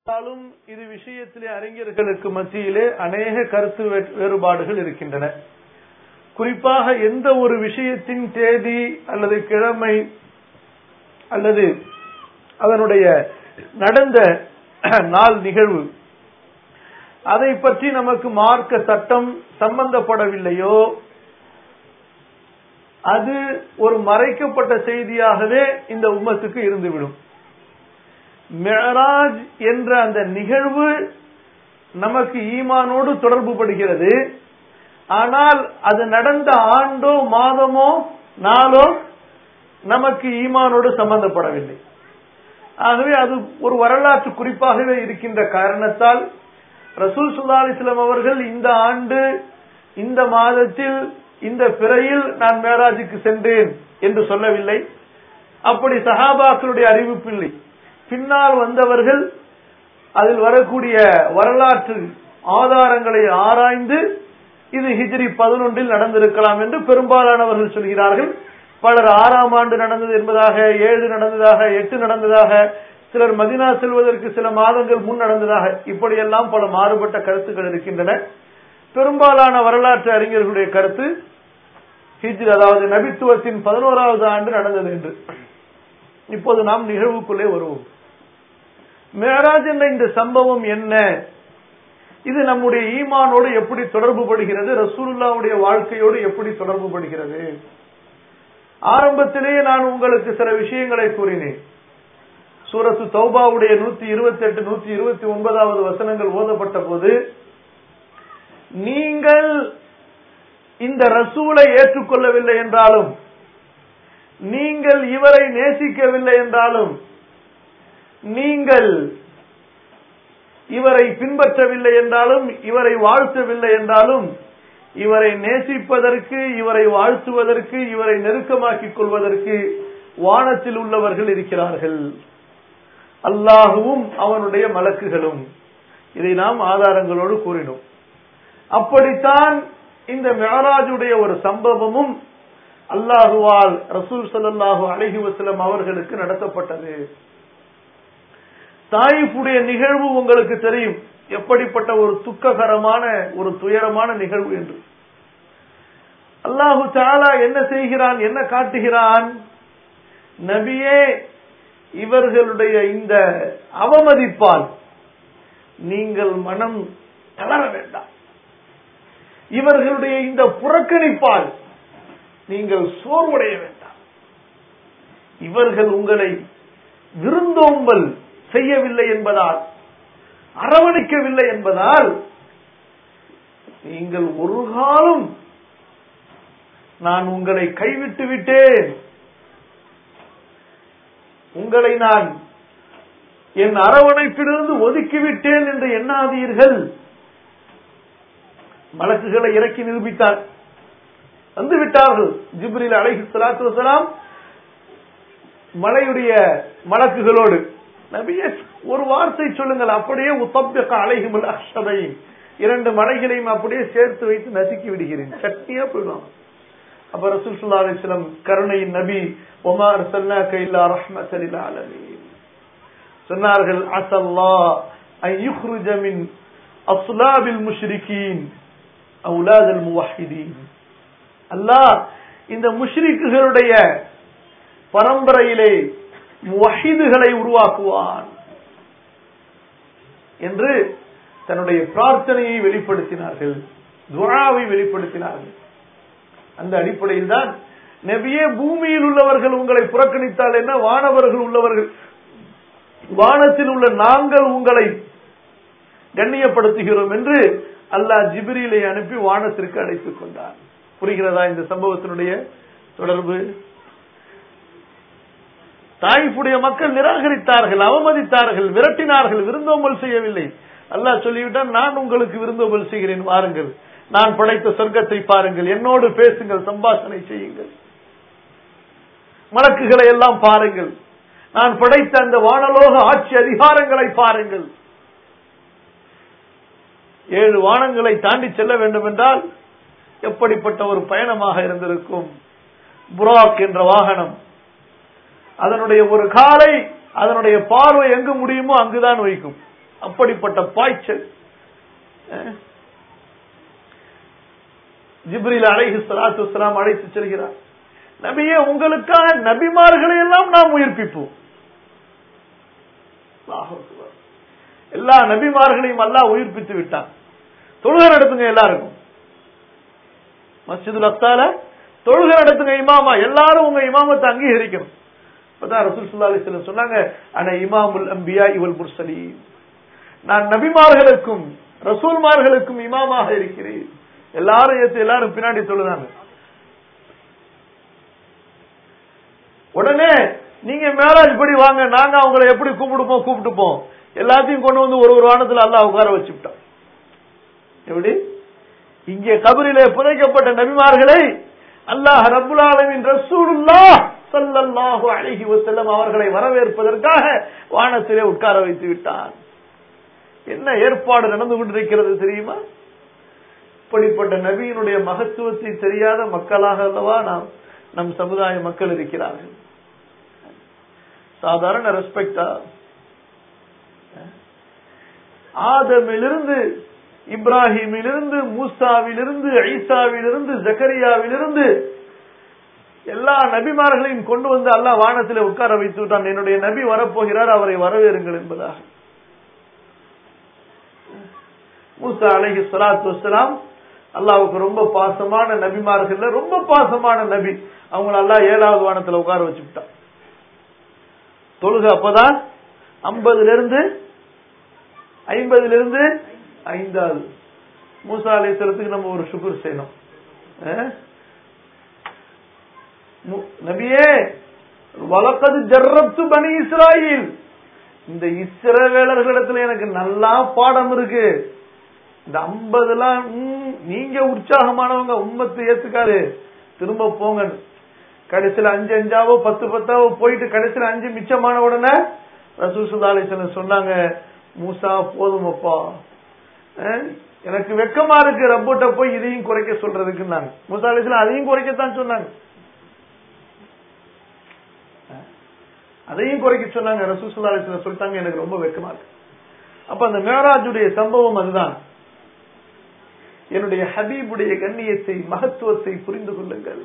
இருந்தாலும் இது விஷயத்திலே அறிஞர்களுக்கு மத்தியிலே அநேக கருத்து வே- வேறுபாடுகள் இருக்கின்றன குறிப்பாக எந்த ஒரு விஷயத்தின் தேதி அல்லது கிழமை அல்லது அதனுடைய நடந்த நாள் நிகழ்வு அதை பற்றி நமக்கு மார்க்க சட்டம் சம்பந்தப்படவில்லையோ அது ஒரு மறைக்கப்பட்ட செய்தியாகவே இந்த உம்மத்துக்கு இருந்துவிடும் மெஹராஜ் என்ற அந்த நிகழ்வு நமக்கு ஈமானோடு தொடர்பு படுகிறது ஆனால் அது நடந்த ஆண்டோ மாதமோ நாளோ நமக்கு ஈமானோடு சம்பந்தப்படவில்லை ஆகவே அது ஒரு வரலாற்று குறிப்பாகவே இருக்கின்ற காரணத்தால் ரசூல் சுல்லா அலிஸ்லாம் அவர்கள் இந்த ஆண்டு இந்த மாதத்தில் இந்த பிறையில் நான் மேராஜுக்கு சென்றேன் என்று சொல்லவில்லை அப்படி சஹாபாக்களுடைய அறிவிப்பில்லை பின்னால் வந்தவர்கள் அதில் வரக்கூடிய வரலாற்று ஆதாரங்களை ஆராய்ந்து இது ஹிஜ்ரி பதினொன்றில் நடந்திருக்கலாம் என்று பெரும்பாலானவர்கள் சொல்கிறார்கள் பலர் ஆறாம் ஆண்டு நடந்தது என்பதாக ஏழு நடந்ததாக எட்டு நடந்ததாக சிலர் மதினா செல்வதற்கு சில மாதங்கள் முன் நடந்ததாக இப்படியெல்லாம் பல மாறுபட்ட கருத்துக்கள் இருக்கின்றன பெரும்பாலான வரலாற்று அறிஞர்களுடைய கருத்து ஹிஜ்ரி அதாவது நபித்துவத்தின் பதினோராவது ஆண்டு நடந்தது என்று இப்போது நாம் நிகழ்வுக்குள்ளே வருவோம் மேராஜ் என்ற இந்த சம்பவம் என்ன இது நம்முடைய ஈமானோடு எப்படி தொடர்பு படுகிறது ரசூலுல்லாவுடைய வாழ்க்கையோடு எப்படி தொடர்பு படுகிறது ஆரம்பத்திலேயே நான் உங்களுக்கு சில விஷயங்களை கூறினேன் சூரத்து தௌபாவுடைய நூத்தி இருபத்தி எட்டு நூத்தி இருபத்தி ஒன்பதாவது வசனங்கள் ஓதப்பட்ட போது நீங்கள் இந்த ரசூலை ஏற்றுக்கொள்ளவில்லை என்றாலும் நீங்கள் இவரை நேசிக்கவில்லை என்றாலும் நீங்கள் இவரை பின்பற்றவில்லை என்றாலும் இவரை வாழ்த்தவில்லை என்றாலும் இவரை நேசிப்பதற்கு இவரை வாழ்த்துவதற்கு இவரை நெருக்கமாக்கிக் கொள்வதற்கு வானத்தில் உள்ளவர்கள் இருக்கிறார்கள் அல்லாஹுவும் அவனுடைய மலக்குகளும் இதை நாம் ஆதாரங்களோடு கூறினோம் அப்படித்தான் இந்த மெஹராஜுடைய ஒரு சம்பவமும் அல்லாஹுவால் ரசூல் ஸல்லல்லாஹு அலைஹி வஸல்லம் அவர்களுக்கு நடத்தப்பட்டது தாயிஃபுடைய நிகழ்வு உங்களுக்கு தெரியும் எப்படிப்பட்ட ஒரு துக்ககரமான ஒரு துயரமான நிகழ்வு என்று அல்லாஹு தாலா என்ன செய்கிறான் என்ன காட்டுகிறான் நபியே இவர்களுடைய இந்த அவமதிப்பால் நீங்கள் மனம் தளர வேண்டாம் இவர்களுடைய இந்த புறக்கணிப்பால் நீங்கள் சோர்வடைய வேண்டாம் இவர்கள் உங்களை விருந்தோம்பல் செய்யவில்லை என்பதால் அரவணைக்கவில்லை என்பதால் நீங்கள் ஒரு காலம் நான் உங்களை கைவிட்டு விட்டேன் உங்களை நான் என் அரவணைப்பிலிருந்து ஒதுக்கிவிட்டேன் என்று எண்ணாதீர்கள் மலக்குகளை இறக்கி நிரூபித்தார் வந்து விட்டார்கள் ஜிப்ரில் அலைஹி ஸலாத்து வஸலாம் மலையுடைய மலக்குகளோடு நபியே ஒரு வார்த்தை சொல்லுங்கள் அப்படியே உத்தப்பிக்க அலைகுமல் அக்ஷதை இரண்டு மலைகளையும் அப்படியே சேர்த்து வைத்து நசுக்கி விடுகிறேன் சட்னியா போயிடுவாங்க அப்ப ரசூல் சுல்லா அலிஸ்லம் கருணையின் நபி ஒமார் சல்லாக்க இல்லா ரஹ்மத்தலில் ஆலமீன் சொன்னார்கள் அசல்லா ஐ யுஹ்ருஜ மின் அஸ்லாபில் முஷ்ரிகீன் அவுலாதல் முவஹிதீன் அல்லாஹ் இந்த முஷ்ரிக்குகளுடைய பரம்பரையிலே முவஹிதுகளை உருவாக்குவான் என்று தன்னுடைய பிரார்த்தனையை வெளிப்படுத்தினார்கள் துவாவை வெளிப்படுத்தினார்கள் அந்த அடிப்படையில் தான் நபியே பூமியில் உள்ளவர்கள் உங்களை புறக்கணித்தால் என்ன வானவர்கள் உள்ளவர்கள் வானத்தில் உள்ள நாங்கள் உங்களை கண்ணியப்படுத்துகிறோம் என்று அல்லாஹ் ஜிபிரிலை அனுப்பி வானத்திற்கு அழைத்துக் கொண்டார் புரிகிறதா இந்த சம்பவத்தினுடைய தொடர்பு தாயிஃபுடைய மக்கள் நிராகரித்தார்கள் அவமதித்தார்கள் விரட்டினார்கள் விருந்தோம்பல் செய்யவில்லை அல்லாஹ் சொல்லிவிட்டான் நான் உங்களுக்கு விருந்தோம்பல் செய்கிறேன் வாருங்கள் நான் படைத்த சொர்க்கத்தை பாருங்கள் என்னோடு பேசுங்கள் சம்பாஷணை செய்யுங்கள் மலக்குகளை எல்லாம் பாருங்கள் நான் படைத்த அந்த வானலோக ஆட்சி அதிகாரங்களை பாருங்கள் ஏழு வானங்களை தாண்டி செல்ல வேண்டும் என்றால் எப்படிப்பட்ட ஒரு பயணமாக இருந்திருக்கும் புராக் என்ற வாகனம் அதனுடைய ஒரு காலை அதனுடைய பார்வை எங்கு முடியுமோ அங்குதான் வைக்கும் அப்படிப்பட்ட பாய்ச்சல் அஹ். ஜிப்ரீல் அலைஹி ஸலாத்து வஸலாம் அழைத்து செல்கிறார் நபியே உங்களுக்காக நபிமார்களை எல்லாம் நாம் உயிர்ப்பிப்போம் அல்லாஹ் அக்பர். எல்லா நபிமார்களையும் அல்லாஹ் உயிர்ப்பித்து விட்டான் தொழுகை நடத்துங்க எல்லாருக்கும் மஸ்ஜிதுல் அக்தால தொழுகை நடத்துங்க இமாமா எல்லாரும் உங்க இமாமத்தை அங்கீகரிக்கணும் இப்பதான் ரசூல் ஸல்லல்லாஹு அலைஹி வஸல்லம் சொன்னாங்க அன இமாமுல் அம்பியா இவல் முர்சலீன் நான் நபிமார்களுக்கும் ரசூல்மார்களுக்கும் இமாமாக இருக்கிறேன் எல்லாரும் ஏத்து எல்லாரும் பின்னாடி தொழுதாங்க உடனே நீங்க மேராஜ் படி வாங்க நாங்க அவங்களை எப்படி கூப்பிடுப்போம் கூப்பிட்டுப்போம் எல்லாத்தையும் கொண்டு வந்து ஒரு ஒரு வானத்துல அல்லாஹ் உட்கார வச்சுட்டான் எப்படி இங்கே கபரிலே புதைக்கப்பட்ட நபிமார்களை அல்லாஹ் ரப்புல் ஆலமீன் ரசூலுல்லாஹ் ஸல்லல்லாஹு அலைஹி வஸல்லம் அவர்களை வரவேற்பதற்காக வானத்திலே உட்கார வைத்து விட்டான் என்ன ஏற்பாடு நடந்து கொண்டிருக்கிறது தெரியுமா இப்படிப்பட்ட நபியினுடைய மகத்துவத்தை தெரியாத மக்களாக அல்லவா நாம் நம் சமுதாய மக்கள் இருக்கிறார்கள் சாதாரண ரெஸ்பெக்டா ஆதமிலிருந்து இப்ராஹிமிலிருந்து மூசாவிலிருந்து ஐசாவிலிருந்து ஜக்கரியாவிலிருந்து எல்லா நபிமார்களையும் கொண்டு வந்து அல்லாஹ் வானத்திலே உட்கார வைத்து விட்டான் என்னுடைய நபி வரப்போகிறார் அவரை வரவேறுங்கள் என்பதாக மூசா அலைஹி ஸலாத்து வஸ்ஸலாம் அல்லாஹ்வுக்கு ரொம்ப பாசமான நபிமார்கள்ல ரொம்ப பாசமான நபி அவங்கள அல்லாஹ் ஏழாவது வானத்துல உட்கார வச்சு விட்டான் தொழுகை அப்பதான் ஐம்பதுல இருந்து ஐம்பதுல இருந்து ஐந்தாவது மூசா அலைஹிஸ்ஸலாத்துக்கு நம்ம ஒரு சுக்குர் செய்யணும் அஹ்? மு- நபியே வழக்கது ஜர்ரப்து பனி இஸ்ராயில் இந்த இஸ்ரவேலர்களிடத்துல எனக்கு நல்லா பாடம் இருக்கு இந்த ஐம்பதுலாம் ம், நீங்க உற்சாகமானவங்க உம்மத்து ஏத்துக்காரு திரும்ப போங்க கடைசியில அஞ்சு அஞ்சாவோ பத்து பத்தாவோ போயிட்டு கடைசியில அஞ்சு மிச்சமான உடனே ரசூல் ஸல்லல்லாஹு அலைஹி வஸல்லம் சொன்னாங்க மூசா போதுமப்பா அஹ், எனக்கு வெக்கமா இருக்கு ரப்போட்ட போய் இதையும் குறைக்க சொல்றதுக்குன்னாங்க மூசா அலைஹிஸ்ஸலாம் அதையும் குறைக்கத்தான் சொன்னாங்க அதையும் குறைக்க சொன்னாங்க ரசூல் ஸல்லல்லாஹு அலைஹி வஸல்லம் சொல்லிட்டாங்க எனக்கு ரொம்ப வெக்கமா இருக்கு அப்ப அந்த மேராஜுடைய சம்பவம் அதுதான் என்னுடைய ஹபீபுடைய கண்ணியத்தை மகத்துவத்தை புரிந்து கொள்ளுங்கள்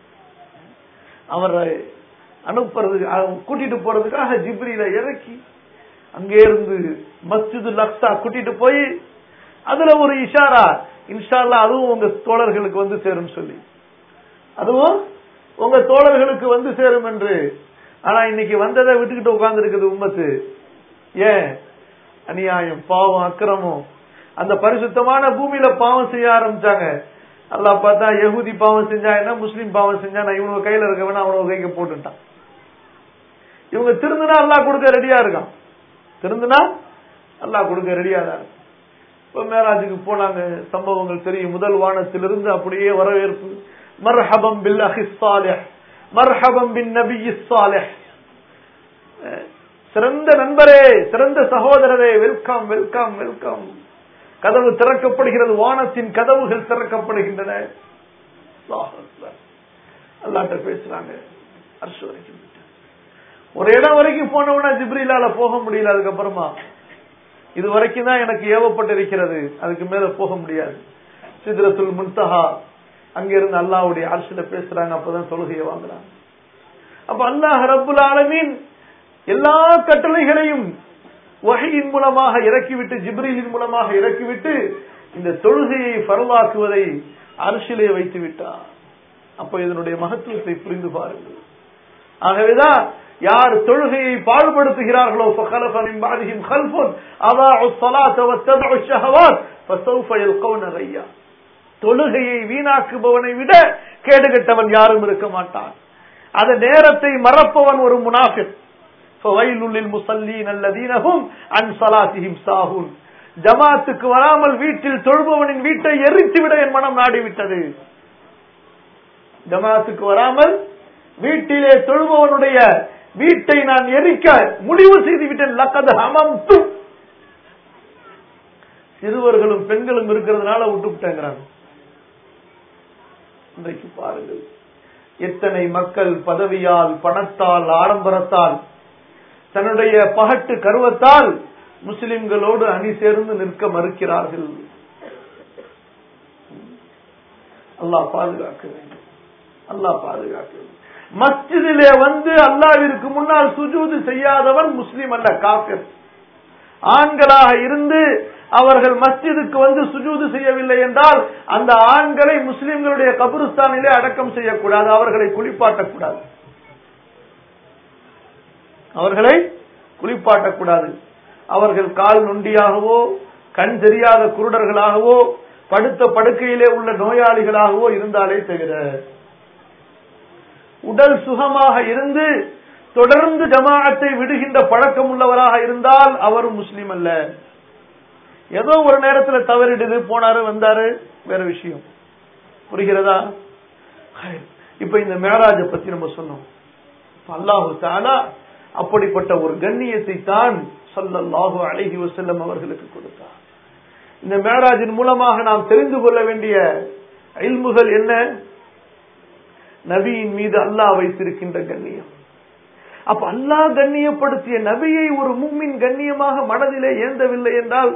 அவரை அனுப்புறது அவ- கூட்டிட்டு போறதுக்காக ஜிப்ரியில இறக்கி அங்கே இருந்து மஸ்ஜிது லக்ஸா கூட்டிட்டு போய் அதுல ஒரு இஷாரா இன்ஷா அல்லாஹ் அதுவும் உங்க தோழர்களுக்கு வந்து சேரும் சொல்லி அதுவும் உங்க தோழர்களுக்கு வந்து சேரும் என்று ஆனா இன்னைக்கு வந்ததை விட்டுக்கிட்டு உட்கார்ந்து இருக்குது உம்மத்து ஏன் அநியாயம் பாவம் அக்கிரமம் அந்த பரிசுத்தமான பூமியில பாவம் செய்ய ஆரம்பிச்சாங்க அல்லாஹ் பார்த்தா யஹூதி பாவம் செஞ்சா என்ன முஸ்லீம் பாவம் செஞ்சா நான் இவனுக்கு கையில இருக்கவன அவனுக்கு கைக்கு போட்டுட்டான் இவங்க திருந்துனா அல்லாஹ் கொடுக்க ரெடியா இருக்கான் திருந்துனா அல்லாஹ் கொடுக்க ரெடியா தான் இருக்கான். இப்ப மேராஜுக்கு போனாங்க சம்பவங்கள் தெரியும் முதல் வானத்திலிருந்து அப்படியே வரவேற்பு மர்ஹபம் பில் அஹி சாலிஹ் மர்ஹபம் பின் நபி சாலிஹ் அஹ், சிறந்த நண்பரே சிறந்த சகோதரரே வெல்கம் வெல்கம் வெல்கம் கதவு திறக்கப்படுகிறது வானத்தின் கதவுகள் திறக்கப்படுகின்றன அல்லாஹ் அக்பர். அல்லாஹ்ட்ட பேசுறாங்க அர்ஷ் வரைக்கும் போயிட்டாங்க. ஒரு இடம் வரைக்கும் போனவனா ஜிப்ரிலால போக முடியல அதுக்கப்புறமா இது வரைக்கும் தான் எனக்கு ஏவப்பட்டிருக்கிறது அதுக்கு மேல போக முடியாது சித்ரத்துல் முன்தஹா அங்க இருந்து அல்லாஹ்வுடைய அரசுல பேசுறாங்க அப்பதான் தொழுகையை வாங்குறாங்க அப்ப அல்லாஹ் ரப்புல் ஆலமீன் எல்லா கட்டளைகளையும் வகையின் மூலமாக இறக்கிவிட்டு ஜிப்ரீலின் மூலமாக இறக்கிவிட்டு இந்த தொழுகையை பரவாக்குவதை அரசிலே வைத்து விட்டார் அப்ப இதனுடைய மகத்துவத்தை புரிந்து பாருங்கள் ஆகவேதான் யார் தொழுகையை பாழ்படுத்துகிறார்களோ فخلف من بعدهم خلف اضاعوا الصلاه واتبعوا الشهوات فسوف يلقون غيا தொழுகையை வீணாக்குபவனை விட கேடுகட்டவன் யாரும் இருக்க மாட்டான் அந்த நேரத்தை மறப்பவன் ஒரு முனாஃபிக் فويل للمصلين الذين هم عن صلاتهم ساهون ஜமாத்துக்கு வராமல் வீட்டில் தொழுபவனின் வீட்டை எரித்து விட என் மனம் நாடிவிட்டது ஜமாத்துக்கு வராமல் வீட்டிலே தொழுபவனுடைய வீட்டை நான் எரிக்க முடிவு செய்து விட்டேன் லக்கது ஹமம் சிறுவர்களும் பெண்களும் இருக்கிறதுனால விட்டுவிட்டேங்கிறாங்க இன்றைக்கு பாருங்கள் எத்தனை மக்கள் பதவியால் பணத்தால் ஆடம்பரத்தால் தன்னுடைய பகட்டு கருவத்தால் முஸ்லிம்களோடு அணி சேர்ந்து நிற்க மறுக்கிறார்கள் அல்லாஹ் பாதுகாக்க வேண்டும் அல்லாஹ் பாதுகாக்க வேண்டும் மஸ்ஜிதிலே வந்து அல்லாவிற்கு முன்னால் சுஜூது செய்யாதவன் முஸ்லிம் அல்ல காஃபிர் ஆண்களாக இருந்து அவர்கள் மஸ்ஜிதுக்கு வந்து சுஜூது செய்யவில்லை என்றால் அந்த ஆண்களை முஸ்லிம்களுடைய கபருஸ்தானிலே அடக்கம் செய்யக்கூடாது அவர்களை குளிப்பாட்டக்கூடாது அவர்களை குளிப்பாட்டக்கூடாது அவர்கள் கால் நொண்டியாகவோ கண் தெரியாத குருடர்களாகவோ படுத்த படுக்கையிலே உள்ள நோயாளிகளாகவோ இருந்தாலே தவிர உடல் சுகமாக இருந்து தொடர்ந்து ஜமாஅத்தை விடுகின்ற பழக்கம் உள்ளவராக இருந்தால் அவர் முஸ்லீம் அல்ல ஏதோ ஒரு நேரத்தில் தவறிடுது போனாரு வந்தாரு வேற விஷயம் புரிகிறதா இப்ப இந்த மேராஜ பத்தி நம்ம சொன்னோம் அல்லாஹு தாலா அப்படிப்பட்ட ஒரு கண்ணியத்தை தான் சொல்லல்லாஹு அழகி வசல்லம் அவர்களுக்கு கொடுத்தார் இந்த மேராஜின் மூலமாக நாம் தெரிந்து கொள்ள வேண்டிய இல்முகள் என்ன நபியின் மீது அல்லாஹ் வைத்திருக்கின்ற கண்ணியம் அப்ப அல்லாஹ் கண்ணியப்படுத்திய நபியை ஒரு மும்மின் கண்ணியமாக மனதிலே ஏந்தவில்லை என்றால்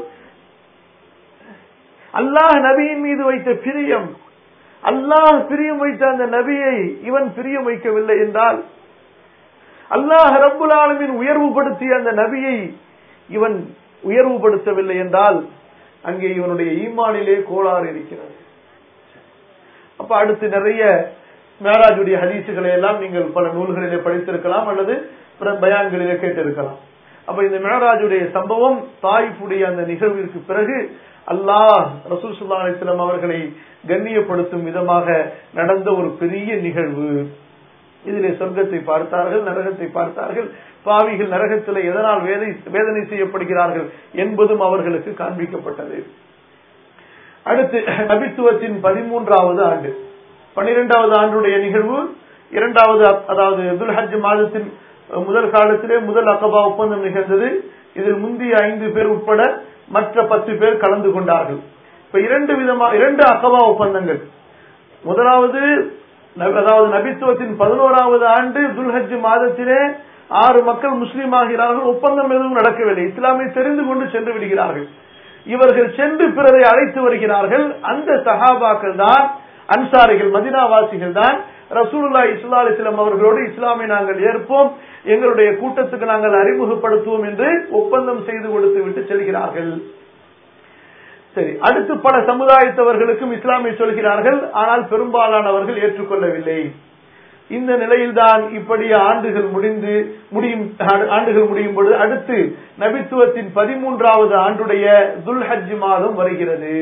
அல்லாஹ் நபியின் மீது வைத்த பிரியம் அல்லாஹ் பிரியம் வைத்த அந்த நபியை இவன் பிரியம் வைக்கவில்லை என்றால் அல்லாஹ் ரப்புல் ஆலமின் உயர்வுபடுத்திய அந்த நபியை இவன் உயர்வுபடுத்தவில்லை என்றால் அங்கே இவனுடைய ஈமானிலே கோளாறு இருக்கிறது அப்ப அடுத்து நிறைய மேராஜுடைய ஹதீசுகளை எல்லாம் நீங்கள் பல நூல்களிலே படித்திருக்கலாம் அல்லது பயான்களிலே கேட்டிருக்கலாம் அப்ப இந்த மேராஜுடைய சம்பவம் தாய்ப்புடைய அந்த நிகழ்விற்கு பிறகு அல்லாஹ் ரசூல் சுல்லா அலிஸ்லாம் அவர்களை கண்ணியப்படுத்தும் விதமாக நடந்த ஒரு பெரிய நிகழ்வு இதிலே சொர்க்கத்தை பார்த்தார்கள் நரகத்தை பார்த்தார்கள் பாவிகள் நரகத்தில் எதனால் வேதை வேதனை செய்யப்படுகிறார்கள் என்பதும் அவர்களுக்கு காண்பிக்கப்பட்டது அடுத்து நபித்துவத்தின் பதிமூன்றாவது ஆண்டு பனிரெண்டாவது ஆண்டுடைய நிகழ்வு இரண்டாவது அதாவது துல்ஹஜ் மாதத்தின் முதல் காலத்திலே முதல் அக்கபா ஒப்பந்தம் நிகழ்ந்தது இதில் முந்தைய ஐந்து பேர் உட்பட மற்ற பத்து பேர் கலந்து கொண்டார்கள் இப்ப இரண்டு விதமா இரண்டு அக்கபா ஒப்பந்தங்கள் முதலாவது அதாவது நபித்துவத்தின் பதினோராவது ஆண்டு துல்ஹஜ் மாதத்திலே ஆறு மக்கள் முஸ்லீம் ஆகிறார்கள் ஒப்பந்தம் எதுவும் நடக்கவில்லை இஸ்லாமை தெரிந்து கொண்டு சென்று விடுகிறார்கள் இவர்கள் சென்று பிறரை அழைத்து வருகிறார்கள் அந்த சஹாபாக்கள் தான் அன்சாரிகள் மதினாவாசிகள் தான் ரசூலுல்லா இஸ்லா அலிஸ்லாம் அவர்களோடு இஸ்லாமை நாங்கள் ஏற்போம் எங்களுடைய கூட்டத்துக்கு நாங்கள் அறிமுகப்படுத்துவோம் என்று ஒப்பந்தம் செய்து கொடுத்து விட்டு செல்கிறார்கள் சரி அடுத்து பல சமுதாயத்தவர்களுக்கும் இஸ்லாமை சொல்கிறார்கள் ஆனால் பெரும்பாலானவர்கள் ஏற்றுக்கொள்ளவில்லை இந்த நிலையில்தான் இப்படி ஆண்டுகள் முடிந்து முடியும் ஆண்டுகள் முடியும் பொழுது அடுத்து நபித்துவத்தின் பதிமூன்றாவது ஆண்டுடைய துல்ஹஜ் மாதம் வருகிறது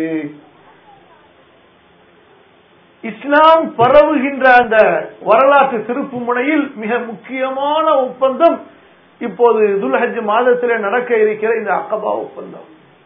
இஸ்லாம் பரவுகின்ற அந்த வரலாற்று திருப்பு முனையில் மிக முக்கியமான ஒப்பந்தம் இப்போது துல்ஹஜ் மாதத்திலே நடக்க இருக்கிற இந்த அக்கபா ஒப்பந்தம்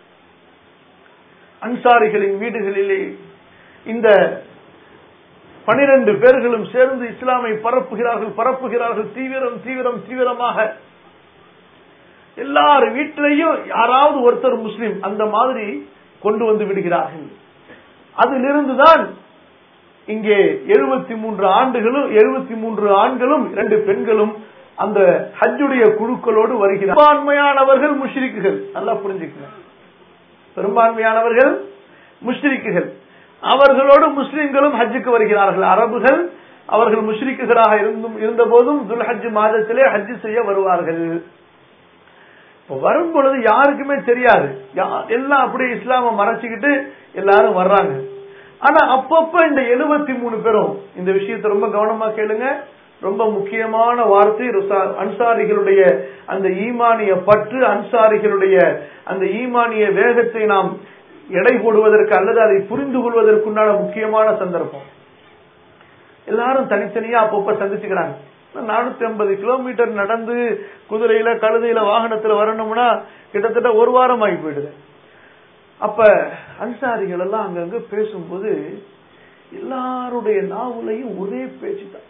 அன்சாரிகளின் வீடுகளிலே இந்த பனிரெண்டு பேர்களும் சேர்ந்து இஸ்லாமை பரப்புகிறார்கள் பரப்புகிறார்கள் தீவிரம் தீவிரம் தீவிரமாக எல்லார் வீட்டிலையும் யாராவது ஒருத்தர் முஸ்லிம் அந்த மாதிரி கொண்டு வந்து விடுகிறார்கள் அதிலிருந்துதான் இங்கே எழுபத்தி மூன்று ஆண்டுகளும் எழுபத்தி மூன்று ஆண்களும் இரண்டு பெண்களும் அந்த ஹஜ்ஜுடைய குழுக்களோடு வருகிறார் பெரும்பான்மையானவர்கள் முஷ்ரிக்குகள் நல்லா புரிஞ்சுக்கணும் பெரும்பான்மையானவர்கள் முஷ்ரிக்குகள் அவர்களோடு முஸ்லிம்களும் ஹஜ்ஜுக்கு வருகிறார்கள் அரபுகள் அவர்கள் முஷ்ரிக்குகளாக இருந்தும் இருந்த போதும் துல்ஹஜ் மாதத்திலே ஹஜ்ஜு செய்ய வருவார்கள் இப்ப வரும் பொழுது யாருக்குமே தெரியாது எல்லாம் அப்படியே இஸ்லாம மறைச்சுக்கிட்டு எல்லாரும் வர்றாங்க ஆனா அப்பப்ப இந்த எழுபத்தி மூணு பேரும் இந்த விஷயத்தை ரொம்ப கவனமா கேளுங்க ரொம்ப முக்கியமான வார்த்தை அன்சாரிகளுடைய அந்த ஈமானிய பற்று அன்சாரிகளுடைய அந்த ஈமானிய வேகத்தை நாம் எடை போடுவதற்கு அல்லது அதை புரிந்து கொள்வதற்குண்டான முக்கியமான சந்தர்ப்பம் எல்லாரும் தனித்தனியா அப்பப்ப சந்திச்சுக்கிறாங்க நானூத்தி ஐம்பது கிலோமீட்டர் நடந்து குதிரையில கழுதையில வாகனத்துல வரணும்னா கிட்டத்தட்ட ஒரு வாரம் ஆகி போயிடுது அப்ப அன்சாரிகள் எல்லாம் அங்கங்க பேசும்போது எல்லாருடைய நாவுலையும் ஒரே பேச்சு தான்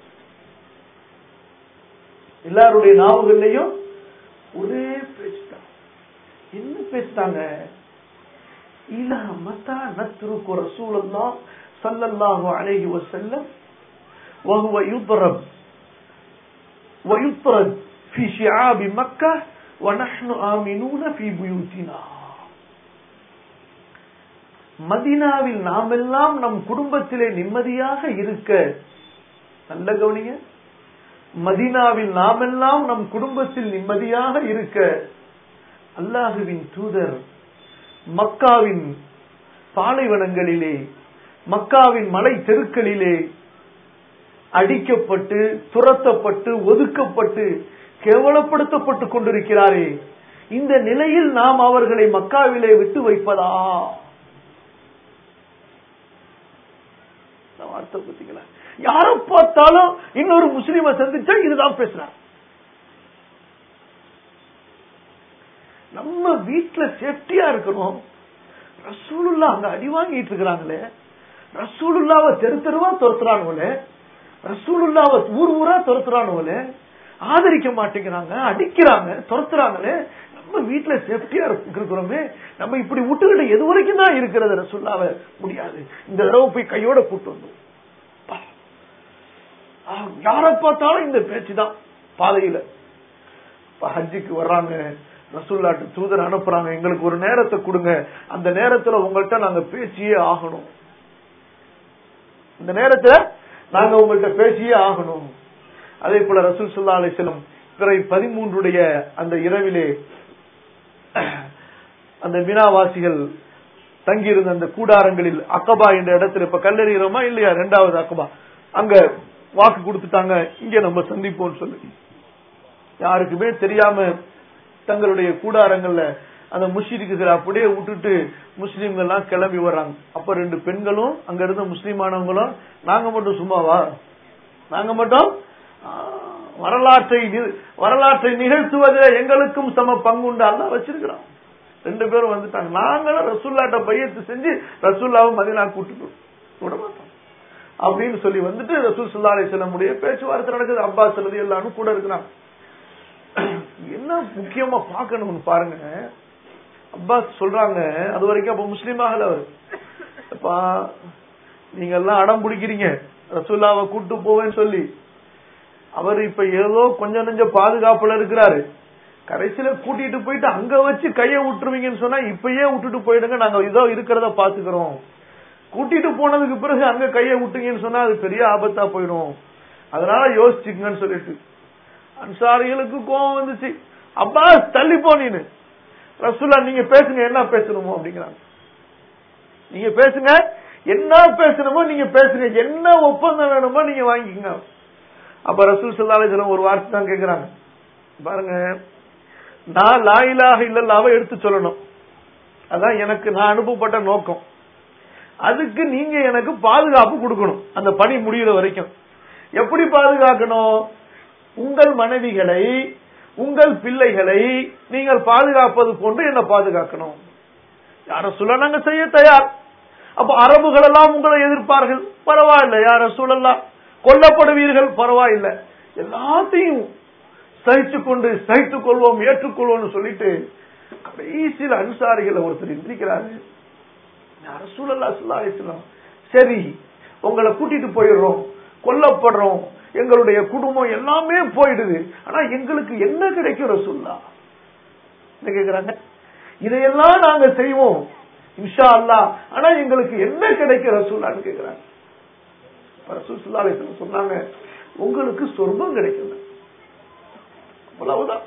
எல்லாருடைய நாவுகள்லையும் ஒரே பேச்சு தான் என்ன பேசிட்டாங்க இலா மத்தா நத்ருக்கு ரசூலல்லாஹ் ஸல்லல்லாஹு அலைஹி வஸல்லம் وهو يضرب ويطرد في شعاب مكة وَنَحْنُ آمِنُونَ فِي بُيُوتِنَا மதீனாவில் நாமெல்லாம் நம் குடும்பத்திலே நிம்மதியாக இருக்க நல்ல கவனிங்க மதீனாவில் நாமெல்லாம் நம் குடும்பத்தில் நிம்மதியாக இருக்க அல்லாஹுவின் தூதர் மக்காவின் பாலைவனங்களிலே மக்காவின் மலை தெருக்களிலே அடிக்கப்பட்டு துரத்தப்பட்டு ஒதுக்கப்பட்டு கேவலப்படுத்தப்பட்டு கொண்டிருக்கிறாரே இந்த நிலையில் நாம் அவர்களை மக்காவிலே விட்டு வைப்பதா இந்த வார்த்தை பார்த்தீங்களா யார பார்த்தாலும் இன்னொரு முஸ்லீமை சந்திச்சா இதுதான் பேசுறாங்க நம்ம வீட்டுல சேஃப்டியா இருக்கணும் ரசூலுல்லா அங்க அடி வாங்கிட்டு இருக்கிறாங்களே ரசூலுல்லாவை தெரு தெருவா துரத்துறானுங்களே ரசூலுல்லாவை ஊர் ஊரா துரத்துறானுங்களே ஆதரிக்க மாட்டேங்கிறாங்க அடிக்கிறாங்க துரத்துறாங்களே நம்ம வீட்டுல சேஃப்டியா இருக்கிறோமே நம்ம இப்படி விட்டுக்கிட்டு எது வரைக்கும் தான் இருக்கிறது ரசூல்லாவை முடியாது இந்த தடவை போய் கையோட கூட்டு வந்தோம் பா. ஆ, யாரை பார்த்தாலும் இந்த பேச்சு தான் பாதையில இப்ப ஹஜ்ஜுக்கு வர்றாங்க ரசூல்லாட்டு தூதர் அனுப்புறாங்க எங்களுக்கு ஒரு நேரத்தை கொடுங்க அந்த நேரத்துல உங்கள்கிட்ட நாங்க பேசியே ஆகணும் இந்த நேரத்துல நாங்க உங்கள்கிட்ட பேசியே ஆகணும் அதே போல ரசூல் சுல்லா அலிஸ்லம் பிறை பதிமூன்றுடைய அந்த இரவிலே அந்த மினாவாசிகள் தங்கியிருந்த அந்த கூடாரங்களில் அக்கபா என்ற இடத்துல இப்ப கல்லறிகிறோமா இல்லையா ரெண்டாவது அக்கபா அங்க வாக்கு கொடுத்துட்டாங்க இங்க நம்ம சந்திப்போம் சொல்லி யாருக்குமே தெரியாம தங்களுடைய கூடாரங்கள்ல அந்த முஷிரிக்குகளை அப்படியே விட்டுட்டு முஸ்லீம்கள் எல்லாம் கிளம்பி வர்றாங்க அப்ப ரெண்டு பெண்களும் அங்க இருந்த முஸ்லீமானவங்களும் நாங்க மட்டும் சும்மாவா நாங்க மட்டும் ஆ, வரலாற்றை நி- வரலாற்றை நிகழ்த்துவதில் எங்களுக்கும் சம பங்குண்டு அல்ல வச்சிருக்கிறோம் ரெண்டு பேரும் வந்துட்டாங்க நாங்களும் ரசூல்லாட்ட பையத்து செஞ்சு ரசூல்லாவை மதினா கூட்டு விட மாட்டோம் அப்படின்னு சொல்லி வந்துட்டு ரசூல் சுல்லா அலிஸ்லமுடைய பேச்சுவார்த்தை நடக்குது அப்பாஸ் எழுதி எல்லாரும் கூட இருக்கிறாங்க என்ன முக்கியமா பார்க்கணும்னு பாருங்க அப்பாஸ் சொல்றாங்க அது வரைக்கும் அப்ப முஸ்லீமாக அவர் அப்பா நீங்க எல்லாம் அடம் பிடிக்கிறீங்க ரசூல்லாவை கூட்டு போவேன்னு சொல்லி அவர் இப்ப ஏதோ கொஞ்சம் நெஞ்ச பாதுகாப்புல இருக்கிறாரு கடைசியில கூட்டிட்டு போயிட்டு அங்க வச்சு கைய விட்டுருவீங்கன்னு சொன்னா இப்பயே விட்டுட்டு போயிடுங்க நாங்க இதோ இருக்கிறத பாத்துக்கிறோம் கூட்டிட்டு போனதுக்கு பிறகு அங்க கைய விட்டீங்கன்னு சொன்னா அது பெரிய ஆபத்தா போயிடும் அதனால யோசிச்சுக்கங்கன்னு சொல்லிட்டு அன்சாரிகளுக்கு கோபம் வந்துச்சு அப்பாஸ் தள்ளி போ நீனு ரசூல்லா நீங்க பேசுங்க என்ன பேசணுமோ அப்படிங்கிறாங்க நீங்க பேசுங்க என்ன பேசணுமோ நீங்க பேசுங்க என்ன ஒப்பந்தம் வேணுமோ நீங்க வாங்கிக்கங்க அப்ப ரசூல் சல்லாஹ் ஒரு வார்த்தை தான் கேக்குறாங்க பாருங்க நான் லாயிலாக இல்லல்லாவ எடுத்து சொல்லணும் அதான் எனக்கு நான் அனுப்பப்பட்ட நோக்கம் அதுக்கு நீங்க எனக்கு பாதுகாப்பு கொடுக்கணும் அந்த பணி முடிகிற வரைக்கும் எப்படி பாதுகாக்கணும் உங்கள் மனைவிகளை உங்கள் பிள்ளைகளை நீங்கள் பாதுகாப்பது போன்று என்ன பாதுகாக்கணும் யார சொல்ல நாங்க செய்ய தயார் அப்ப அரபுகள் எல்லாம் உங்களை எதிர்ப்பார்கள் பரவாயில்ல யார சூழல்லாம் கொல்லப்படுவீர்கள் பரவாயில்லை எல்லாத்தையும் சகித்துக் கொண்டு சகித்துக் கொள்வோம் ஏற்றுக்கொள்வோம்னு சொல்லிட்டு கடைசியில் அன்சாரிகள் ஒருத்தர் எந்திரிக்கிறாரு ரசூலல்லா ஸல்லல்லாஹு அலைஹி வஸல்லம் சரி உங்களை கூட்டிட்டு போயிடுறோம் கொல்லப்படுறோம் எங்களுடைய குடும்பம் எல்லாமே போயிடுது ஆனா எங்களுக்கு என்ன கிடைக்கும் ரசூல்லா என்ன கேக்குறாங்க இதையெல்லாம் நாங்க செய்வோம் இன்ஷா அல்லாஹ் ஆனா எங்களுக்கு என்ன கிடைக்கும் ரசூல்லான்னு கேக்குறாங்க அப்ப ரசூல் ஸல்லல்லாஹு அலைஹி வஸல்லம் சொன்னாங்க உங்களுக்கு சொர்க்கம் கிடைக்கும் அவ்வளவுதான்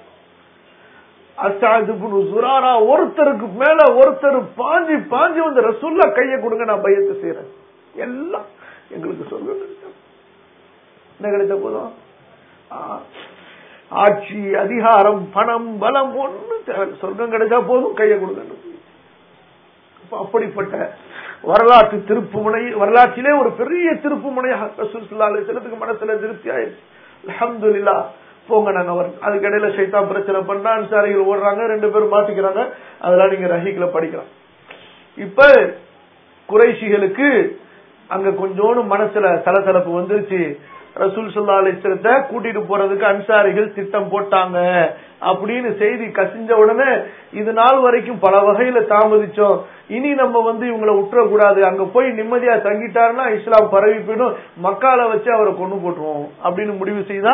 அசாது புனு சுராரா ஒருத்தருக்கு மேல ஒருத்தர் பாஞ்சி பாஞ்சி வந்து ரசூல்லா கையை கொடுங்க நான் பையத்தை செய்யறேன் எல்லாம் எங்களுக்கு சொர்க்கம் கிடைக்கும் என்ன கிடைத்த போதும் ஆ, ஆட்சி அதிகாரம் பணம் பலம் ஒண்ணு தேவை சொர்க்கம் கிடைச்சா போதும் கையை கொடுங்க அப்ப அப்படிப்பட்ட வரலாற்று திருப்பு முனை வரலாற்றிலே ஒரு பெரிய திருப்பு முனையாக ரசூல் ஸல்லல்லாஹு அலைஹி வஸல்லத்துக்கு மனசுல திருப்தி ஆயிடுச்சு அல்ஹம்துலில்லாஹ் போங்க நாங்க வரோம் அதுக்கு இடையில சைத்தான் பிரச்சனை பண்ணா அன்சாரிகள் ஓடுறாங்க ரெண்டு பேரும் மாட்டிக்கிறாங்க அதெல்லாம் நீங்க ரஹீக்ல படிக்கலாம் இப்ப குறைஷிகளுக்கு அங்க கொஞ்சோண்டு மனசுல சலசலப்பு வந்துருச்சு ரசூல் சொல்லா அலிஸ்லத்தை கூட்டிட்டு போறதுக்கு அன்சாரிகள் திட்டம் போட்டாங்க அப்படின்னு செய்தி கசிஞ்ச உடனே இது நாள் வரைக்கும் பல வகையில தாமதிச்சோம் இனி நம்ம வந்து இவங்களை விட்டுறக்கூடாது அங்க போய் நிம்மதியா தங்கிட்டாருன்னா இஸ்லாம் பரவி போயிடும் மக்கால வச்சு அவரை கொண்டு போட்டுருவோம் அப்படின்னு முடிவு செய்தா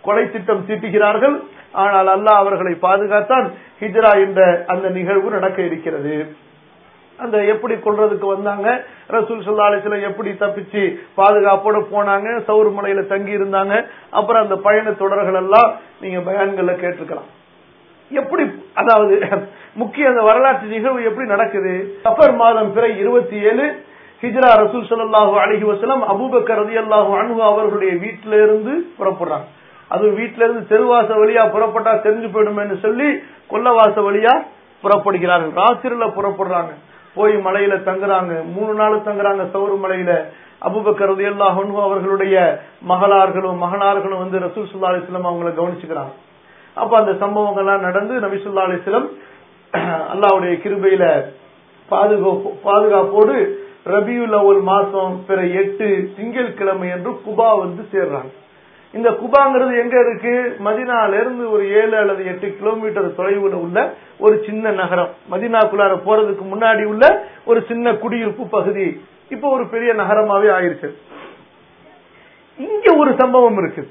கொலை திட்டம் தீட்டுகிறார்கள் ஆனால் அல்லாஹ் அவர்களை பாதுகாத்தான் ஹிஜ்ரா என்ற அந்த நிகழ்வு நடக்க இருக்கிறது அந்த எப்படி கொள்றதுக்கு வந்தாங்க ரசூல் சல்லா அலிஸ்லாம் எப்படி தப்பிச்சு பாதுகாப்போட போனாங்க சவுர் மலையில தங்கி இருந்தாங்க அப்புறம் அந்த பயண தொடர்கள் எல்லாம் நீங்க பயான்கள்ல கேட்டிருக்கலாம் எப்படி அதாவது முக்கிய அந்த வரலாற்று நிகழ்வு எப்படி நடக்குது சஃபர் மாதம் பிறை இருபத்தி ஏழு ஹிஜ்ரா ரசூல் ஸல்லல்லாஹு அலைஹி வஸல்லம் அபூபக்கர் ரலியல்லாஹு அன்ஹு அவர்களுடைய வீட்டில இருந்து புறப்படுறாங்க அது வீட்டில இருந்து தெருவாச வழியா புறப்பட்டா தெரிஞ்சு போயிடுமேன்னு சொல்லி கொல்லவாச வழியா புறப்படுகிறார்கள் ராத்திரில புறப்படுறாங்க போய் மலையில தங்குறாங்க மூணு நாள் தங்குறாங்க சவுறு மலையில அபுபக்கர் ரலியல்லாஹு அன்ஹு அவர்களுடைய மகளார்களும் மகனார்களும் வந்து ரசூல் ஸல்லல்லாஹு அலைஹி வஸல்லம் அவங்கள கவனிச்சுக்கிறாங்க அப்ப அந்த சம்பவங்கள்லாம் நடந்து நபி ஸல்லல்லாஹு அலைஹி வஸல்லம் அல்லாஹ்வுடைய கிருபையில பாதுகாப்பு பாதுகாப்போடு ரபியுல் அவ்வல் மாசம் பிற எட்டு திங்கட்கிழமை என்று குபா வந்து சேர்றாங்க இந்த குபாங்கிறது எங்க இருக்கு மதினால இருந்து ஒரு ஏழு அல்லது எட்டு கிலோமீட்டர் தொலைவுல உள்ள ஒரு சின்ன நகரம் மதினாக்குள்ளார போறதுக்கு முன்னாடி உள்ள ஒரு சின்ன குடியிருப்பு பகுதி இப்ப ஒரு பெரிய நகரமாவே ஆயிருச்சு இங்க ஒரு சம்பவம் இருக்கு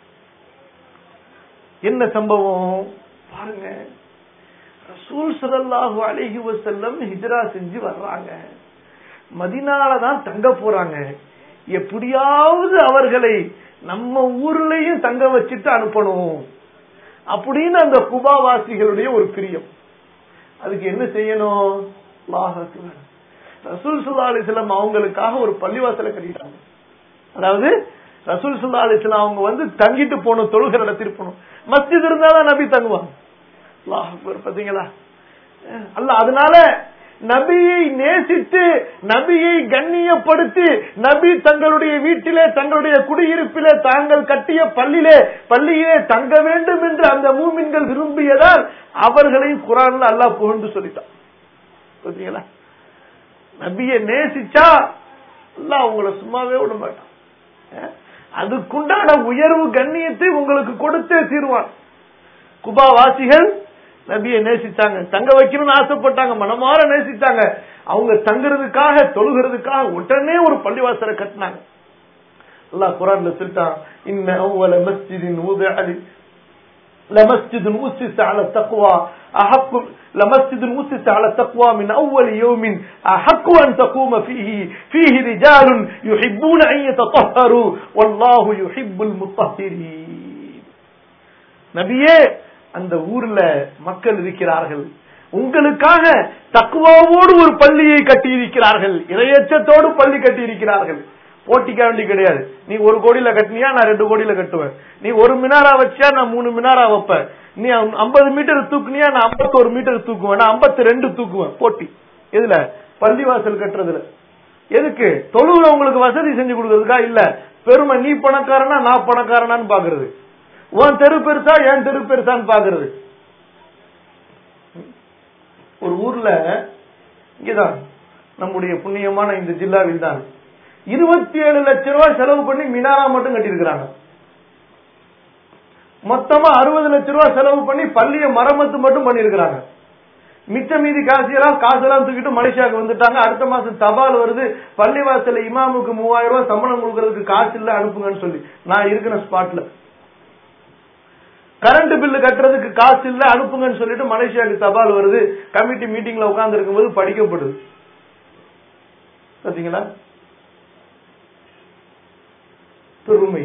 என்ன சம்பவம் பாருங்க ரசூல் ஸல்லல்லாஹு அலைஹி வஸல்லம் ஹிஜ்ரா செஞ்சு வர்றாங்க மதினால தான் தங்க போறாங்க எப்படியாவது அவர்களை நம்ம ஊர்லயும் தங்க வச்சுட்டு அனுப்பணும் அப்படின்னு அந்த குபாவாசிகளுடைய ஒரு பிரியம் அதுக்கு என்ன செய்யணும் அல்லாஹ் அக்பர். ரசூல் சுல்லா அலிஸ்லாம் அவங்களுக்காக ஒரு பள்ளிவாசலை கட்டிட்டாங்க அதாவது ரசூல் சுல்லா அலிஸ்லாம் அவங்க வந்து தங்கிட்டு போகணும் தொழுகை நடத்திட்டு போகணும் மஸ்ஜித் இருந்தாதான் நபி தங்குவாங்க அல்லாஹ் அக்பர். பாத்தீங்களா அல்ல அதனால நபியை நேசித்து நபியை கண்ணியப்படுத்தி நபி தங்களுடைய வீட்டிலே தங்களுடைய குடியிருப்பிலே தாங்கள் கட்டிய பள்ளியிலே பள்ளியிலே தங்க வேண்டும் என்று அந்த மூமின்கள் விரும்பியதால் அவர்களையும் குரான்ல அல்லாஹ் புகழ்ந்து சொல்லிட்டான் பாத்தீங்களா நபியை நேசிச்சா அல்லாஹ் உங்களை சும்மாவே விட மாட்டான் அஹ் அதுக்குண்டான உயர்வு கண்ணியத்தை உங்களுக்கு கொடுத்தே தீர்வான் குபா வாசிகள் நபியை நேசிச்சாங்க தங்க வைக்கணும்னு ஆசைப்பட்டாங்க மனமாற நேசிச்சாங்க அவங்க தங்குறதுக்காக தொழுகிறதுக்காக உடனே ஒரு பள்ளிவாசலை கட்டினாங்க அல்லாஹ் குரான்ல சொல்லிட்டான் இன்ன அவ்வள மஸ்ஜிதின் ஊதஅலி لمسجد أسس على التقوى أحق لمسجد أسس على التقوى من أول يوم أحق أن تقوم فيه فيه رجال يحبون أن يتطهروا والله يحب المطهرين நபியே அந்த ஊர்ல மக்கள் இருக்கிறார்கள் உங்களுக்காக தக்குவாவோடு ஒரு பள்ளியை கட்டி இருக்கிறார்கள் இரையச்சத்தோடு பள்ளி கட்டி இருக்கிறார்கள் போட்டிக்க வேண்டி கிடையாது நீ ஒரு கோடியில கட்டினியா நான் ரெண்டு கோடியில கட்டுவேன் நீ ஒரு மினாரா வச்சியா நான் மூணு மினாரா வைப்பேன் நீ ஐம்பது மீட்டர் தூக்குனியா நான் ஐம்பத்தோரு மீட்டர் தூக்குவேன் நான் ஐம்பத்தி ரெண்டு தூக்குவேன் போட்டி எதுல பள்ளிவாசல் கட்டுறதுல எதுக்கு தொழுவுல உங்களுக்கு வசதி செஞ்சு கொடுக்கறதுக்கா இல்ல பெருமை நீ பணக்காரனா நான் பணக்காரனான்னு பாக்குறது உன் தெரு பெருசா என் தெரு பெருசான்னு பாக்குறது ஒரு ஊர்ல இங்கதான் நம்முடைய புண்ணியமான இந்த ஜில்லாவில் தான் இருபத்தி ஏழு லட்சம் ரூபாய் செலவு பண்ணி மினாரா மட்டும் கட்டியிருக்கிறாங்க மொத்தமா அறுபது லட்சம் ரூபாய் செலவு பண்ணி பள்ளிய மரமத்து மட்டும் பண்ணிருக்கிறாங்க மிச்ச மீதி காசியெல்லாம் காசெல்லாம் தூக்கிட்டு மலேசியாவுக்கு வந்துட்டாங்க அடுத்த மாசம் தபால் வருது பள்ளிவாசல இமாமுக்கு மூவாயிரம் ரூபாய் சம்பளம் கொடுக்கறதுக்கு காசு இல்ல அனுப்புங்கன்னு சொல்லி நான் இருக்கிற ஸ்பாட்ல கரண்ட் பில்லு கட்டுறதுக்கு காசு இல்ல அனுப்புங்கன்னு சொல்லிட்டு மலேசியாவுக்கு தபால் வருது கமிட்டி மீட்டிங்ல உட்கார்ந்து இருக்கும்போது படிக்கப்படுது பாத்தீங்களா பெருமை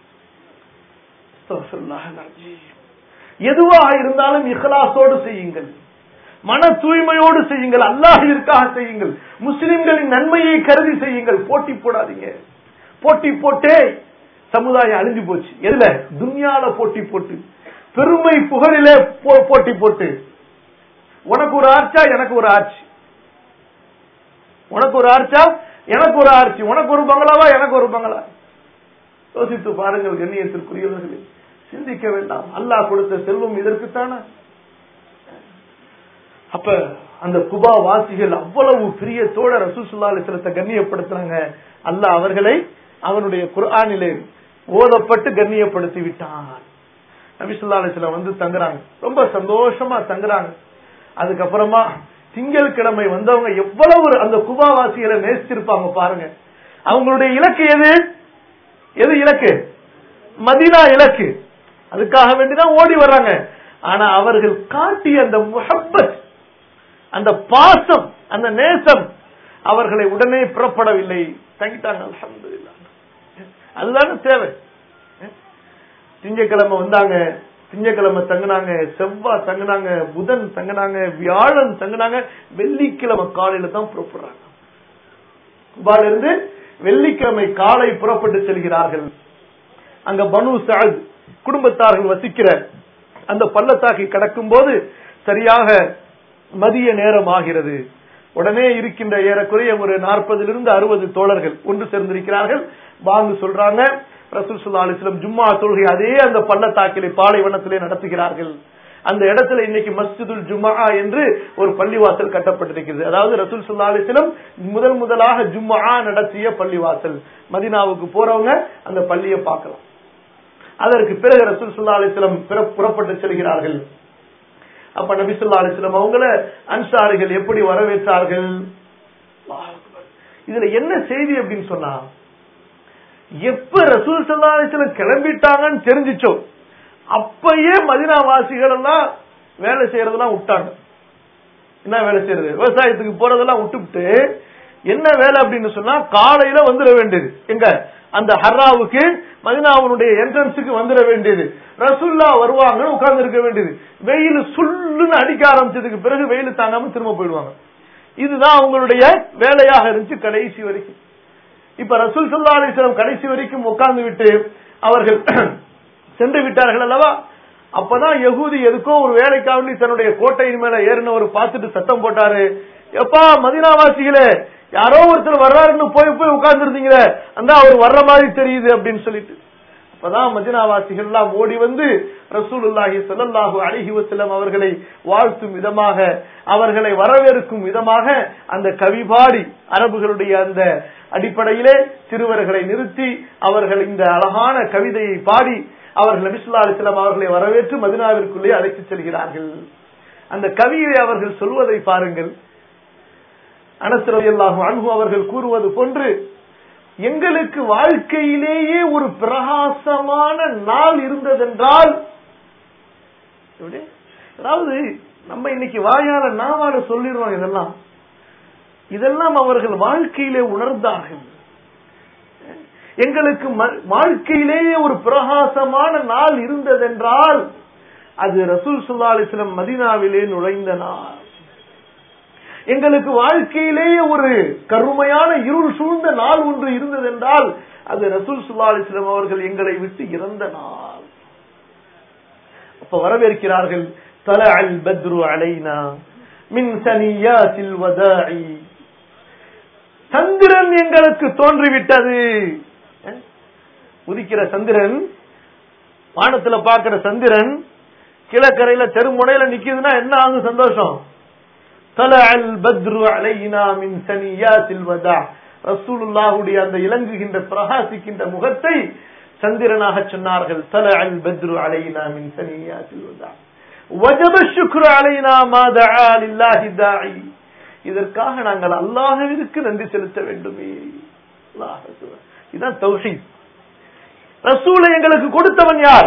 எதுவாக இருந்தாலும் இஹ்லாசோடு செய்யுங்கள் மன தூய்மையோடு செய்யுங்கள் அல்லாஹிற்காக செய்யுங்கள் முஸ்லிம்களின் நன்மையை கருதி செய்யுங்கள் போட்டி போடாதீங்க போட்டி போட்டே சமுதாயம் அழிஞ்சு போச்சு எதுல துன்யால போட்டி போட்டு பெருமை புகழிலே போட்டி போட்டு உனக்கு ஒரு ஆட்சா எனக்கு ஒரு ஆட்சி உனக்கு ஒரு ஆட்சா எனக்கு ஒரு ஆட்சி உனக்கு ஒரு பங்களாவா எனக்கு ஒரு பங்களா யோசித்து பாருங்கள் கண்ணியத்திற்குரியவர்களே சிந்திக்க வேண்டாம் அல்லாஹ் கொடுத்த செல்வம் இதற்குத்தானே அப்ப அந்த குபா வாசிகள் அவ்வளவு பிரியத்தோட ரசூசுல்லா அலிஸ்லத்தை கண்ணியப்படுத்துறாங்க அல்லாஹ் அவர்களை அவனுடைய குர்ஆனிலே ஓதப்பட்டு கண்ணியப்படுத்தி விட்டான் நபிசுல்லா அலிஸ்லாம் வந்து தங்குறாங்க ரொம்ப சந்தோஷமா தங்குறாங்க அதுக்கப்புறமா திங்கட்கிழமை வந்தவங்க எவ்வளவு அந்த குபாவாசிகளை நேசிச்சிருப்பாங்க பாருங்க அவங்களுடைய இலக்கு எது எது இலக்கு மதினா இலக்கு அதுக்காக வேண்டிதான் ஓடி வர்றாங்க ஆனா அவர்கள் காட்டிய அந்த முஹப்பத் அந்த பாசம் அந்த நேசம் அவர்களை உடனே புறப்படவில்லை தங்கிட்டாங்க அல்ஹம்துலில்லாஹ் அதுதானே தேவை திங்கக்கிழமை வந்தாங்க திங்கக்கிழமை தங்கினாங்க செவ்வாய் தங்கினாங்க புதன் தங்கினாங்க வியாழன் தங்கினாங்க வெள்ளிக்கிழமை காலையில தான் புறப்படுறாங்க குபால இருந்து வெள்ளிக்கிழமை காலை புறப்பட்டு செல்கிறார்கள் அங்க பனு சாத் குடும்பத்தார்கள் வசிக்கிற அந்த பள்ளத்தாக்கை கடக்கும் போது சரியாக மதிய நேரம் ஆகிறது உடனே இருக்கின்ற ஏறக்குறைய ஒரு நாற்பதிலிருந்து அறுபது தோழர்கள் ஒன்று சேர்ந்திருக்கிறார்கள் வாங்க சொல்றாங்க ரசூல் சுல்லா அலிஸ்லம் ஜும்மா தொழுகை அதே அந்த பள்ளத்தாக்கிலே பாலைவனத்திலே நடத்துகிறார்கள் அந்த இடத்துல இன்னைக்கு மஸ்ஜிதுல் ஜும்மா என்று ஒரு பள்ளிவாசல் கட்டப்பட்டிருக்கிறது அதாவது ரசூல் சுல்லா அலிஸ்லம் முதல் முதலாக ஜும்மா நடத்திய பள்ளிவாசல் மதினாவுக்கு போறவங்க அந்த பள்ளியை பார்க்கலாம் அதற்கு பிறகு ரசூல் சுல்லா அலிஸ்லம் புறப்பட்டு செல்கிறார்கள் அப்ப நபி சொல்லா அலிஸ்லம் அவங்கள அன்சாரிகள் எப்படி வரவேற்றார்கள் இதுல என்ன செய்தி அப்படின்னு சொன்னா எப்ப ரசூல் சல்லா அலிஸ்லம் கிளம்பிட்டாங்கன்னு தெரிஞ்சிச்சோ அப்பயே மதினா வாசிகள் எல்லாம் வேலை செய்யறதெல்லாம் விட்டாங்க என்ன வேலை செய்யறது விவசாயத்துக்கு போறதெல்லாம் விட்டுவிட்டு என்ன வேலை அப்படின்னு சொன்னா காலையில வந்துட வேண்டியது எங்க அந்த ஹர்ராவுக்கு மதினாவுடைய என்ட்ரன்ஸுக்கு வந்துட வேண்டியது ரசுல்லா வருவாங்கன்னு உட்கார்ந்து இருக்க வேண்டியது வெயில் சுள்ளுன்னு அடிக்க ஆரம்பிச்சதுக்கு பிறகு வெயில் தாங்காம திரும்ப போயிடுவாங்க இதுதான் அவங்களுடைய வேலையாக இருந்துச்சு கடைசி வரைக்கும் இப்ப ரசூல் சல்லா அலிஸ்லாம் கடைசி வரைக்கும் உட்கார்ந்து விட்டு அவர்கள் சென்று விட்டார்கள் அல்லவா அப்பதான் யகூதி எதுக்கோ ஒரு வேலைக்காக தன்னுடைய கோட்டையின் மேல ஏறினவர் பார்த்துட்டு சத்தம் போட்டாரு எப்பா மதினாவாசிகளே யாரோ ஒருத்தர் வர்றாருன்னு போய் போய் உட்கார்ந்து இருந்தீங்களே அந்த அவர் வர்ற மாதிரி தெரியுது அப்படின்னு சொல்லிட்டு அப்பதான் மதினாவாசிகள் எல்லாம் ஓடி வந்து ரசூலுல்லாஹி ஸல்லல்லாஹு அலைஹி வஸல்லம் அவர்களை வாழ்த்தும் விதமாக அவர்களை வரவேற்கும் விதமாக அந்த கவி பாடி அரபுகளுடைய அந்த அடிப்படையிலே சிறுவர்களை நிறுத்தி அவர்கள் இந்த அழகான கவிதையை பாடி அவர்கள் நபிசுல்லா அலிஸ்லாம் அவர்களை வரவேற்று மதினாவிற்குள்ளே அழைத்து செல்கிறார்கள் அந்த கவியை அவர்கள் சொல்வதை பாருங்கள் அனசரவையல்லாகும் அன்பு அவர்கள் கூறுவது போன்று எங்களுக்கு வாழ்க்கையிலேயே ஒரு பிரகாசமான நாள் இருந்ததென்றால் அதாவது நம்ம இன்னைக்கு வாயால நாவால சொல்லிடுறோம் இதெல்லாம் இதெல்லாம் அவர்கள் வாழ்க்கையிலே உணர்ந்தார்கள் எங்களுக்கு வாழ்க்கையிலேயே ஒரு பிரகாசமான நாள் இருந்ததென்றால் அது ரசூல் சுல்லா அலிஸ்லம் மதினாவிலே நுழைந்த நாள் எங்களுக்கு வாழ்க்கையிலேயே ஒரு கருமையான இருள் சூழ்ந்த நாள் ஒன்று இருந்ததென்றால் அது ரசூல் சுல்லா அலிஸ்லம் அவர்கள் எங்களை விட்டு இறந்த நாள் அப்ப வரவேற்கிறார்கள் தல அல் பத்ரு அலைனா மின் சனியாசில் வதாயி சந்திரன் எங்களுக்கு தோன்றிவிட்டது உதிக்கிற சந்திரன் வானத்துல பாக்குற சந்திரன் கிழக்கரையில தெருமுனையில நிக்குதுன்னா என்ன ஆகும் சந்தோஷம் طلع البدر علينا من سنيات الوداع ரசூலுல்லாஹுடைய அந்த இலங்குகின்ற பிரகாசிக்கின்ற முகத்தை சந்திரனாக சொன்னார்கள் طلع البدر علينا من سنيات الوداع وجب الشكر علينا ما دعا لله داعي இதற்காக நாங்கள் அல்லாஹ்விற்கு நன்றி செலுத்த வேண்டுமே அல்லாஹ் இதான் தௌஹீத் ரசூலை எங்களுக்கு கொடுத்தவன் யார்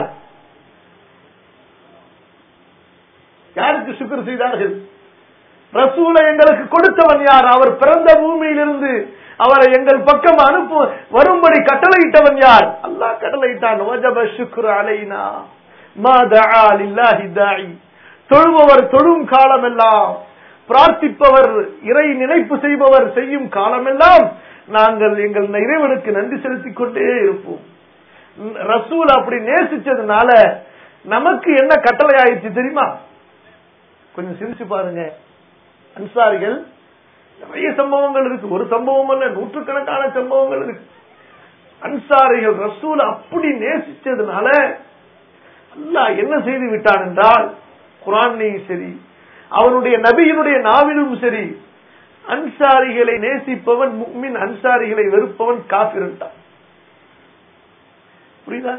யாருக்கு சுக்கர் செய்தார்கள் ரசூலை எங்களுக்கு கொடுத்தவன் யார் அவர் பிறந்த பூமியிலிருந்து அவரை எங்கள் பக்கம் அனுப்பு வரும்படி கட்டளையிட்டவன் யார் அல்லாஹ் கட்டளையிட்டான் வஜப சுக்ரு அலைனா மா தஆ லில்லாஹி தாஇ தொழுபவர் தொழும் காலமெல்லாம் பிரார்த்திப்பவர் இறை நினைப்பு செய்பவர் செய்யும் காலமெல்லாம் நாங்கள் எங்கள் இறைவனுக்கு நன்றி செலுத்திக் கொண்டே இருப்போம் ரசூல் அப்படி நேசிச்சதுனால நமக்கு என்ன கட்டளை ஆயிடுச்சு தெரியுமா கொஞ்சம் சிரிச்சு பாருங்க அன்சாரிகள் நிறைய சம்பவங்கள் இருக்கு ஒரு சம்பவம் அல்ல நூற்றுக்கணக்கான சம்பவங்கள் இருக்கு அன்சாரிகள் ரசூல் அப்படி நேசிச்சதுனால அல்லாஹ் என்ன செய்து விட்டான் என்றால் குரான்லையும் சரி அவனுடைய நபியினுடைய நாவிலும் சரி அன்சாரிகளை நேசிப்பவன் முக்மின் அன்சாரிகளை வெறுப்பவன் காப்பிருந்தான் புரியுதா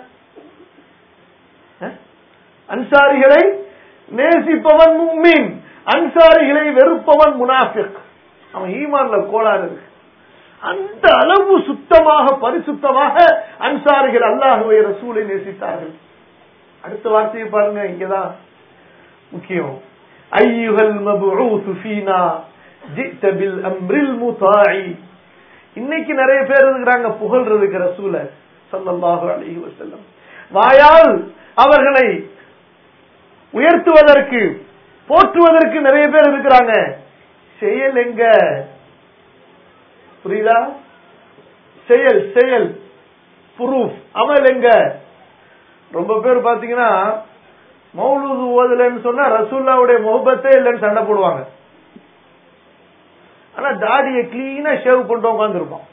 அன்சாரிகளை நேசிப்பவன் முக்மின் அன்சாரிகளை வெறுப்பவன் முனாஃபிக் அவன் ஈமான்ல கோளாறு இருக்கு அந்த அளவு சுத்தமாக பரிசுத்தமாக அன்சாரிகள் அல்லாஹுவை ரசூலை நேசித்தார்கள் அடுத்த வார்த்தையை பாருங்க இங்கதான் முக்கியம் ஐயுகல் மபுஊசு ஃபீனா ஜித்த பில் அம்ரில் முதாஇ இன்னைக்கு நிறைய பேர் இருக்கிறாங்க புகழ்றதுக்கு ரசூல ஸல்லல்லாஹு அலைஹி வஸல்லம் வாயால் அவர்களை உயர்த்துவதற்கு போற்றுவதற்கு நிறைய பேர் இருக்கிறாங்க செயல் எங்க புரியுதா செயல் செயல் புரூஃப் அமல் எங்க ரொம்ப பேர் பாத்தீங்கன்னா மௌலூது ஓதலன்னு சொன்னா ரசூல்லாவுடைய முகபத்தே இல்லைன்னு சண்டை போடுவாங்க ஆனா தாடியை கிளீனா ஷேவ் பண்ணிட்டு உட்காந்துருப்பான்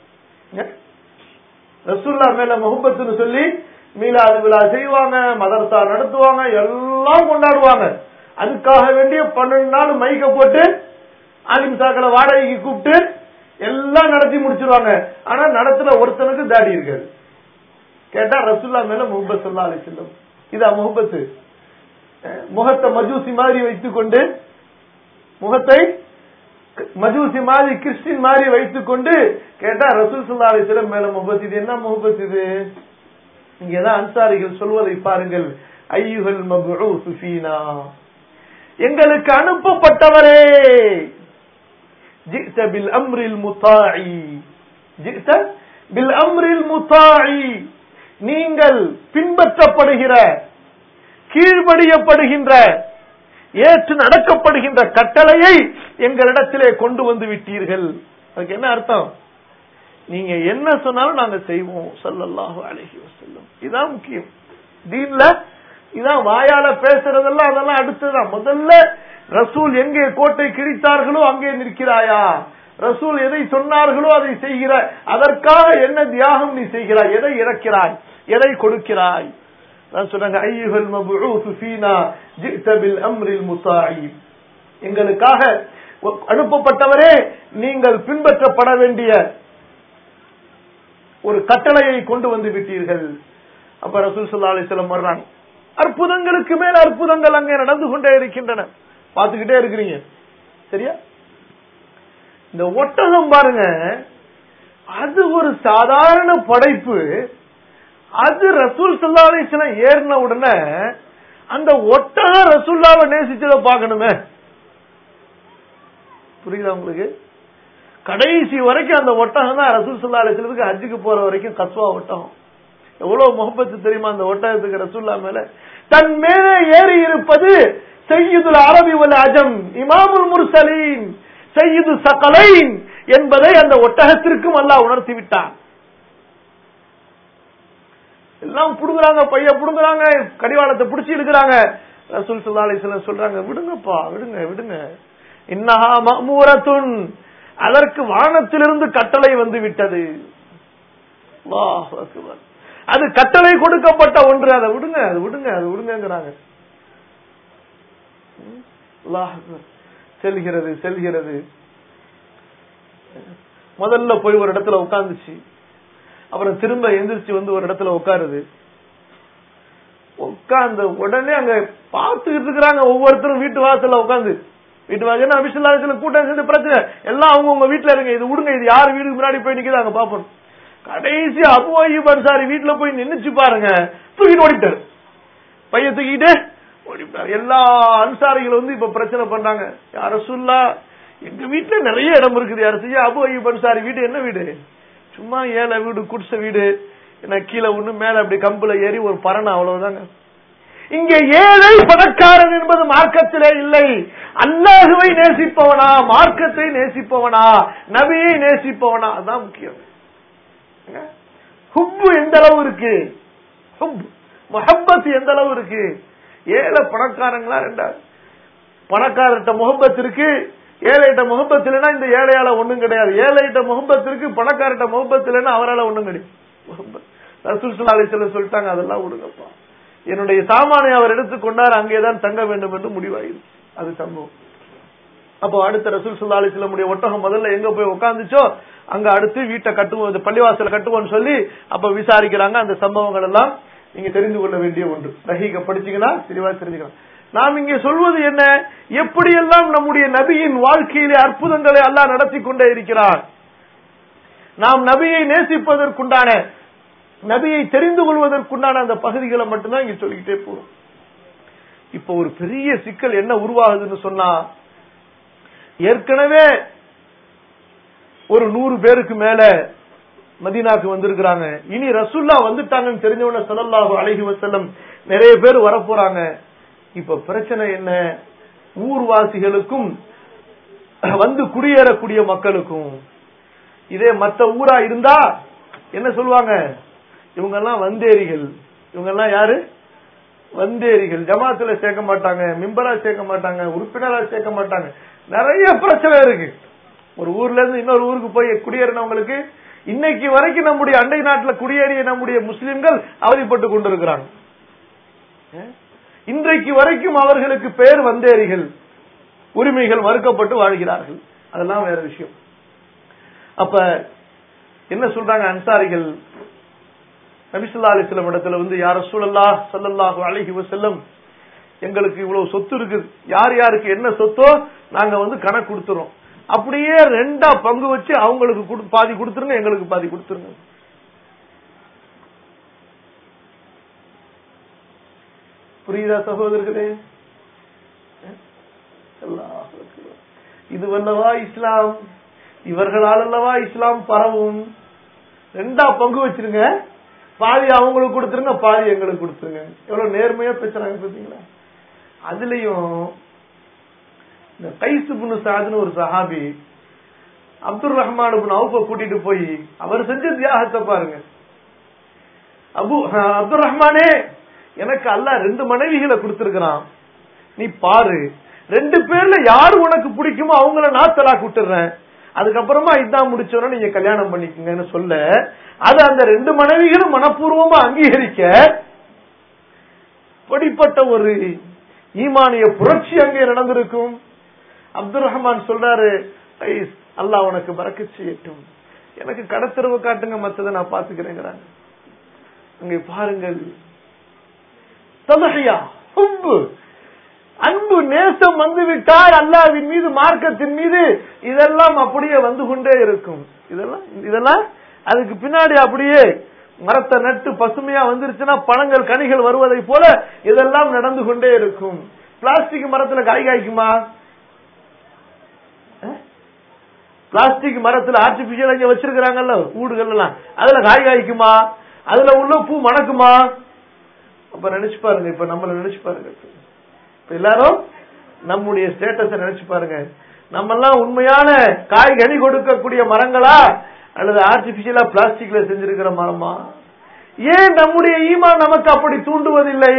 ரசூல்லா மேல முகப்பத்துன்னு சொல்லி மீலாது விழா செய்வாங்க மதரசா நடத்துவாங்க எல்லாம் கொண்டாடுவாங்க அதுக்காக வேண்டிய பன்னெண்டு நாள் மைக்க போட்டு ஆலிம் சாக்களை வாடகைக்கு கூப்பிட்டு எல்லாம் நடத்தி முடிச்சிருவாங்க ஆனா நடத்துல ஒருத்தனுக்கு தாடி இருக்காது கேட்டா ரசுல்லா மேல முகப்பத் சொல்லா அலி செல்லம் இதா முகப்பத்து அஹ் முகத்தை மஜூசி மாதிரி வைத்துக் கொண்டு முகத்தை மஜூசி மாதிரி கிறிஸ்டின் மாதிரி வைத்துக் கொண்டு கேட்டா ரசூல் சுல்லா அலி செல்லம் மேல முகப்பத் இது என்ன முகப்பத் இது இங்கதான் அன்சாரிகள் சொல்வதை பாருங்கள் ஐயுகள் மபுஊசு ஃபீனா எங்களுக்கு அனுப்பப்பட்டவரே ஜித்த பில் அம்ரில் முத்தாஇ ஜித்த பில் அம்ரில் முத்தாஇ நீங்கள் பின்பற்றப்படுகிற கீழ்படியப்படுகின்ற ஏற்று நடக்கப்படுகின்ற கட்டளையை எங்களிடத்திலே கொண்டு வந்து விட்டீர்கள் அதுக்கு என்ன அர்த்தம் நீங்க என்ன சொன்னாலும் நாங்க செய்வோம் ஸல்லல்லாஹு அலைஹி வஸல்லம் இதான் முக்கியம் தீன்ல இதான் வாயால பேசுறதெல்லாம் அதெல்லாம் அடுத்ததுதான் முதல்ல ரசூல் எங்கே கோட்டை கிழித்தார்களோ அங்கே நிற்கிறாயா ரசூல் எதை சொன்னார்களோ அதை செய்கிற அதற்காக என்ன தியாகம் நீ செய்கிறாய் எதை இறக்கிறாய் எதை கொடுக்கிறாய் நான் சொன்னாங்க ஐயுகள் மபுஊசு ஃபீனா ஜித்த பில் அம்ரில் முசாஇ எங்களுக்காக அனுப்பப்பட்டவரே நீங்கள் பின்பற்றப்பட வேண்டிய ஒரு கட்டளையை கொண்டு வந்து விட்டீர்கள் அப்ப ரசூல் சல்லா அலிஸ்லம் வர்றாங்க அற்புதங்களுக்கு மேல் அற்புதங்கள் அங்கே நடந்து கொண்டே இருக்கின்றன பார்த்துக்கிட்டே இருக்கிறீங்க சரியா இந்த ஒட்டகம் பாருங்க அது ஒரு சாதாரண படைப்பு அது ரசூல் சல்லா அலிஸ்லாம் ஏறின உடனே அந்த ஒட்டகம் ரசூல்லாவை நேசிச்சதை பார்க்கணுமே புரியுதா உங்களுக்கு கடைசி வரைக்கும் அந்த ஒட்டகம் தான் ரசூல் சல்லா அலிஸ்லத்துக்கு ஹஜ்ஜுக்கு போற வரைக்கும் கஸ்வா ஒட்டகம் எவ்வளவு முகப்பத்து தெரியுமா அந்த ஒட்டகத்துக்கு ரசூல்லா மேல தன் மேலே ஏறி இருப்பது செய்யுதுல் அரபி வல் அஜம் இமாமுல் முர்சலீன் செய்யுது சகலைன் என்பதை அந்த ஒட்டகத்திற்கும் அல்லாஹ் உணர்த்தி விட்டான் எல்லாம் புடுங்குறாங்க பைய புடுங்குறாங்க கடிவாளத்தை பிடிச்சி இருக்கிறாங்க ரசூல் சல்லா அலிஸ்லாம் சொல்றாங்க விடுங்கப்பா விடுங்க விடுங்க இன்னஹா மமூரத்துன் அதற்கு வானத்திலிருந்து கட்டளை வந்து விட்டது அல்லாஹ் அக்பர். அது கட்டளை கொடுக்கப்பட்ட ஒன்று அதை விடுங்க அது விடுங்க அது விடுங்கிறாங்க அல்லாஹ் அக்பர். செல்கிறது செல்கிறது முதல்ல போய் ஒரு இடத்துல உட்கார்ந்துச்சு அப்புறம் திரும்ப எந்திரிச்சு வந்து ஒரு இடத்துல உட்காருது உட்கார்ந்த உடனே அங்க பார்த்துக்கிட்டு இருக்கிறாங்க ஒவ்வொருத்தரும் வீட்டு வாசல்ல உட்காந்து வீட்டு வாசல் அபிஷல்லாத்துல கூட்டம் சேர்ந்து பிரச்சனை எல்லாம் அவங்க உங்க வீட்டுல இருங்க இது விடுங்க இது யார் வீடுக்கு முன்னாடி போய் நிக்குது அங்க பாப்போம் கடைசி அபு அய்யூப் அன்சாரி வீட்டுல போய் நின்னுச்சு பாருங்க தூக்கிட்டு ஓடிட்டாரு பையன் தூக்கிட்டு ஓடிட்டாரு எல்லா அன்சாரிகள் வந்து இப்ப பிரச்சனை பண்றாங்க யார சொல்லா எங்க வீட்டுல நிறைய இடம் இருக்குது யார செய்ய அபு அய்யூப் அன்சாரி வீடு என்ன வீடு சும்மா ஏழை வீடு குடிச வீடு என்ன கீழே ஒண்ணு மேல அப்படி கம்புல ஏறி ஒரு பரணம் அவ்வளவுதாங்க இங்க ஏழை பணக்காரன் என்பது மார்க்கத்திலே இல்லை அல்லாஹுவை நேசிப்பவனா மார்க்கத்தை நேசிப்பவனா நபியை நேசிப்பவனா அதான் முக்கியம் ஹுப்பு எந்த அளவு இருக்கு ஹுப் முஹப்பத் எந்த அளவு இருக்கு ஏழை பணக்காரங்களா ரெண்டாவது பணக்காரர்கிட்ட முகப்பத் இருக்கு ஏழைகிட்ட முகப்பத் இல்லைன்னா இந்த ஏழையால ஒண்ணும் கிடையாது ஏழைகிட்ட முகப்பத் இருக்கு பணக்காரர்கிட்ட முகப்பத் இல்லைன்னா அவரால ஒண்ணும் கிடையாது முஹப்பத். ரசூல் ஸல்லல்லாஹு அலைஹி வஸல்லம் சொல்லிட்டாங்க அதெல்லாம் விடுங்கப்பா என்னுடைய சாமானை அவர் எடுத்துக்கொண்டார் அங்கேதான் தங்க வேண்டும் என்று முடிவாயிருக்கு அது சம்பவம் அப்போ அடுத்த ரசூல் சுல்லா அலிஸ்லமுடைய ஒட்டகம் முதல்ல எங்க போய் உட்காந்துச்சோ அங்க அடுத்து வீட்டை கட்டுவோம் இந்த பள்ளிவாசல கட்டுவோம்னு சொல்லி அப்ப விசாரிக்கிறாங்க அந்த சம்பவங்கள் எல்லாம் நீங்க தெரிந்து கொள்ள வேண்டிய ஒன்று ரஹீக படிச்சீங்கன்னா தெளிவா தெரிஞ்சுக்கலாம் நாம் இங்கே சொல்வது என்ன எப்படியெல்லாம் நம்முடைய நபியின் வாழ்க்கையிலே அற்புதங்களை எல்லாம் நடத்தி கொண்டே இருக்கிறார் நாம் நபியை நேசிப்பதற்குண்டான நபியை தெரிந்து கொள்வதற்குண்டான அந்த பகுதிகளை மட்டும்தான் இங்க சொல்லிக்கிட்டே போறோம் இப்ப ஒரு பெரிய சிக்கல் என்ன உருவாகுதுன்னு சொன்னா ஏற்கனவே ஒரு நூறு பேருக்கு மேல மதீனாக்கு வந்திருக்கிறாங்க இனி ரசுல்லா வந்துட்டாங்கன்னு தெரிஞ்சவன ஸல்லல்லாஹு அலைஹி வஸல்லம் நிறைய பேர் வரப்போறாங்க இப்ப பிரச்சனை என்ன ஊர்வாசிகளுக்கும் வந்து குடியேறக்கூடிய மக்களுக்கும் இதே மத்த ஊரா இருந்தா என்ன சொல்லுவாங்க இவங்க எல்லாம் வந்தேரிகள் இவங்க எல்லாம் யாரு வந்தேரிகள் ஜமாத்துல சேர்க்க மாட்டாங்க மிம்பரா சேர்க்க மாட்டாங்க உறுப்பினரா சேர்க்க மாட்டாங்க நிறைய பிரச்சனை இருக்கு ஒரு ஊர்ல இருந்து இன்னொரு ஊருக்கு போய் குடியேறினவங்களுக்கு இன்னைக்கு வரைக்கும் நம்முடைய அண்டை நாட்டுல குடியேறிய நம்முடைய முஸ்லிம்கள் அவதிப்பட்டு கொண்டிருக்கிறாங்க அஹ்? இன்றைக்கு வரைக்கும் அவர்களுக்கு பெயர் வந்தேரிகள் உரிமைகள் மறுக்கப்பட்டு வாழ்கிறார்கள் அதெல்லாம் வேற விஷயம் அப்ப என்ன சொல்றாங்க அன்சாரிகள் நபிசுல்லா அலிஸ்லம் இடத்துல வந்து யார சூழல்லா சல்லல்லாஹு அலைஹி வஸல்லம் எங்களுக்கு இவ்வளவு சொத்து இருக்குது யார் யாருக்கு என்ன சொத்தோ நாங்க வந்து கணக்கு கொடுத்துறோம் அப்படியே ரெண்டா பங்கு வச்சு அவங்களுக்கு குடு- பாதி கொடுத்துருங்க எங்களுக்கு பாதி கொடுத்துருங்க புரியுதா சகோதரர்களே அல்லாஹ் அக்பர். இது வல்லவா இஸ்லாம் இவர்களால் அல்லவா இஸ்லாம் பரவும் ரெண்டா பங்கு வச்சிருங்க பாதி அவங்களுக்கு கொடுத்துருங்க பாதி எங்களுக்கு கொடுத்துருங்க எவ்வளவு நேர்மையா பேசுறாங்க பாத்தீங்களா அதுலயும் இந்த கைசு புனு சாதுன்னு ஒரு சஹாபி அப்துல் ரஹ்மான் இப்னு அவுஃப கூட்டிட்டு போய் அவர் செஞ்ச தியாகத்தை பாருங்க அபு அப்துல் ரஹ்மானே எனக்கு அல்லாஹ் ரெண்டு மனைவிகளை கொடுத்திருக்கிறான் நீ பாரு ரெண்டு பேர்ல யாரு உனக்கு பிடிக்குமோ அவங்கள நான் தலாக் விட்டுறேன் அதுக்கப்புறமா இதான் முடிச்சோன்னா நீங்க கல்யாணம் பண்ணிக்கங்கன்னு சொல்ல அது அந்த ரெண்டு மனைவிகளும் மனப்பூர்வமா அங்கீகரிக்க படிப்பட்ட ஒரு ஈமானிய புரட்சி அங்கே நடந்திருக்கும் அப்துல் ரஹ்மான் சொல்றாரு "ஐஸ், அல்லாஹ் உனக்கு பறக்க செய்யட்டும் எனக்கு கடத்தரவு காட்டுங்க மத்ததை நான் பாத்துக்கிறேங்கிறாங்க அங்கே பாருங்கள் தலஹியா ஹுப்பு அன்பு நேசம் வந்து விட்டால் அல்லாவின் மீது மார்க்கத்தின் மீது இதெல்லாம் அப்படியே வந்து கொண்டே இருக்கும் இதெல்லாம் இதெல்லாம் அதுக்கு பின்னாடி அப்படியே மரத்தை நட்டு பசுமையா வந்துருச்சுன்னா பழங்கள் கனிகள் வருவதை போல இதெல்லாம் நடந்து கொண்டே இருக்கும் பிளாஸ்டிக் மரத்துல காய் காய்க்குமா பிளாஸ்டிக் மரத்துல ஆர்டிபிஷியல் அங்க வச்சிருக்கிறாங்கல்ல ஊடுகள் எல்லாம் அதுல காய் காய்க்குமா அதுல உள்ள பூ மணக்குமா அப்ப நினைச்சு பாருங்க இப்ப நம்மள நினைச்சு பாருங்க இப்ப எல்லாரும் நம்முடைய ஸ்டேட்டஸ நினைச்சு பாருங்க நம்ம எல்லாம் உண்மையான காய் கனி கொடுக்கக்கூடிய மரங்களா அல்லது ஆர்டிபிஷியலா பிளாஸ்டிக்ல செஞ்சிருக்கிற மரமா ஏன் நம்முடைய ஈமான் நமக்கு அப்படி தூண்டுவதில்லை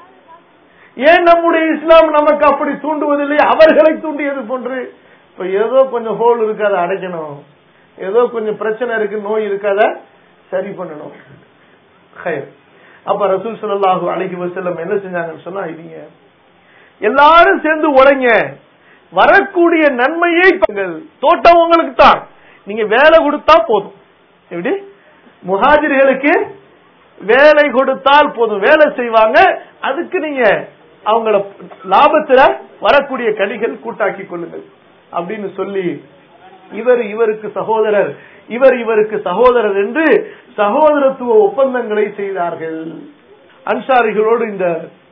ஏன் நம்முடைய இஸ்லாம் நமக்கு அப்படி தூண்டுவதில்லை அவர்களை தூண்டியது போன்று இப்ப ஏதோ கொஞ்சம் ஹோல் இருக்கு அதை அடைக்கணும் ஏதோ கொஞ்சம் பிரச்சனை இருக்கு நோய் இருக்கு அதை சரி பண்ணணும் ஹைர். அப்ப ரசூல் ஸல்லல்லாஹு அலைஹி வஸல்லம் என்ன செஞ்சாங்கன்னு சொன்னா இவங்க எல்லாரும் சேர்ந்து உழைங்க வரக்கூடிய நன்மையை பாருங்கள். தோட்டம் உங்களுக்கு தான் நீங்க வேலை கொடுத்தா போதும் எப்படி முஹாஜிர்களுக்கு வேலை கொடுத்தால் போதும் வேலை செய்வாங்க அதுக்கு நீங்க அவங்கள லாபத்துல வரக்கூடிய கனிகள் கூட்டாக்கி கொள்ளுங்கள் அப்படின்னு சொல்லி இவர் இவருக்கு சகோதரர் இவர் இவருக்கு சகோதரர் என்று சகோதரத்துவ ஒப்பந்தங்களை செய்தார்கள் அன்சாரிகளோடு இந்த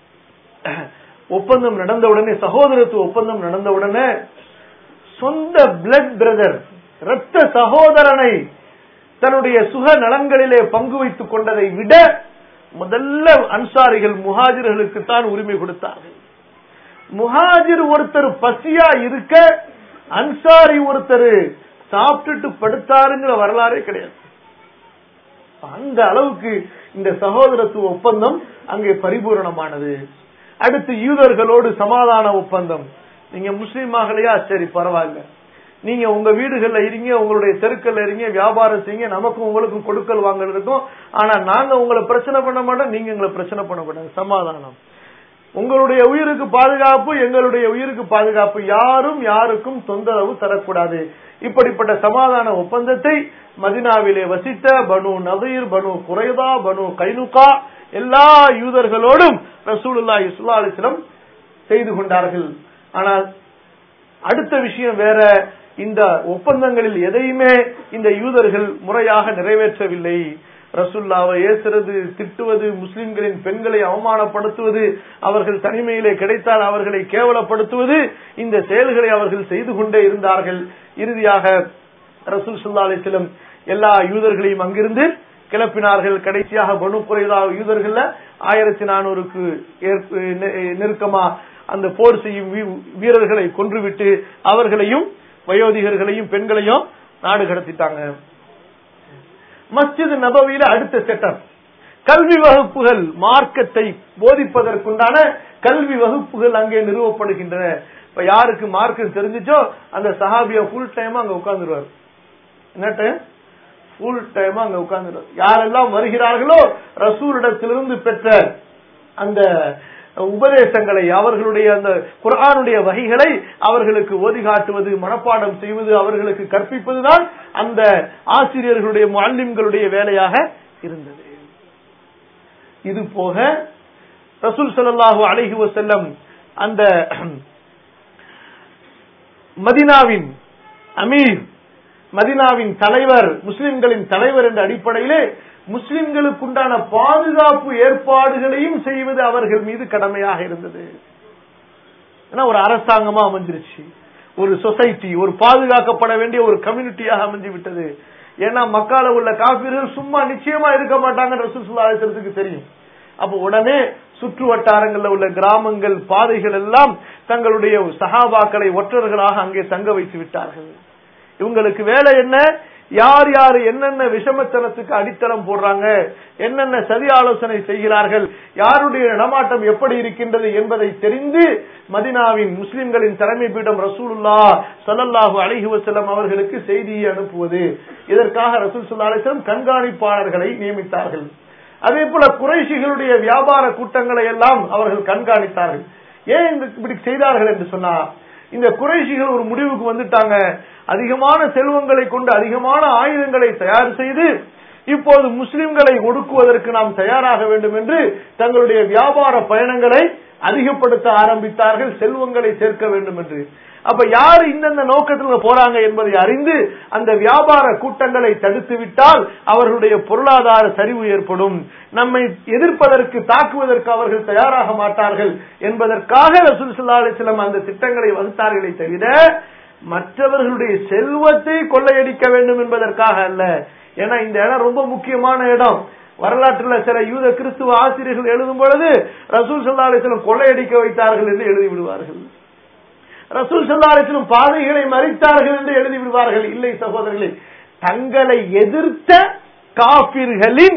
ஒப்பந்தம் நடந்தவுடனே சகோதரத்துவ ஒப்பந்தம் நடந்தவுடனே சொந்த பிளட் பிரதர் இரத்த சகோதரனை தன்னுடைய சுக நலன்களிலே பங்கு வைத்துக் கொண்டதை விட முதல்ல அன்சாரிகள் முஹாஜிர்களுக்கு தான் உரிமை கொடுத்தார்கள் முஹாஜிர் ஒருத்தர் பசியா இருக்க அன்சாரி ஒருத்தர் சாப்பிட்டுட்டு படுத்தாருங்கிற வரலாறே கிடையாது அந்த அளவுக்கு இந்த சகோதரத்துவ ஒப்பந்தம் அங்கே பரிபூரணமானது அடுத்து யூதர்களோடு சமாதான ஒப்பந்தம் நீங்க முஸ்லீம் ஆகலையா சரி பரவாயில்ல நீங்க உங்க வீடுகள்ல இருங்க உங்களுடைய தெருக்கள்ல இருங்க வியாபாரம் செய்யுங்க நமக்கும் உங்களுக்கும் கொடுக்கல் வாங்கல் இருக்கும் ஆனா நாங்க உங்களை பிரச்சனை பண்ண மாட்டோம் நீங்க எங்களை பிரச்சனை பண்ணக்கூடாது சமாதானம் உங்களுடைய உயிருக்கு பாதுகாப்பு எங்களுடைய உயிருக்கு பாதுகாப்பு யாரும் யாருக்கும் தொந்தரவு தரக்கூடாது இப்படிப்பட்ட சமாதான ஒப்பந்தத்தை மதினாவிலே வசித்த பனு நதீர் பனு குறைதா பனு கைனுகா எல்லா யூதர்களோடும் ரசூலுல்லாஹி ஸல்லல்லாஹு அலைஹி வஸல்லம் செய்து கொண்டார்கள் ஆனால் அடுத்த விஷயம் வேற இந்த ஒப்பந்தங்களில் எதையுமே இந்த யூதர்கள் முறையாக நிறைவேற்றவில்லை ரசுல்லாவை ஏசுறது திட்டுவது முஸ்லிம்களின் பெண்களை அவமானப்படுத்துவது அவர்கள் தனிமையிலே கிடைத்தால் அவர்களை கேவலப்படுத்துவது இந்த செயல்களை அவர்கள் செய்து கொண்டே இருந்தார்கள் இறுதியாக ரசூல் சுல்லா அலிஸ்லம் எல்லா யூதர்களையும் அங்கிருந்து கிளப்பினார்கள் கடைசியாக பனு குறைதா யூதர்கள்ல ஆயிரத்தி நானூறுக்கு நெருக்கமா அந்த போர் செய்யும் வீரர்களை கொன்றுவிட்டு அவர்களையும் வயோதிகர்களையும் பெண்களையும் நாடு கடத்திட்டாங்க மஸ்ஜித் நபவியில அடுத்த செட்டப் கல்வி வகுப்புகள் மார்க்கத்தை போதிப்பதற்குண்டான கல்வி வகுப்புகள் அங்கே நிறுவப்படுகின்றன இப்ப யாருக்கு மார்க்கம் தெரிஞ்சிச்சோ அந்த சஹாபியா ஃபுல் டைம் அங்க உட்கார்ந்துருவார் என்ன டைம் ஃபுல் டைம் அங்க உட்கார்ந்துருவார் யாரெல்லாம் வருகிறார்களோ ரசூலிடத்திலிருந்து பெற்ற அந்த உபதேசங்களை அவர்களுடைய அந்த குரானுடைய வகைகளை அவர்களுக்கு ஓதி காட்டுவது மனப்பாடம் செய்வது அவர்களுக்கு கற்பிப்பதுதான் அந்த ஆசிரியர்களுடைய முல்லிம்களுடைய வேலையாக இருந்தது இது போக ரசூல் சல்லாஹூ அலஹி வசல்லம் அந்த மதினாவின் அமீர் மதினாவின் தலைவர் முஸ்லிம்களின் தலைவர் என்ற அடிப்படையிலே முஸ்லிம்களுக்குண்டான பாதுகாப்பு ஏற்பாடுகளையும் செய்வது அவர்கள் மீது கடமையாக இருந்தது ஏன்னா ஒரு அரசாங்கமா அமைஞ்சிருச்சு ஒரு சொசைட்டி ஒரு பாதுகாக்கப்பட வேண்டிய ஒரு கம்யூனிட்டியாக அமைஞ்சு விட்டது ஏன்னா மக்கால உள்ள காப்பீர்கள் சும்மா நிச்சயமா இருக்க மாட்டாங்க ரசூசுல்லாத்துக்கு தெரியும் அப்ப உடனே சுற்று வட்டாரங்கள்ல உள்ள கிராமங்கள் பாதைகள் எல்லாம் தங்களுடைய சகாபாக்களை ஒற்றர்களாக அங்கே தங்க வைத்து விட்டார்கள் இவங்களுக்கு வேலை என்ன யார் யார் என்னென்ன விஷமத்தனத்துக்கு அடித்தளம் போடுறாங்க என்னென்ன சதி ஆலோசனை செய்கிறார்கள் யாருடைய நடமாட்டம் எப்படி இருக்கின்றது என்பதை தெரிந்து மதினாவின் முஸ்லிம்களின் தலைமை பீடம் ரசூலுல்லா சல்லல்லாஹு அலிஹி வசல்லம் அவர்களுக்கு செய்தியை அனுப்புவது இதற்காக ரசூல் சுல்லா அலிஸ்லம் கண்காணிப்பாளர்களை நியமித்தார்கள் அதே போல குறைஷிகளுடைய வியாபார கூட்டங்களை எல்லாம் அவர்கள் கண்காணித்தார்கள் ஏன் இப்படி செய்தார்கள் என்று சொன்னா இந்த குறைஷிகள் ஒரு முடிவுக்கு வந்துட்டாங்க அதிகமான செல்வங்களை கொண்டு அதிகமான ஆயுதங்களை தயார் செய்து இப்போது முஸ்லிம்களை ஒடுக்குவதற்கு நாம் தயாராக வேண்டும் என்று தங்களுடைய வியாபார பயணங்களை அதிகப்படுத்த ஆரம்பித்தார்கள் செல்வங்களை சேர்க்க வேண்டும் என்று அப்ப யார் இந்தந்த நோக்கத்தில் போறாங்க என்பதை அறிந்து அந்த வியாபார கூட்டங்களை தடுத்து விட்டால் அவர்களுடைய பொருளாதார சரிவு ஏற்படும் நம்மை எதிர்ப்பதற்கு தாக்குவதற்கு அவர்கள் தயாராக மாட்டார்கள் என்பதற்காக ரசூல் சுல்லா அலிஸ்லாம் அந்த திட்டங்களை வகுத்தார்களே தவிர மற்றவர்களுடைய செல்வத்தை கொள்ளையடிக்க வேண்டும் என்பதற்காக அல்ல ஏன்னா இந்த இடம் ரொம்ப முக்கியமான இடம் வரலாற்றுல சில யூத கிறிஸ்துவ ஆசிரியர்கள் எழுதும் பொழுது ரசூல் சல்லா அலிஸ்லம் கொள்ளையடிக்க வைத்தார்கள் என்று எழுதி விடுவார்கள் ரசூல் சல்லா அலிஸ்லம் பாதைகளை மறித்தார்கள் என்று எழுதி விடுவார்கள் இல்லை சகோதரர்களே தங்களை எதிர்த்த காபிர்களின்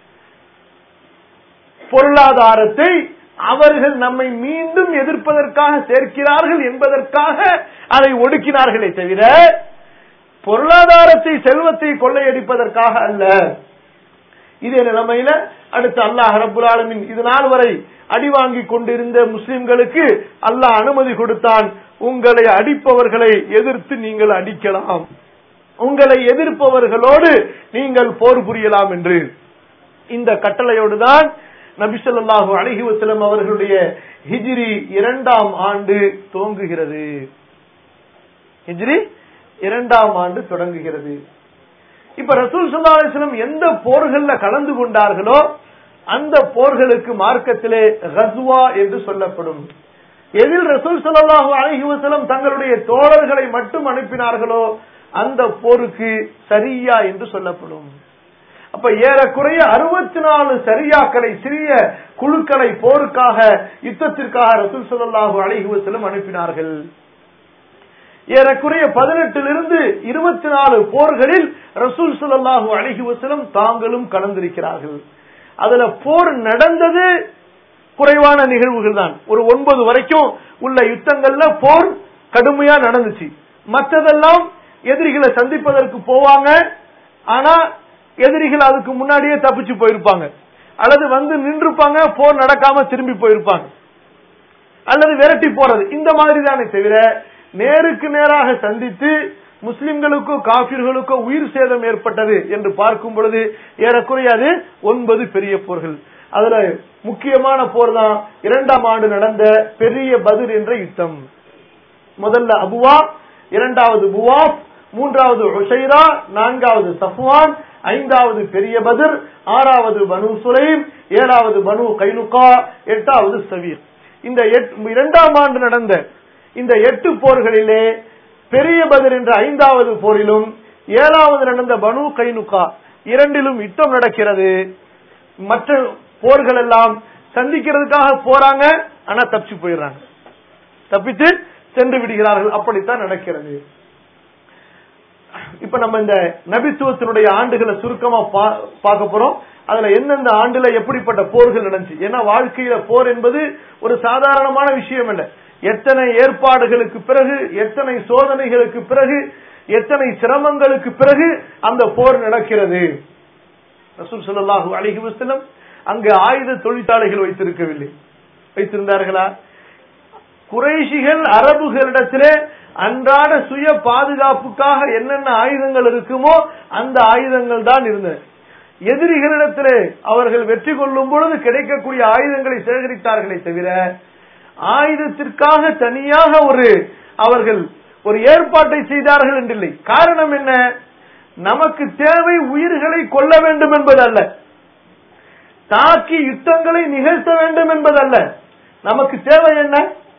பொருளாதாரத்தை அவர்கள் நம்மை மீண்டும் எதிர்ப்பதற்காக சேர்க்கிறார்கள் என்பதற்காக அதை ஒடுக்கினார்களே தவிர பொருளாதாரத்தை செல்வத்தை கொள்ளையடிப்பதற்காக அல்ல இதே நிலைமையில அடுத்து அல்லாஹ் ரபுல் ஆலமின் இது நாள் வரை அடி வாங்கி கொண்டிருந்த முஸ்லிம்களுக்கு அல்லாஹ் அனுமதி கொடுத்தான் உங்களை அடிப்பவர்களை எதிர்த்து நீங்கள் அடிக்கலாம் உங்களை எதிர்ப்பவர்களோடு நீங்கள் போர் புரியலாம் என்று இந்த கட்டளையோடு தான் நபிசல்லாஹு அலஹி வசலம் அவர்களுடைய ஹிஜ்ரி இரண்டாம் ஆண்டு துவங்குகிறது ஹிஜ்ரி இரண்டாம் ஆண்டு தொடங்குகிறது இப்ப ரசூல் சல்லா அலிஸ்லம் எந்த போர்கள்ல கலந்து கொண்டார்களோ அந்த போர்களுக்கு மார்க்கத்திலே ரஸ்வா என்று சொல்லப்படும் எதில் ரசூல் சல்லாஹூ அலஹி வசலம் தங்களுடைய தோழர்களை மட்டும் அனுப்பினார்களோ அந்த போருக்கு சரியா என்று சொல்லப்படும் அப்ப ஏறக்குறைய அறுபத்தி நாலு சரியாக்களை சிறிய குழுக்களை போருக்காக யுத்தத்திற்காக ரசூல் சல்லாஹூ அலஹி வசலம் அனுப்பினார்கள் ஏறக்குறைய பதினெட்டிலிருந்து இருபத்தி நாலு போர்களில் ரசூல் சுல்லாஹூ அழகி வசலம் தாங்களும் கலந்திருக்கிறார்கள் அதுல போர் நடந்தது குறைவான நிகழ்வுகள் தான் ஒரு ஒன்பது வரைக்கும் உள்ள யுத்தங்கள்ல போர் கடுமையா நடந்துச்சு மற்றதெல்லாம் எதிரிகளை சந்திப்பதற்கு போவாங்க ஆனா எதிரிகள் அதுக்கு முன்னாடியே தப்பிச்சு போயிருப்பாங்க அல்லது வந்து நின்றுப்பாங்க போர் நடக்காம திரும்பி போயிருப்பாங்க அல்லது விரட்டி போறது இந்த மாதிரி தானே தவிர நேருக்கு நேராக சந்தித்து முஸ்லிம்களுக்கோ காபிர்களுக்கோ உயிர் சேதம் ஏற்பட்டது என்று பார்க்கும் பொழுது ஏறக்குறைய அது ஒன்பது பெரிய போர்கள் அதுல முக்கியமான போர் தான் இரண்டாம் ஆண்டு நடந்த பெரிய பதிர் என்ற யுத்தம் முதல்ல அபுவா இரண்டாவது புவாப் மூன்றாவது உஷைரா நான்காவது சஃப்வான் ஐந்தாவது பெரிய பத்ர் ஆறாவது பனு சுலைம் ஏழாவது பனு கைனுகா எட்டாவது சவீர் இந்த எட்- இரண்டாம் ஆண்டு நடந்த இந்த எட்டு போர்களிலே பெரிய பதர் என்ற ஐந்தாவது போரிலும் ஏழாவது நடந்த பனு கைனுகா இரண்டிலும் யுத்தம் நடக்கிறது மற்ற போர்கள் எல்லாம் சந்திக்கிறதுக்காக போறாங்க ஆனா தப்பிச்சு போயிடுறாங்க தப்பித்து சென்று விடுகிறார்கள் அப்படித்தான் நடக்கிறது இப்ப நம்ம இந்த நபித்துவத்தினுடைய ஆண்டுகளை சுருக்கமா பா- பார்க்க போறோம் அதுல எந்தெந்த ஆண்டுல எப்படிப்பட்ட போர்கள் நடந்துச்சு ஏன்னா வாழ்க்கையில போர் என்பது ஒரு சாதாரணமான விஷயம் அல்ல எத்தனை ஏற்பாடுகளுக்கு பிறகு எத்தனை சோதனைகளுக்கு பிறகு எத்தனை சிரமங்களுக்கு பிறகு அந்த போர் நடக்கிறது ரசூல் ஸல்லல்லாஹு அலைஹி வஸல்லம் அங்கு ஆயுத தொழிற்சாலைகள் வைத்திருக்கவில்லை வைத்திருந்தார்களா குறைஷிகள் அரபுகளிடத்திலே அன்றாட சுய பாதுகாப்புக்காக என்னென்ன ஆயுதங்கள் இருக்குமோ அந்த ஆயுதங்கள் தான் இருந்தன எதிரிகளிடத்திலே அவர்கள் வெற்றி கொள்ளும் பொழுது கிடைக்கக்கூடிய ஆயுதங்களை சேகரித்தார்களே தவிர ஆயுதத்திற்காக தனியாக ஒரு அவர்கள் ஒரு ஏற்பாட்டை செய்தார்கள் என்றில்லை காரணம் என்ன நமக்கு தேவை உயிர்களை கொல்ல வேண்டும் என்பதல்ல தாக்கி யுத்தங்களை நிகழ்த்த வேண்டும் என்பதல்ல நமக்கு தேவை என்ன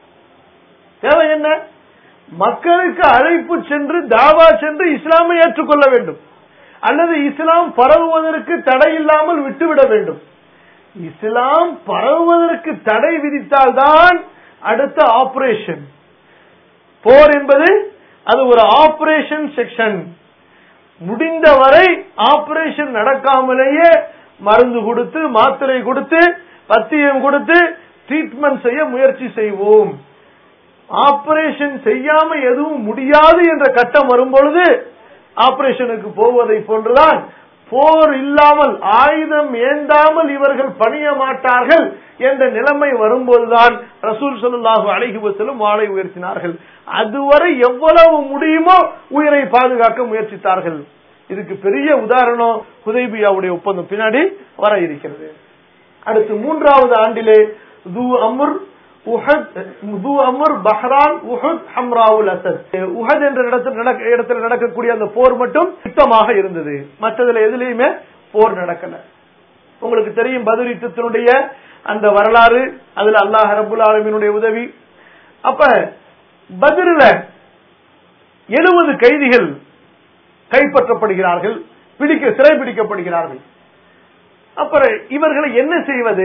தேவை என்ன மக்களுக்கு அழைப்பு சென்று தாவா சென்று இஸ்லாமை ஏற்றுக்கொள்ள வேண்டும் அல்லது இஸ்லாம் பரவுவதற்கு தடை இல்லாமல் விட்டுவிட வேண்டும் இஸ்லாம் பரவுவதற்கு தடை விதித்தால்தான் அடுத்த ஆபரேஷன் போர் என்பது அது ஒரு ஆபரேஷன் செக்ஷன் முடிந்தவரை ஆபரேஷன் நடக்காமலேயே மருந்து கொடுத்து மாத்திரை கொடுத்து பத்தியம் கொடுத்து ட்ரீட்மெண்ட் செய்ய முயற்சி செய்வோம் ஆபரேஷன் செய்யாம எதுவும் முடியாது என்ற கட்டம் வரும்பொழுது ஆபரேஷனுக்கு போவதை போன்றுதான் போர் இல்லாமல் ஆயுதம் ஏந்தாமல் இவர்கள் பணிய மாட்டார்கள் என்ற நிலைமை வரும்போதுதான் ரசூல் ஸல்லல்லாஹு அலைஹி வஸல்லம் வாளை உயர்த்தினார்கள் அதுவரை எவ்வளவு முடியுமோ உயிரை பாதுகாக்க முயற்சித்தார்கள் இதுக்கு பெரிய உதாரணம் ஹுதைபியாவுடைய ஒப்பந்தம் பின்னாடி வர இருக்கிறது அடுத்து மூன்றாவது ஆண்டிலே து அமுர் உஹத் து அமுர் பஹ்ரான் உஹத் ஹம்ராவுல் அசத் உஹத் என்ற இடத்தில் நடக்க- இடத்துல நடக்கக்கூடிய அந்த போர் மட்டும் யுத்தமாக இருந்தது மற்றதுல எதுலயுமே போர் நடக்கல உங்களுக்கு தெரியும் பதில் யுத்தத்தினுடைய அந்த வரலாறு அதுல அல்லாஹ் ரபுல் ஆலமீனுடைய உதவி அப்ப பதில எழுபது கைதிகள் கைப்பற்றப்படுகிறார்கள் பிடிக்க சிறை பிடிக்கப்படுகிறார்கள் அப்புறம் இவர்களை என்ன செய்வது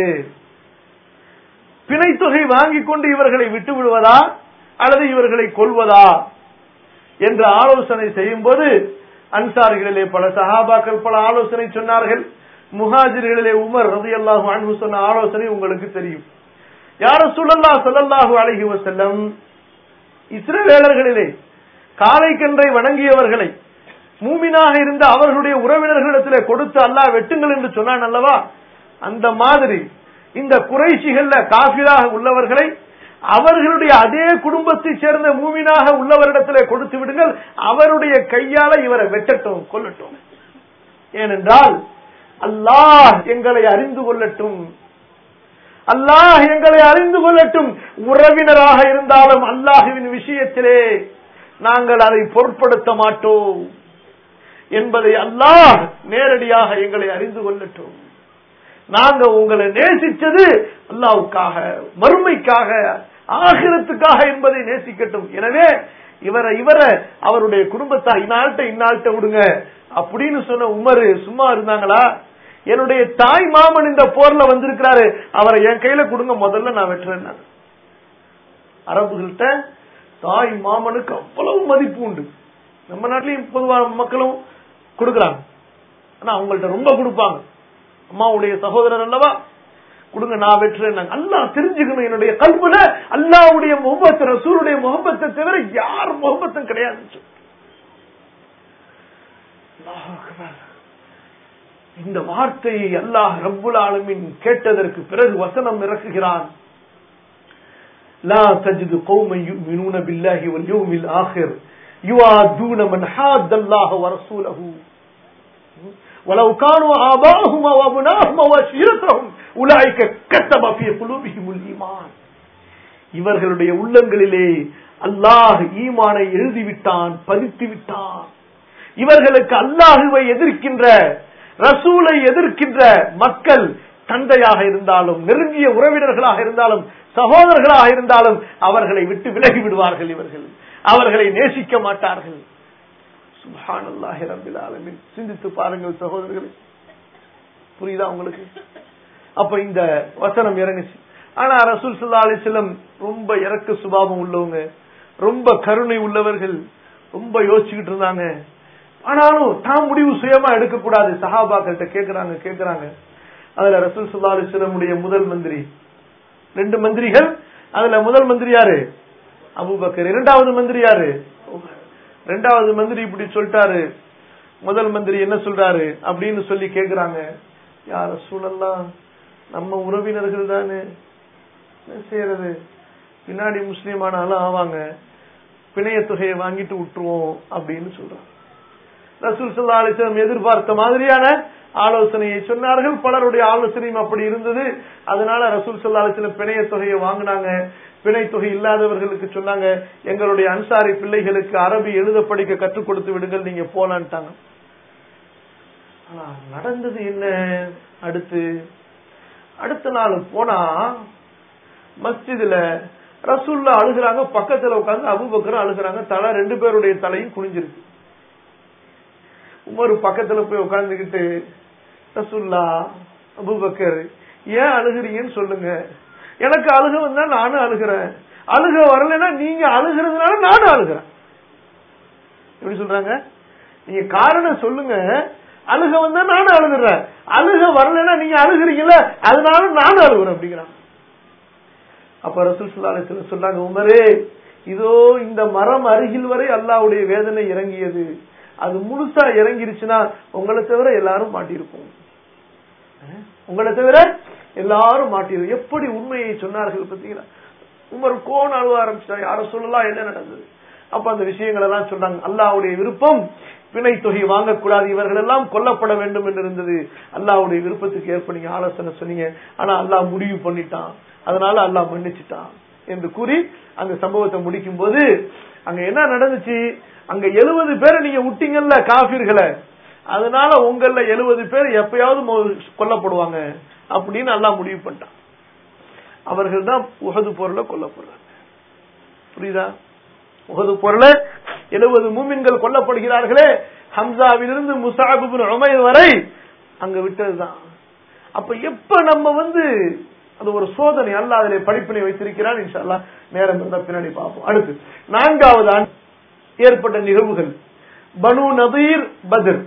பிணைத்தொகை வாங்கிக் கொண்டு இவர்களை விட்டு விடுவதா அல்லது இவர்களை கொள்வதா என்ற ஆலோசனை செய்யும் போது அன்சாரிகளிலே பல சஹாபாக்கள் பல ஆலோசனை சொன்னார்கள் முஹாஜிர்களிலே உமர் ரலியல்லாஹு அன்ஹு சொன்ன ஆலோசனை உங்களுக்கு தெரியும் யார சுழல்லா ஸல்லல்லாஹு அலைஹி வஸல்லம் இஸ்ரவேலர்களிலே காளை கன்றை வணங்கியவர்களை மூமினாக இருந்த அவர்களுடைய உறவினர்களிடத்திலே கொடுத்து அல்லாஹ் வெட்டுங்கள் என்று சொன்னான் அல்லவா அந்த மாதிரி இந்த குறைஷிகள்ல காபிராக உள்ளவர்களை அவர்களுடைய அதே குடும்பத்தை சேர்ந்த மூமினாக உள்ளவரிடத்திலே கொடுத்து விடுங்கள் அவருடைய கையால இவரை வெட்டட்டும் கொல்லட்டும் ஏனென்றால் அல்லாஹ் எங்களை அறிந்து கொள்ளட்டும் அல்லாஹ் எங்களை அறிந்து கொள்ளட்டும் உறவினராக இருந்தாலும் அல்லாஹுவின் விஷயத்திலே நாங்கள் அதை பொருட்படுத்த மாட்டோம் என்பதை அல்லாஹ் நேரடியாக எங்களை அறிந்து கொள்ளட்டும் நாங்க உங்களை நேசிச்சது அல்லாவுக்காக மறுமைக்காக ஆகிரத்துக்காக என்பதை நேசிக்கட்டும் எனவே இவரை இவரை அவருடைய குடும்பத்தார் இந்நாள்கிட்ட இந்நாள்கிட்ட விடுங்க அப்படின்னு சொன்ன உமரு சும்மா இருந்தாங்களா என்னுடைய தாய் மாமன் இந்த போர்ல வந்திருக்கிறாரு அவரை என் கையில கொடுங்க முதல்ல நான் வெட்டுறேன் நான். அரபுகள்கிட்ட தாய் மாமனுக்கு அவ்வளவு மதிப்பு உண்டு நம்ம நாட்டிலையும் பொதுவான மக்களும் கொடுக்கறாங்க ஆனா அவங்கள்ட்ட ரொம்ப கொடுப்பாங்க அம்மாவுடைய சகோதரர் அல்லவா கொடுங்க நான் வெற்றுறேன் அல்லாஹ் தெரிஞ்சுக்கணும் என்னுடைய கல்புல அல்லாவுடைய முகப்பத்து ரசூருடைய முகப்பத்தை தவிர யார் முகப்பத்தும் கிடையாது அல்லாஹ் அக்பர். இந்த வார்த்தையை அல்லாஹ் ரப்புல் ஆலமீன் கேட்டதற்கு பிறகு வசனம் இறக்குகிறான் لا تجد قوما يؤمنون بالله واليوم الآخر يوادون من حاد الله ورسوله ولو كانوا آباءهم وأبناءهم وعشيرتهم أولئك كتب في قلوبهم الإيمان இவர்களுடைய உள்ளங்களிலே அல்லாஹ் ஈமானை எழுதிவிட்டான் பதித்து விட்டான் இவர்களுக்கு அல்லாஹுவை எதிர்க்கின்ற ரசூலை எதிர்க்கின்ற மக்கள் தந்தையாக இருந்தாலும் நெருங்கிய உறவினர்களாக இருந்தாலும் சகோதரர்களாக இருந்தாலும் அவர்களை விட்டு விலகி விடுவார்கள் இவர்கள் அவர்களை நேசிக்க மாட்டார்கள் சுப்ஹானல்லாஹி ரப்பில் ஆலமீன் சிந்தித்து பாருங்கள் சகோதரர்களே புரியுதா உங்களுக்கு அப்ப இந்த வசனம் இறங்குச்சு ஆனா ரசூல் சல்லா அலிஸ்லம் ரொம்ப இறக்க சுபாவம் உள்ளவங்க ரொம்ப கருணை உள்ளவர்கள் ரொம்ப யோசிச்சுக்கிட்டு இருந்தாங்க ஆனாலும் தான் முடிவு சுயமா எடுக்கக்கூடாது சஹாபாக்கள்கிட்ட கேக்குறாங்க கேக்குறாங்க அதுல ரசூல் சல்லா அலிஸ்லமுடைய முதல் மந்திரி ரெண்டு மந்திரிகள் அதுல முதல் மந்திரி யாரு அபூபக்கர் இரண்டாவது மந்திரி யாரு ரெண்டாவது மந்திரி இப்படி சொல்லிட்டாரு முதல் மந்திரி என்ன சொல்றாரு அப்படின்னு சொல்லி கேக்குறாங்க யார சூழல்லாம் நம்ம உறவினர்கள் தானே என்ன செய்யறது பின்னாடி முஸ்லீம் ஆனாலும் ஆவாங்க பிணைய தொகையை வாங்கிட்டு விட்டுருவோம் அப்படின்னு சொல்றாங்க ரசூல் சல்லா அலிஸ்லாம் எதிர்பார்த்த மாதிரியான ஆலோசனையை சொன்னார்கள் பலருடைய ஆலோசனையும் அப்படி இருந்தது அதனால ரசூல் சல்லா அலிஸ்லாம் பிணைய தொகையை வாங்கினாங்க பிணை தொகை இல்லாதவர்களுக்கு சொன்னாங்க எங்களுடைய அன்சாரி பிள்ளைகளுக்கு அரபி எழுத படிக்க கற்றுக் கொடுத்து விடுங்கள் நீங்க போலான்ட்டாங்க ஆனா நடந்தது என்ன அடுத்து அடுத்த நாள் போனா மஸ்ஜிதுல ரசூல்லா அழுகுறாங்க பக்கத்துல உட்கார்ந்து அபுபக்கரும் அழுகுறாங்க தலை ரெண்டு பேருடைய தலையும் குனிஞ்சிருக்கு உமர் பக்கத்துல போய் உட்கார்ந்துகிட்டு ரசூல்லா அபுபக்கர் ஏன் அழுகுறீங்கன்னு சொல்லுங்க எனக்கு அழுக வந்தா நானும் அழுகிறேன் அழுக வரலைன்னா நீங்க அழுகிறதுனால நானும் அழுகிறேன் எப்படி சொல்றாங்க நீங்க காரணம் சொல்லுங்க அழுக வந்தா நானும் அழுகுறேன் அழுக வரலைன்னா நீங்க அழுகுறீங்கல்ல அதனால நானும் அழுகுறேன் அப்படிங்கிறான் அப்ப ரசூல் சுல்லாலத்துல சொன்னாங்க உமரே இதோ இந்த மரம் அருகில் வரை அல்லாவுடைய வேதனை இறங்கியது அது முழுசா இறங்கிருச்சுன்னா உங்களை தவிர எல்லாரும் மாட்டிருப்போம் உங்களை தவிர எல்லாரும் மாட்டிருக்கும் எப்படி உண்மையை சொன்னார்கள் பார்த்தீங்களா உமர் கோன் அழுவ ஆரம்பிச்சிட்டாங்க யார சொல்லலாம் என்ன நடந்தது அப்ப அந்த விஷயங்கள் எல்லாம் சொன்னாங்க அல்லாவுடைய விருப்பம் பிணை தொகை வாங்கக்கூடாது இவர்கள் எல்லாம் கொல்லப்பட வேண்டும் என்று இருந்தது அல்லாவுடைய விருப்பத்துக்கு ஏற்ப நீங்க ஆலோசனை சொன்னீங்க ஆனா அல்லாஹ் முடிவு பண்ணிட்டான் அதனால அல்லாஹ் மன்னிச்சுட்டான் என்று கூறி அந்த சம்பவத்தை முடிக்கும் போது அங்க என்ன நடந்துச்சு அங்க எழுபது பேரை நீங்க விட்டீங்கல்ல காபிர்களை அதனால உங்கள எழுபது பேர் எப்பயாவது கொல்லப்படுவாங்க அப்படின்னு எல்லாம் முடிவு பண்ணிட்டான் அவர்கள் தான் உகது பொருளை கொல்லப்படுறாங்க புரியுதா உகது பொருளை எழுபது மூமின்கள் கொல்லப்படுகிறார்களே ஹம்சாவிலிருந்து முசாபிபின் உமைர் வரை அங்க விட்டதுதான் அப்ப எப்ப நம்ம வந்து அது ஒரு சோதனை அல்ல அதிலே படிப்பினை வைத்திருக்கிறான் இன்ஷால்லா நேரம் இருந்தா பின்னாடி பார்ப்போம் அடுத்து நான்காவது ஆண்டு ஏற்பட்ட நிகழ்வுகள் பனு நதீர் பத்ர்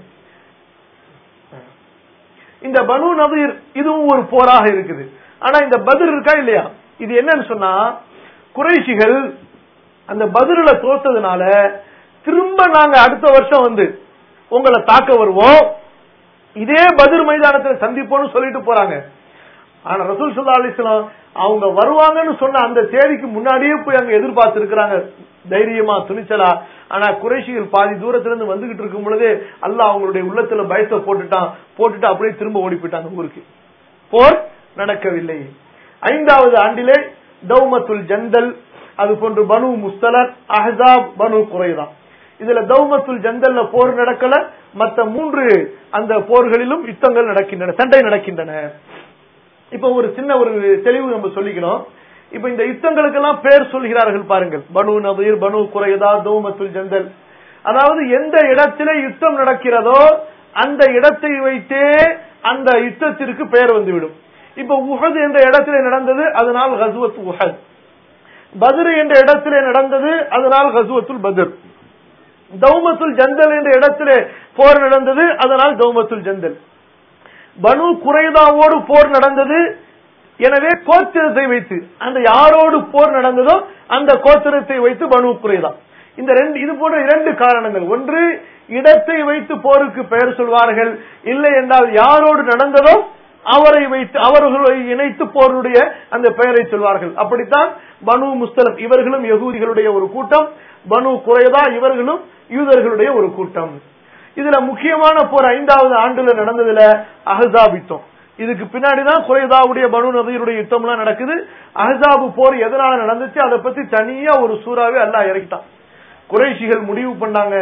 இந்த பனு நதீர் இதுவும் ஒரு போராக இருக்குது ஆனா இந்த பதிர் இருக்கா இல்லையா இது என்னன்னு சொன்னா குறைஷிகள் அந்த பதில தோத்ததுனால திரும்ப நாங்க அடுத்த வருஷம் வந்து உங்களை தாக்க வருவோம் இதே பதிர் மைதானத்தில் சந்திப்போம்னு சொல்லிட்டு போறாங்க ஆனா ரசூல் சுல்லா அலிஸ்லாம் அவங்க வருவாங்கன்னு சொன்ன அந்த தேதிக்கு முன்னாடியே போய் அங்க எதிர்பார்த்து இருக்கிறாங்க தைரியமா துணிச்சலா ஆனா குறைஷிகள் பாதி தூரத்துல இருந்து வந்துகிட்டு இருக்கும் பொழுதே அல்ல அவங்களுடைய உள்ளத்துல பயத்தை போட்டுட்டான் போட்டுட்டு அப்படியே திரும்ப ஓடி போயிட்டாங்க ஊருக்கு போர் நடக்கவில்லை ஐந்தாவது ஆண்டிலே தௌமத்துல் ஜந்தல் அது போன்று பனு முஸ்தலர் அஹாப் பனு குறைதா இதுல தௌமத்துல் ஜந்தல்ல போர் நடக்கல மத்த மூன்று அந்த போர்களிலும் யுத்தங்கள் நடக்கின்றன சண்டை நடக்கின்றன இப்ப ஒரு சின்ன ஒரு தெளிவு நம்ம சொல்லிக்கணும் இப்ப இந்த யுத்தங்களுக்கெல்லாம் பேர் சொல்கிறார்கள் பாருங்கள் பனு நபீர் பனு குறைதா தௌமத்துல் ஜந்தல் அதாவது எந்த இடத்திலே யுத்தம் நடக்கிறதோ அந்த இடத்தை வைத்தே அந்த யுத்தத்திற்கு பெயர் வந்துவிடும் இப்ப உஹது என்ற இடத்திலே நடந்தது அதனால் ஹசுவத் உஹத் பத்ர் என்ற இடத்திலே நடந்தது அதனால் ஹசுவத்துல் பத்ர் தௌமத்துல் ஜந்தல் என்ற இடத்திலே போர் நடந்தது அதனால் தௌமத்துல் ஜந்தல் பனு குறைதாவோடு போர் நடந்தது எனவே கோத்திரத்தை வைத்து அந்த யாரோடு போர் நடந்ததோ அந்த கோத்திரத்தை வைத்து பனு குறைதா இந்த ரெண்டு இது போன்ற இரண்டு காரணங்கள் ஒன்று இடத்தை வைத்து போருக்கு பெயர் சொல்வார்கள் இல்லை என்றால் யாரோடு நடந்ததோ அவரை வைத்து அவர்களை இணைத்து போருடைய அந்த பெயரை சொல்வார்கள் அப்படித்தான் பனு முஸ்தலம் இவர்களும் யகூதிகளுடைய ஒரு கூட்டம் பனு குறைதா இவர்களும் யூதர்களுடைய ஒரு கூட்டம் இதுல முக்கியமான போர் ஐந்தாவது ஆண்டுல நடந்ததுல அஹசாப் யுத்தம் இதுக்கு பின்னாடிதான் குறைதாவுடைய பனு நதியுடைய யுத்தம் எல்லாம் நடக்குது அஹசாபு போர் எதனால நடந்துச்சு அதை பத்தி தனியா ஒரு சூறாவே அல்லா இறக்கிட்டான் குறைஷிகள் முடிவு பண்ணாங்க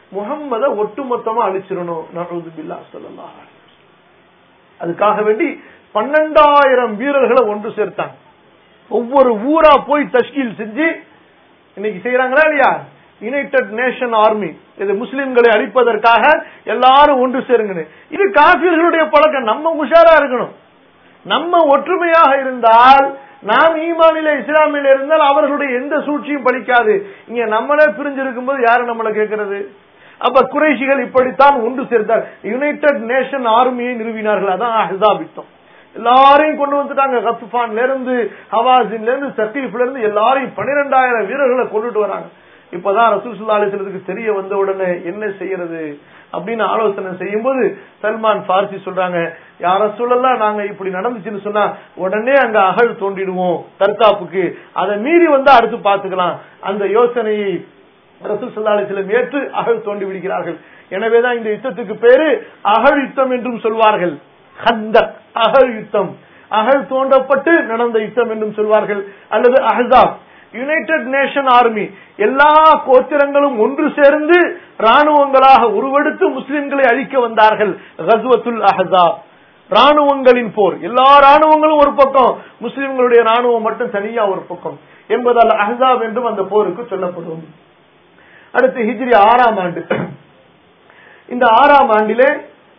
முகம்மத ஒட்டுமொத்தமா அழிச்சிடணும் நழுது பில்லா சொல்லலாம் அதுக்காக வேண்டி பன்னெண்டாயிரம் வீரர்களை ஒன்று சேர்த்தாங்க ஒவ்வொரு ஊரா போய் தஷ்கீல் செஞ்சு இன்னைக்கு செய்யறாங்களா இல்லையா யுனைடெட் நேஷன் ஆர்மி இது முஸ்லிம்களை அழிப்பதற்காக எல்லாரும் ஒன்று சேருங்க இது காபிர்களுடைய பழக்கம் நம்ம உஷாரா இருக்கணும் நம்ம ஒற்றுமையாக இருந்தால் நாம் ஈமானில இஸ்லாமில இருந்தால் அவர்களுடைய எந்த சூழ்ச்சியும் பலிக்காது இங்க நம்மளே பிரிஞ்சிருக்கும் போது யாரு நம்மள கேட்கறது அப்ப குறைஷிகள் இப்படித்தான் ஒன்று சேர்ந்தார் யுனைடெட் நேஷன் ஆர்மியை நிறுவினார்கள் அதான் அஹ்ஸாப் யுத்தம் எல்லாரையும் கொண்டு வந்துட்டாங்க கத்துஃபான்ல இருந்து ஹவாசின்ல இருந்து சத்தீஃப்ல இருந்து எல்லாரையும் பன்னிரெண்டாயிரம் வீரர்களை கொண்டுட்டு வராங்க இப்பதான் ரசூல் சுல்லா அலிஸ்லத்துக்கு தெரிய வந்த உடனே என்ன செய்யறது அப்படின்னு ஆலோசனை செய்யும் போது சல்மான் பார்சி சொல்றாங்க யார சொல்லலாம் நாங்க இப்படி நடந்துச்சுன்னு சொன்னா உடனே அங்க அகழ் தோண்டிடுவோம் தற்காப்புக்கு அதை மீறி வந்தா அடுத்து பாத்துக்கலாம் அந்த யோசனையை ரசூல் சல்லா அலிஸ்லம் ஏற்று அகழ் தோண்டி விடுகிறார்கள் எனவேதான் இந்த யுத்தத்துக்கு பேரு அகழ் யுத்தம் என்றும் சொல்வார்கள் ஹந்தக் அகழ் யுத்தம் அகழ் தோண்டப்பட்டு நடந்த யுத்தம் என்றும் சொல்வார்கள் அல்லது அஹ்சாப் யுனைடெட் நேஷன் ஆர்மி எல்லா கோத்திரங்களும் ஒன்று சேர்ந்து ராணுவங்களாக உருவெடுத்து முஸ்லிம்களை அழிக்க வந்தார்கள் கஸ்வத்துல் அஹசாப் ராணுவங்களின் போர் எல்லா ராணுவங்களும் ஒரு பக்கம் முஸ்லிம்களுடைய ராணுவம் மட்டும் தனியா ஒரு பக்கம் என்பதால் அஹசாப் என்றும் அந்த போருக்கு சொல்லப்படும் அடுத்து ஹிஜ்ரி ஆறாம் ஆண்டு இந்த ஆறாம் ஆண்டிலே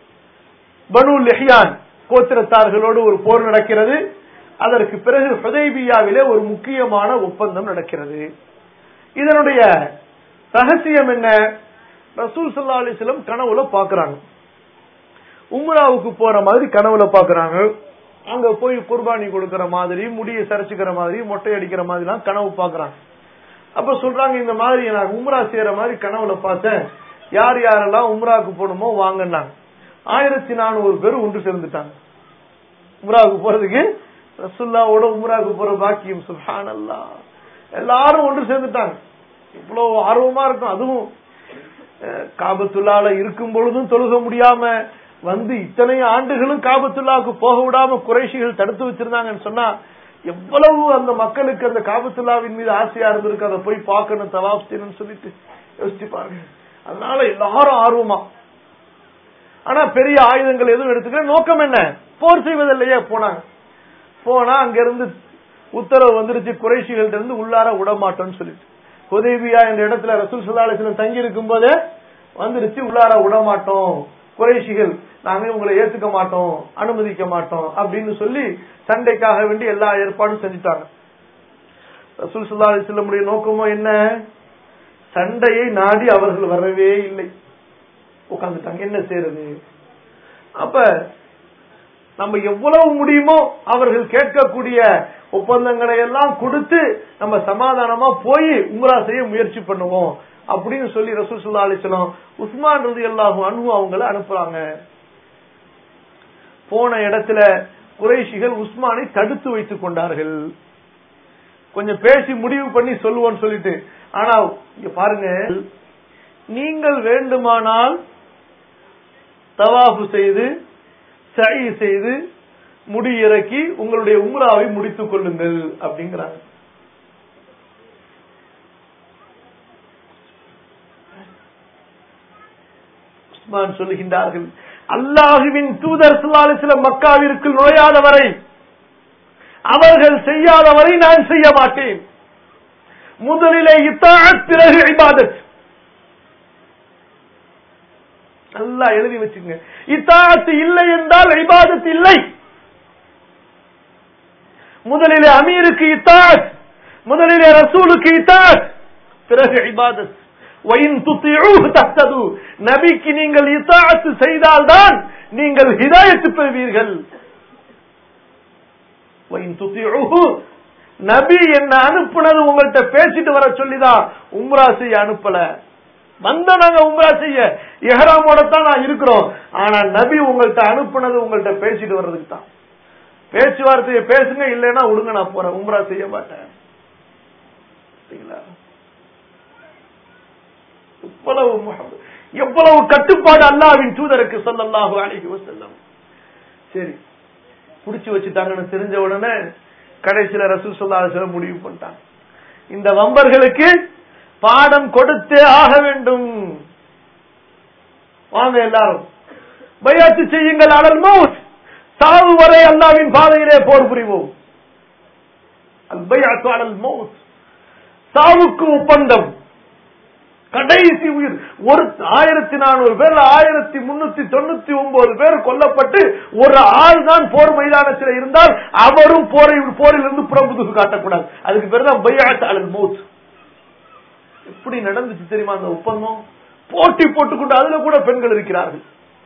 பனு லெஹியான் கோத்திரத்தார்களோடு ஒரு போர் நடக்கிறது அதற்கு பிறகு ஹுதைபியாவிலே ஒரு முக்கியமான ஒப்பந்தம் நடக்கிறது இதனுடைய ரகசியம் என்ன ரசூல் சல்லா அலிஸ்லம் கனவுல பாக்குறாங்க உம்ராவுக்கு போற மாதிரி கனவுல பாக்குறாங்க அங்க போய் குர்பானி கொடுக்கற மாதிரி முடியை சரிச்சுக்கிற மாதிரி மொட்டை அடிக்கிற மாதிரி எல்லாம் கனவு பாக்குறாங்க அப்ப சொல்றாங்க இந்த மாதிரி நான் உம்ரா செய்யற மாதிரி கனவுல பார்த்தேன் யார் யாரெல்லாம் உம்ராவுக்கு போகணுமோ வாங்கினாங்க ஆயிரத்தி நானூறு பேர் ஒன்று சேர்ந்துட்டாங்க உம்ராவுக்கு போறதுக்கு ரசுல்லாவோட உம்ராவுக்கு போற பாக்கியம் சுஹான் அல்லா எல்லாரும் ஒன்று சேர்ந்துட்டாங்க இவ்வளவு ஆர்வமா இருக்கும் அதுவும் காபத்துள்ளால இருக்கும் பொழுதும் தொழுக முடியாம வந்து இத்தனை ஆண்டுகளும் காபத்துல்லாவுக்கு போக விடாம குறைஷிகள் தடுத்து வச்சிருந்தாங்கன்னு சொன்னா எவ்வளவு அந்த மக்களுக்கு அந்த காபத்துல்லாவின் மீது ஆசையா இருந்திருக்கு அதை போய் பார்க்கணும் தவாப் செய்யணும்னு சொல்லிட்டு யோசிச்சு பாருங்க அதனால எல்லாரும் ஆர்வமா ஆனா பெரிய ஆயுதங்கள் எதுவும் எடுத்துக்கல நோக்கம் என்ன போர் செய்வதில்லையே போனாங்க போனா அங்க இருந்து உத்தரவு வந்துருச்சு குறைஷிகள் இருந்து உள்ளார விடமாட்டோம்னு சொல்லிட்டு உதவியா இந்த இடத்துல ரசூல் சுல்லாலட்சணம் தங்கி இருக்கும் போதே வந்துருச்சு உள்ளார விடமாட்டோம் குறைஷிகள் நாங்க உங்களை ஏத்துக்க மாட்டோம் அனுமதிக்க மாட்டோம் அப்படின்னு சொல்லி சண்டைக்காக வேண்டி எல்லா ஏற்பாடும் செஞ்சுட்டாங்க ரசூல் சுல்லா அலிஸ்லமுடைய நோக்கமோ என்ன சண்டையை நாடி அவர்கள் வரவே இல்லை உட்காந்துட்டாங்க என்ன செய்யறது அப்ப நம்ம எவ்வளவு முடியுமோ அவர்கள் கேட்கக்கூடிய ஒப்பந்தங்களை எல்லாம் கொடுத்து நம்ம சமாதானமா போய் உம்ரா செய்ய முயற்சி பண்ணுவோம் அப்படின்னு சொல்லி ரசூல் சுல்லா அலிஸ்லாம் உஸ்மான் ரதி அல்லாஹும் அன்பு அவங்கள அனுப்புறாங்க போன இடத்துல குறைஷிகள் உஸ்மானை தடுத்து வைத்துக் கொண்டார்கள் கொஞ்சம் பேசி முடிவு பண்ணி சொல்லுவோம்னு சொல்லிட்டு ஆனா இங்க பாருங்க நீங்கள் வேண்டுமானால் தவாஃபு செய்து சை செய்து முடி இறக்கி உங்களுடைய உம்ராவை முடித்துக் கொள்ளுங்கள் அப்படிங்கிறாங்க உஸ்மான் சொல்லுகின்றார்கள் அல்லாஹுவின் தூதர் சில மக்காவிற்கு நுழையாத வரை அவர்கள் செய்யாத வரை நான் செய்ய மாட்டேன் முதலிலே இத்தாத் பிறகு இபாதத் நல்லா எழுதி வச்சுங்க இத்தாத்து இல்லை என்றால் இபாதத் இல்லை முதலிலே அமீருக்கு இத்தாத் முதலிலே ரசூலுக்கு இத்தாத் பிறகு இபாதத் நபிக்கு நீங்கள் இத்தாத்து செய்தால்தான் நீங்கள் ஹிதாயத்து பெறுவீர்கள் நபி என்ன அனுப்புனது உங்கள்கிட்ட பேசிட்டு வர சொல்லிதான் உம்ரா செய்ய அனுப்பல வந்த நாங்க உம்ரா செய்ய எஹராமோட தான் நான் இருக்கிறோம் ஆனா நபி உங்கள்கிட்ட அனுப்புனது உங்கள்கிட்ட பேசிட்டு வர்றதுக்கு தான் பேச்சுவார்த்தையை பேசுங்க இல்லைன்னா விடுங்க நான் போறேன் உம்ரா செய்ய மாட்டேன் எவ்வளவு எவ்வளவு கட்டுப்பாடு அல்லாவின் தூதருக்கு சொல்லல்லாஹு அலைஹி வஸல்லம் சரி புடிச்சு வச்சுட்டாங்கன்னு தெரிஞ்ச உடனே கடைசியில ரசூல் சொல்லா முடிவு பண்ணிட்டாங்க இந்த வம்பர்களுக்கு பாடம் கொடுத்தே ஆக வேண்டும் வாங்க எல்லாரும் பையாத்து செய்யுங்கள் அலல் மௌத் சாவு வரை அல்லாவின் பாதையிலே போர் புரிவோம் அல் பையாத்து அலல் மௌத் சாவுக்கு ஒப்பந்தம் கடைசி உயிர் ஒரு ஆயிரத்தி நானூறு பேர் ஆயிரத்தி முன்னூத்தி தொண்ணூத்தி ஒன்பது பேர் கொல்லப்பட்டு ஒரு ஆள் தான் போர் மைதானத்தில் இருந்தால் அவரும் போரை போரில் இருந்து புறமுதுகு காட்டக்கூடாது அதுக்கு பேர் தான் பையாத் அலல் மௌத் எப்படி நடந்துச்சு தெரியுமா அந்த ஒப்பந்தம் போட்டி போட்டுக்கொண்டு அதுல கூட பெண்கள் இருக்கிறார்கள்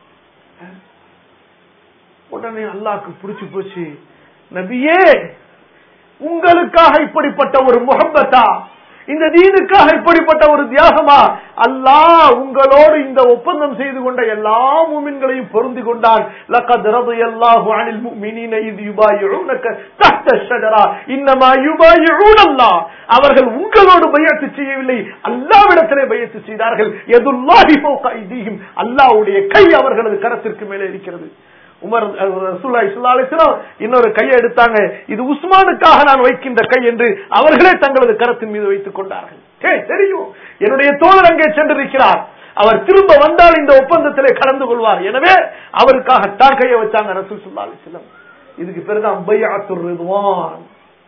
உடனே அல்லாக்கு புடிச்சு போச்சு நபியே உங்களுக்காக இப்படிப்பட்ட ஒரு முகப்பத்தா இந்த தீனுக்காக இப்படிப்பட்ட ஒரு தியாகமா அல்லாஹ் உங்களோடு இந்த ஒப்பந்தம் செய்து கொண்ட எல்லா மூமின்களையும் பொருந்தி கொண்டான் லக்கத் ரலியல்லாஹு அனில் முஃமினீன இத் யுபாயிஊனக தஹ்த ஷஜரா இன்னமா யுபாயிஊன அல்லாஹ் அவர்கள் உங்களோடு பையத்து செய்யவில்லை அல்லாஹ்விடத்திலே பையத்து செய்தார்கள் யதுல்லாஹி ஃபௌக ஐதீஹிம் அல்லாஹ்வுடைய கை அவர்களது கரத்திற்கு மேலே இருக்கிறது உமர் ரசூலுல்லாஹி ஸல்லல்லாஹு அலைஹி வஸல்லம் இன்னொரு கையை எடுத்தாங்க இது உஸ்மானுக்காக நான் வைக்கின்ற கை என்று அவர்களே தங்களது கரத்தின் மீது வைத்துக் கொண்டார்கள் ஏய், தெரியும் என்னுடைய தோழர் அங்கே சென்றிருக்கிறார் அவர் திரும்ப வந்தால் இந்த ஒப்பந்தத்திலே கலந்து கொள்வார் எனவே அவருக்காக தான் கையை வச்சாங்க ரசூல் ஸல்லல்லாஹு அலைஹி வஸல்லம் இதுக்கு பேருதான் பையாத்துர் ரிதுவான்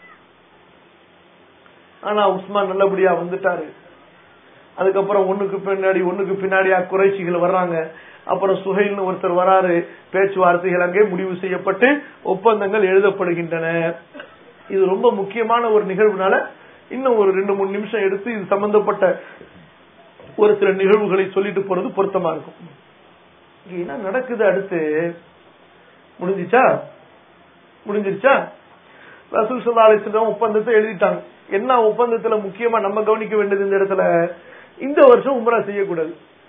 ஆனா உஸ்மான் நல்லபடியா வந்துட்டாரு அதுக்கப்புறம் ஒண்ணுக்கு பின்னாடி ஒண்ணுக்கு பின்னாடியா குறைச்சிகள் வர்றாங்க அப்புறம் சுஹைல்னு ஒருத்தர் வராரு பேச்சுவார்த்தைகள் அங்கே முடிவு செய்யப்பட்டு ஒப்பந்தங்கள் எழுதப்படுகின்றன இது ரொம்ப முக்கியமான ஒரு நிகழ்வுனால இன்னும் ஒரு ரெண்டு மூணு நிமிஷம் எடுத்து இது சம்பந்தப்பட்ட ஒரு சில நிகழ்வுகளை சொல்லிட்டு போறது பொருத்தமா இருக்கும் இங்க என்ன நடக்குது அடுத்து முடிஞ்சிச்சா முடிஞ்சிருச்சா ரசூல் சல்லா அலிஸ்லாம் ஒப்பந்தத்தை எழுதிட்டாங்க என்ன ஒப்பந்தத்துல முக்கியமா நம்ம கவனிக்க வேண்டியது இந்த இடத்துல இந்த வருஷம் உம்ரா செய்யக்கூடாது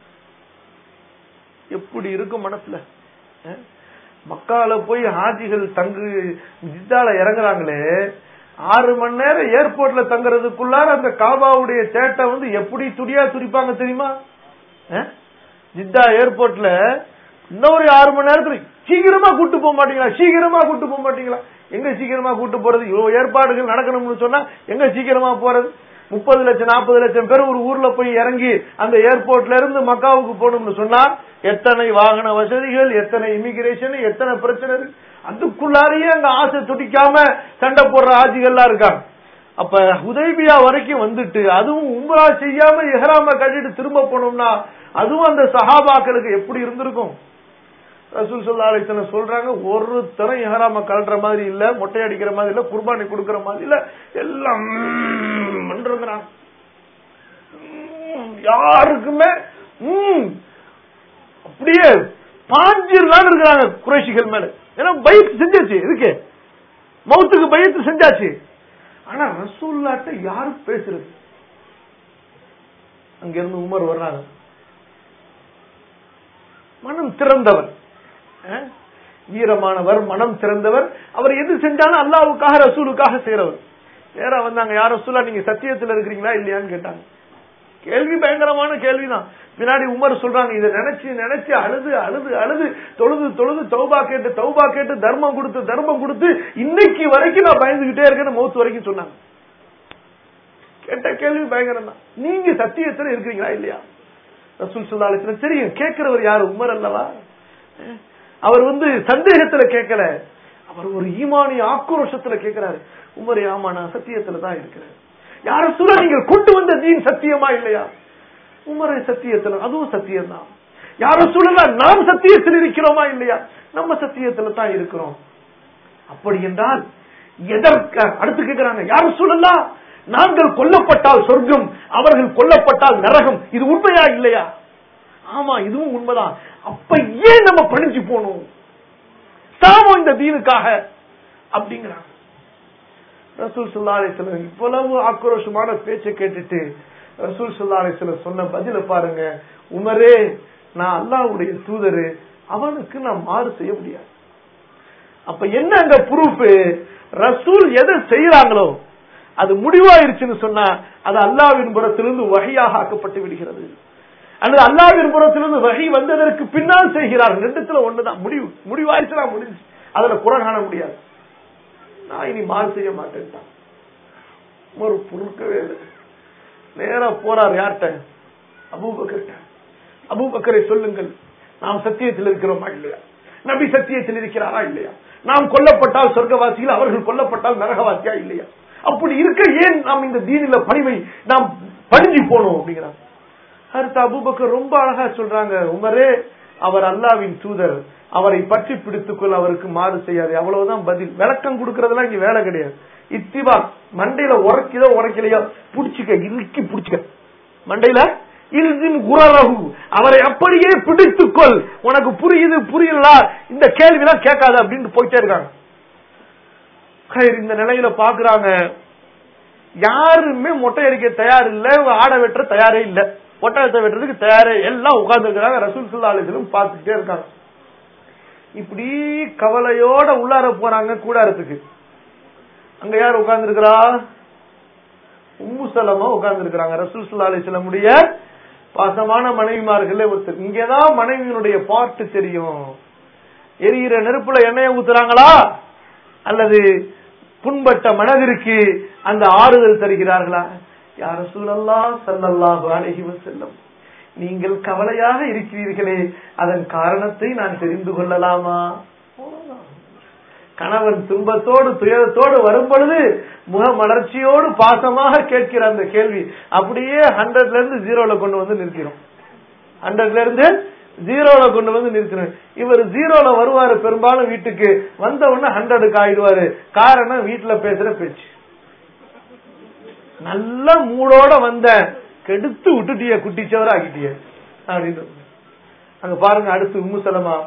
எப்படி இருக்கும் மனசுல அஹ்? மக்கால போய் ஹாஜிகள் தங்கு ஜித்தால இறங்குறாங்களே ஆறு மணி நேரம் ஏர்போர்ட்ல தங்குறதுக்குள்ளார அந்த காபாவுடைய சேட்டை வந்து எப்படி துடியா துடிப்பாங்க தெரியுமா அஹ்? ஜித்தா ஏர்போர்ட்ல இன்னொரு ஆறு மணி நேரத்துல சீக்கிரமா கூட்டு போக மாட்டீங்களா சீக்கிரமா கூட்டு போக மாட்டீங்களா எங்க சீக்கிரமா கூட்டு போறது இவ்வளவு ஏற்பாடுகள் நடக்கணும்னு சொன்னா எங்க சீக்கிரமா போறது முப்பது லட்சம் நாற்பது லட்சம் பேர் ஒரு ஊர்ல போய் இறங்கி அந்த ஏர்போர்ட்ல இருந்து மக்காவுக்கு போகணும்னு சொன்னா எத்தனை வாகன வசதிகள் எத்தனை இமிகிரேஷன் எத்தனை பிரச்சனை இருக்கு அதுக்குள்ளாரையே அங்க ஆசை துடிக்காம சண்டை போடுற ஆட்சிகள்லாம் இருக்காங்க அப்ப உதய்பியா வரைக்கும் வந்துட்டு அதுவும் உம்ரா செய்யாம எஹராம கட்டிட்டு திரும்ப போனோம்னா அதுவும் அந்த சஹாபாக்களுக்கு எப்படி இருந்திருக்கும் ரசூல் சொல்லா அலிஸ்லாம் சொல்றாங்க ஒரு தரம் எஹராம கழட்டுற மாதிரி இல்ல மொட்டை அடிக்கிற மாதிரி இல்ல குர்பானி கொடுக்கிற மாதிரி இல்ல எல்லாம் ம்ம் இருக்கிறாங்க. ம்ம் யாருக்குமே ம்ம் அப்படியே பாஞ்சிரலாம் இருக்கிறாங்க குறைஷிகள் மேல ஏன்னா பயத்து செஞ்சாச்சு இதுக்கு மௌத்துக்கு பயத்து செஞ்சாச்சு ஆனா ரசூல்லாட்ட யாரு பேசுறது அங்க இருந்து உமர் வர்றாங்க மனம் திறந்தவர் அஹ்? வீரமானவர் மனம் திறந்தவர் அவர் எது செஞ்சாலும் அல்லாவுக்காக ரசூலுக்காக செய்யறவர் நேரா வந்தாங்க யார் ரசூலா நீங்க சத்தியத்துல இருக்கிறீங்களா இல்லையான்னு கேட்டாங்க கேள்வி பயங்கரமான கேள்விதான் பின்னாடி உமர் சொல்றாங்க இதை நினைச்சு நினைச்சு அழுது அழுது அழுது தொழுது தொழுது தௌபா கேட்டு தௌபா கேட்டு தர்மம் கொடுத்து தர்மம் கொடுத்து இன்னைக்கு வரைக்கும் நான் பயந்துகிட்டே இருக்கேன்னு மௌத்து வரைக்கும் சொன்னாங்க கேட்ட கேள்வி பயங்கரம் தான் நீங்க சத்தியத்துல இருக்கிறீங்களா இல்லையா ரசூல் சுல்லா அலிஸ்லாம் தெரியும் கேட்கிறவர் யாரு உமர் அல்லவா அஹ் அவர் வந்து சந்தேகத்துல கேட்கல அவர் ஒரு ஈமானி ஆக்ரோஷத்துல கேட்கிறாரு உமர் ஆமா நான் சத்தியத்துல தான் இருக்கிறேன் யார சொல்ல நீங்கள் கொண்டு வந்த தீன் சத்தியமா இல்லையா உமரை சத்தியத்துல அதுவும் சத்தியம் தான் யார சொல்லலாம் நாம் சத்தியத்தில் இருக்கிறோமா இல்லையா நம்ம சத்தியத்துல தான் இருக்கிறோம் அப்படி என்றால் எதற்கு அடுத்து கேட்கிறாங்க யாரும் சொல்லலாம் நாங்கள் கொல்லப்பட்டால் சொர்க்கம் அவர்கள் கொல்லப்பட்டால் நரகம் இது உண்மையா இல்லையா ஆமா இதுவும் உண்மைதான் அப்ப ஏன் நம்ம பணிஞ்சு போனோம் சாமம் இந்த தீனுக்காக அப்படிங்கிறாங்க ரசூல் சுல்லா அலிஸ்லம் இவ்வளவு ஆக்ரோஷமான பேச்சை கேட்டுட்டு ரசூல் சுல்லா அலிஸ்லம் சொன்ன பதில பாருங்க உமரே நான் அல்லாஹ்வுடைய தூதரு அவனுக்கு நான் மாறு செய்ய முடியாது அப்ப என்ன அங்க ப்ரூஃப் ரசூல் எதை செய்யறாங்களோ அது முடிவாயிருச்சுன்னு சொன்னா அது அல்லாவின் புறத்திலிருந்து வகையாக ஆக்கப்பட்டு விடுகிறது அல்லது அல்லாவின் புறத்திலிருந்து வகை வந்ததற்கு பின்னால் செய்கிறார்கள் ரெண்டுத்துல ஒண்ணுதான் முடிவு முடிவாயிருச்சுனா முடிஞ்சு அதுல குறை காண முடியாது நான் இனி மாறு செய்ய மாட்டேன்ட்டான் ஒரு பொருட்கவே இல்லை நேரா போறார் யார்கிட்ட அபூபக்கர்ட்ட அபூபக்கரை சொல்லுங்கள் நாம் சத்தியத்தில் இருக்கிறோமா இல்லையா நபி சத்தியத்தில் இருக்கிறாரா இல்லையா நாம் கொல்லப்பட்டால் சொர்க்கவாசிகள் அவர்கள் கொல்லப்பட்டால் நரகவாசியா இல்லையா அப்படி இருக்க ஏன் நாம் இந்த தீனில பணிவை நாம் பணிஞ்சு போனோம் அப்படிங்கிறாங்க அடுத்து அபூபக்கர் ரொம்ப அழகா சொல்றாங்க உமரே அவர் அல்லாவின் தூதர் அவரை பற்றி பிடித்துக்கொள் அவருக்கு மாறு செய்யாது அவ்வளவுதான் பதில் விளக்கம் கொடுக்கறதெல்லாம் இங்க வேலை கிடையாது இத்திவா மண்டையில உரைக்குதோ உரைக்கலையோ புடிச்சுக்க இறுக்கி புடிச்சுக்க மண்டையில இல்தின் குரலகு அவரை அப்படியே பிடித்துக்கொள் உனக்கு புரியுது புரியல இந்த கேள்விலாம் கேட்காத அப்படின்னு போயிட்டே இருக்காங்க ஹைர், இந்த நிலையில பாக்குறாங்க யாருமே மொட்டை அடிக்க தயார் இல்ல ஆடை வெட்டுற தயாரே இல்ல ஒட்டகத்தை வெட்டுறதுக்கு தயாரே எல்லாம் உட்கார்ந்து இருக்காங்க ரசூல் சுல்லா அலிஸ்லும் பார்த்துக்கிட்டே இருக்காங்க இப்படி கவலையோட உள்ளார போறாங்க கூடாரத்துக்கு அங்க யார் உட்கார்ந்து இருக்கிறா உம்மு சலமா உட்கார்ந்து இருக்கிறாங்க ரசூல் சுல்லா அலிஸ்லமுடைய பாசமான மனைவிமார்களே ஒருத்தர் இங்கதான் மனைவியினுடைய பாட்டு தெரியும் எரியிற நெருப்புல எண்ணெயை ஊத்துறாங்களா அல்லது புண்பட்ட மனதிற்கு அந்த ஆறுதல் தருகிறார்களா யார சூழல்லா சல்லல்லாஹு அலைஹி வஸல்லம் நீங்கள் கவலையாக இருக்கிறீர்களே அதன் காரணத்தை நான் தெரிந்து கொள்ளலாமா கணவன் துன்பத்தோடு துயரத்தோடு வரும் பொழுது முகமலர்ச்சியோடு பாசமாக கேட்கிற அந்த கேள்வி அப்படியே ஹண்ட்ரட்ல இருந்து ஜீரோல கொண்டு வந்து நிற்கிறோம் ஹண்ட்ரட்ல இருந்து ஜீரோல கொண்டு வந்து நிறுத்தினேன் இவர் ஜீரோல வருவாரு பெரும்பாலும் வீட்டுக்கு வந்த உடனே ஹண்ட்ரடுக்கு ஆயிடுவாரு காரணம் வீட்டுல பேசுற பேச்சு நல்ல மூடோட வந்த கெடுத்து விட்டுட்டிய குட்டிச்சவர ஆக்கிட்டிய அப்படின்னு அங்க பாருங்க அடுத்து உம்மு சலமா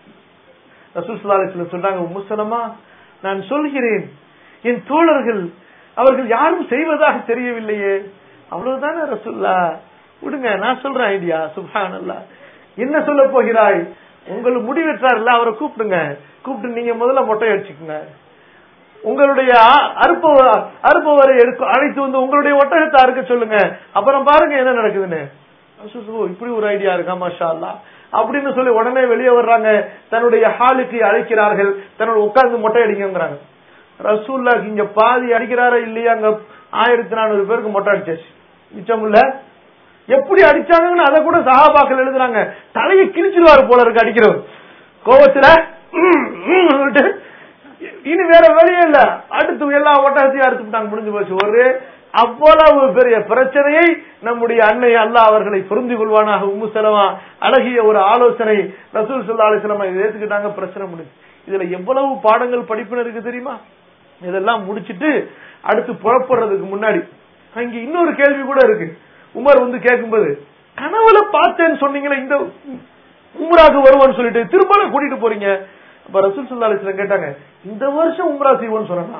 ரசூசுல்லாலிஸ்ல சொல்றாங்க உம்மு சலமா நான் சொல்கிறேன் என் தோழர்கள் அவர்கள் யாரும் செய்வதாக தெரியவில்லையே அவ்வளவுதானே ரசூல்லா விடுங்க நான் சொல்றேன் ஐடியா சுபான் என்ன சொல்ல போகிறாய் உங்களுக்கு முடிவெற்றார்ல அவரை கூப்பிடுங்க கூப்பிட்டு நீங்க முதல்ல மொட்டை அடிச்சுக்குங்க உங்களுடைய அறுப்பவர் அறுப்பவரை எடுக்க அழைத்து வந்து உங்களுடைய ஒட்டகத்தை அறுக்க சொல்லுங்க அப்புறம் பாருங்க என்ன நடக்குதுன்னு அசுசு, இப்படி ஒரு ஐடியா இருக்கா மாஷா அல்லா அப்படின்னு சொல்லி உடனே வெளியே வர்றாங்க தன்னுடைய ஹாலுக்கு அழைக்கிறார்கள் தன்னோட உட்கார்ந்து மொட்டை அடிங்கிறாங்க ரசூல்லா இங்க பாதி அடிக்கிறாரா இல்லையா அங்க ஆயிரத்தி நானூறு பேருக்கு மொட்டை அடிச்சாச்சு மிச்சம் இல்ல எப்படி அடிச்சாங்கன்னு அதை கூட சகாபாக்கள் எழுதுறாங்க தலையை கிழிச்சிருவாரு போல இருக்கு அடிக்கிறவர் கோவத்துல ம், ம், சொல்லிட்டு, இனி வேற வழியே இல்ல அடுத்து எல்லா ஒட்டகத்தையும் அறுத்து விட்டாங்க முடிஞ்சு போச்சு ஒரு அவ்வளவு பெரிய பிரச்சனையை நம்முடைய அன்னை அல்லாஹ் அவர்களை புரிந்து கொள்வானாக உம்மு செலவா அழகிய ஒரு ஆலோசனை ரசூல் சல்லா அலிஸ்லாம் இதை ஏத்துக்கிட்டாங்க பிரச்சனை முடிஞ்சு இதுல எவ்வளவு பாடங்கள் படிப்பினருக்கு தெரியுமா இதெல்லாம் முடிச்சிட்டு அடுத்து புறப்படுறதுக்கு முன்னாடி அங்க இன்னொரு கேள்வி கூட இருக்கு உமர் வந்து கேட்கும்போது கனவுல பார்த்தேன்னு சொன்னீங்களே இந்த உம்ராக்கு வருவான்னு சொல்லிட்டு திரும்ப கூட்டிட்டு போறீங்க அப்ப ரசூல் சல்லா அலிஸ்லாம் கேட்டாங்க இந்த வருஷம் உம்ரா செய்வோம்னு சொன்னா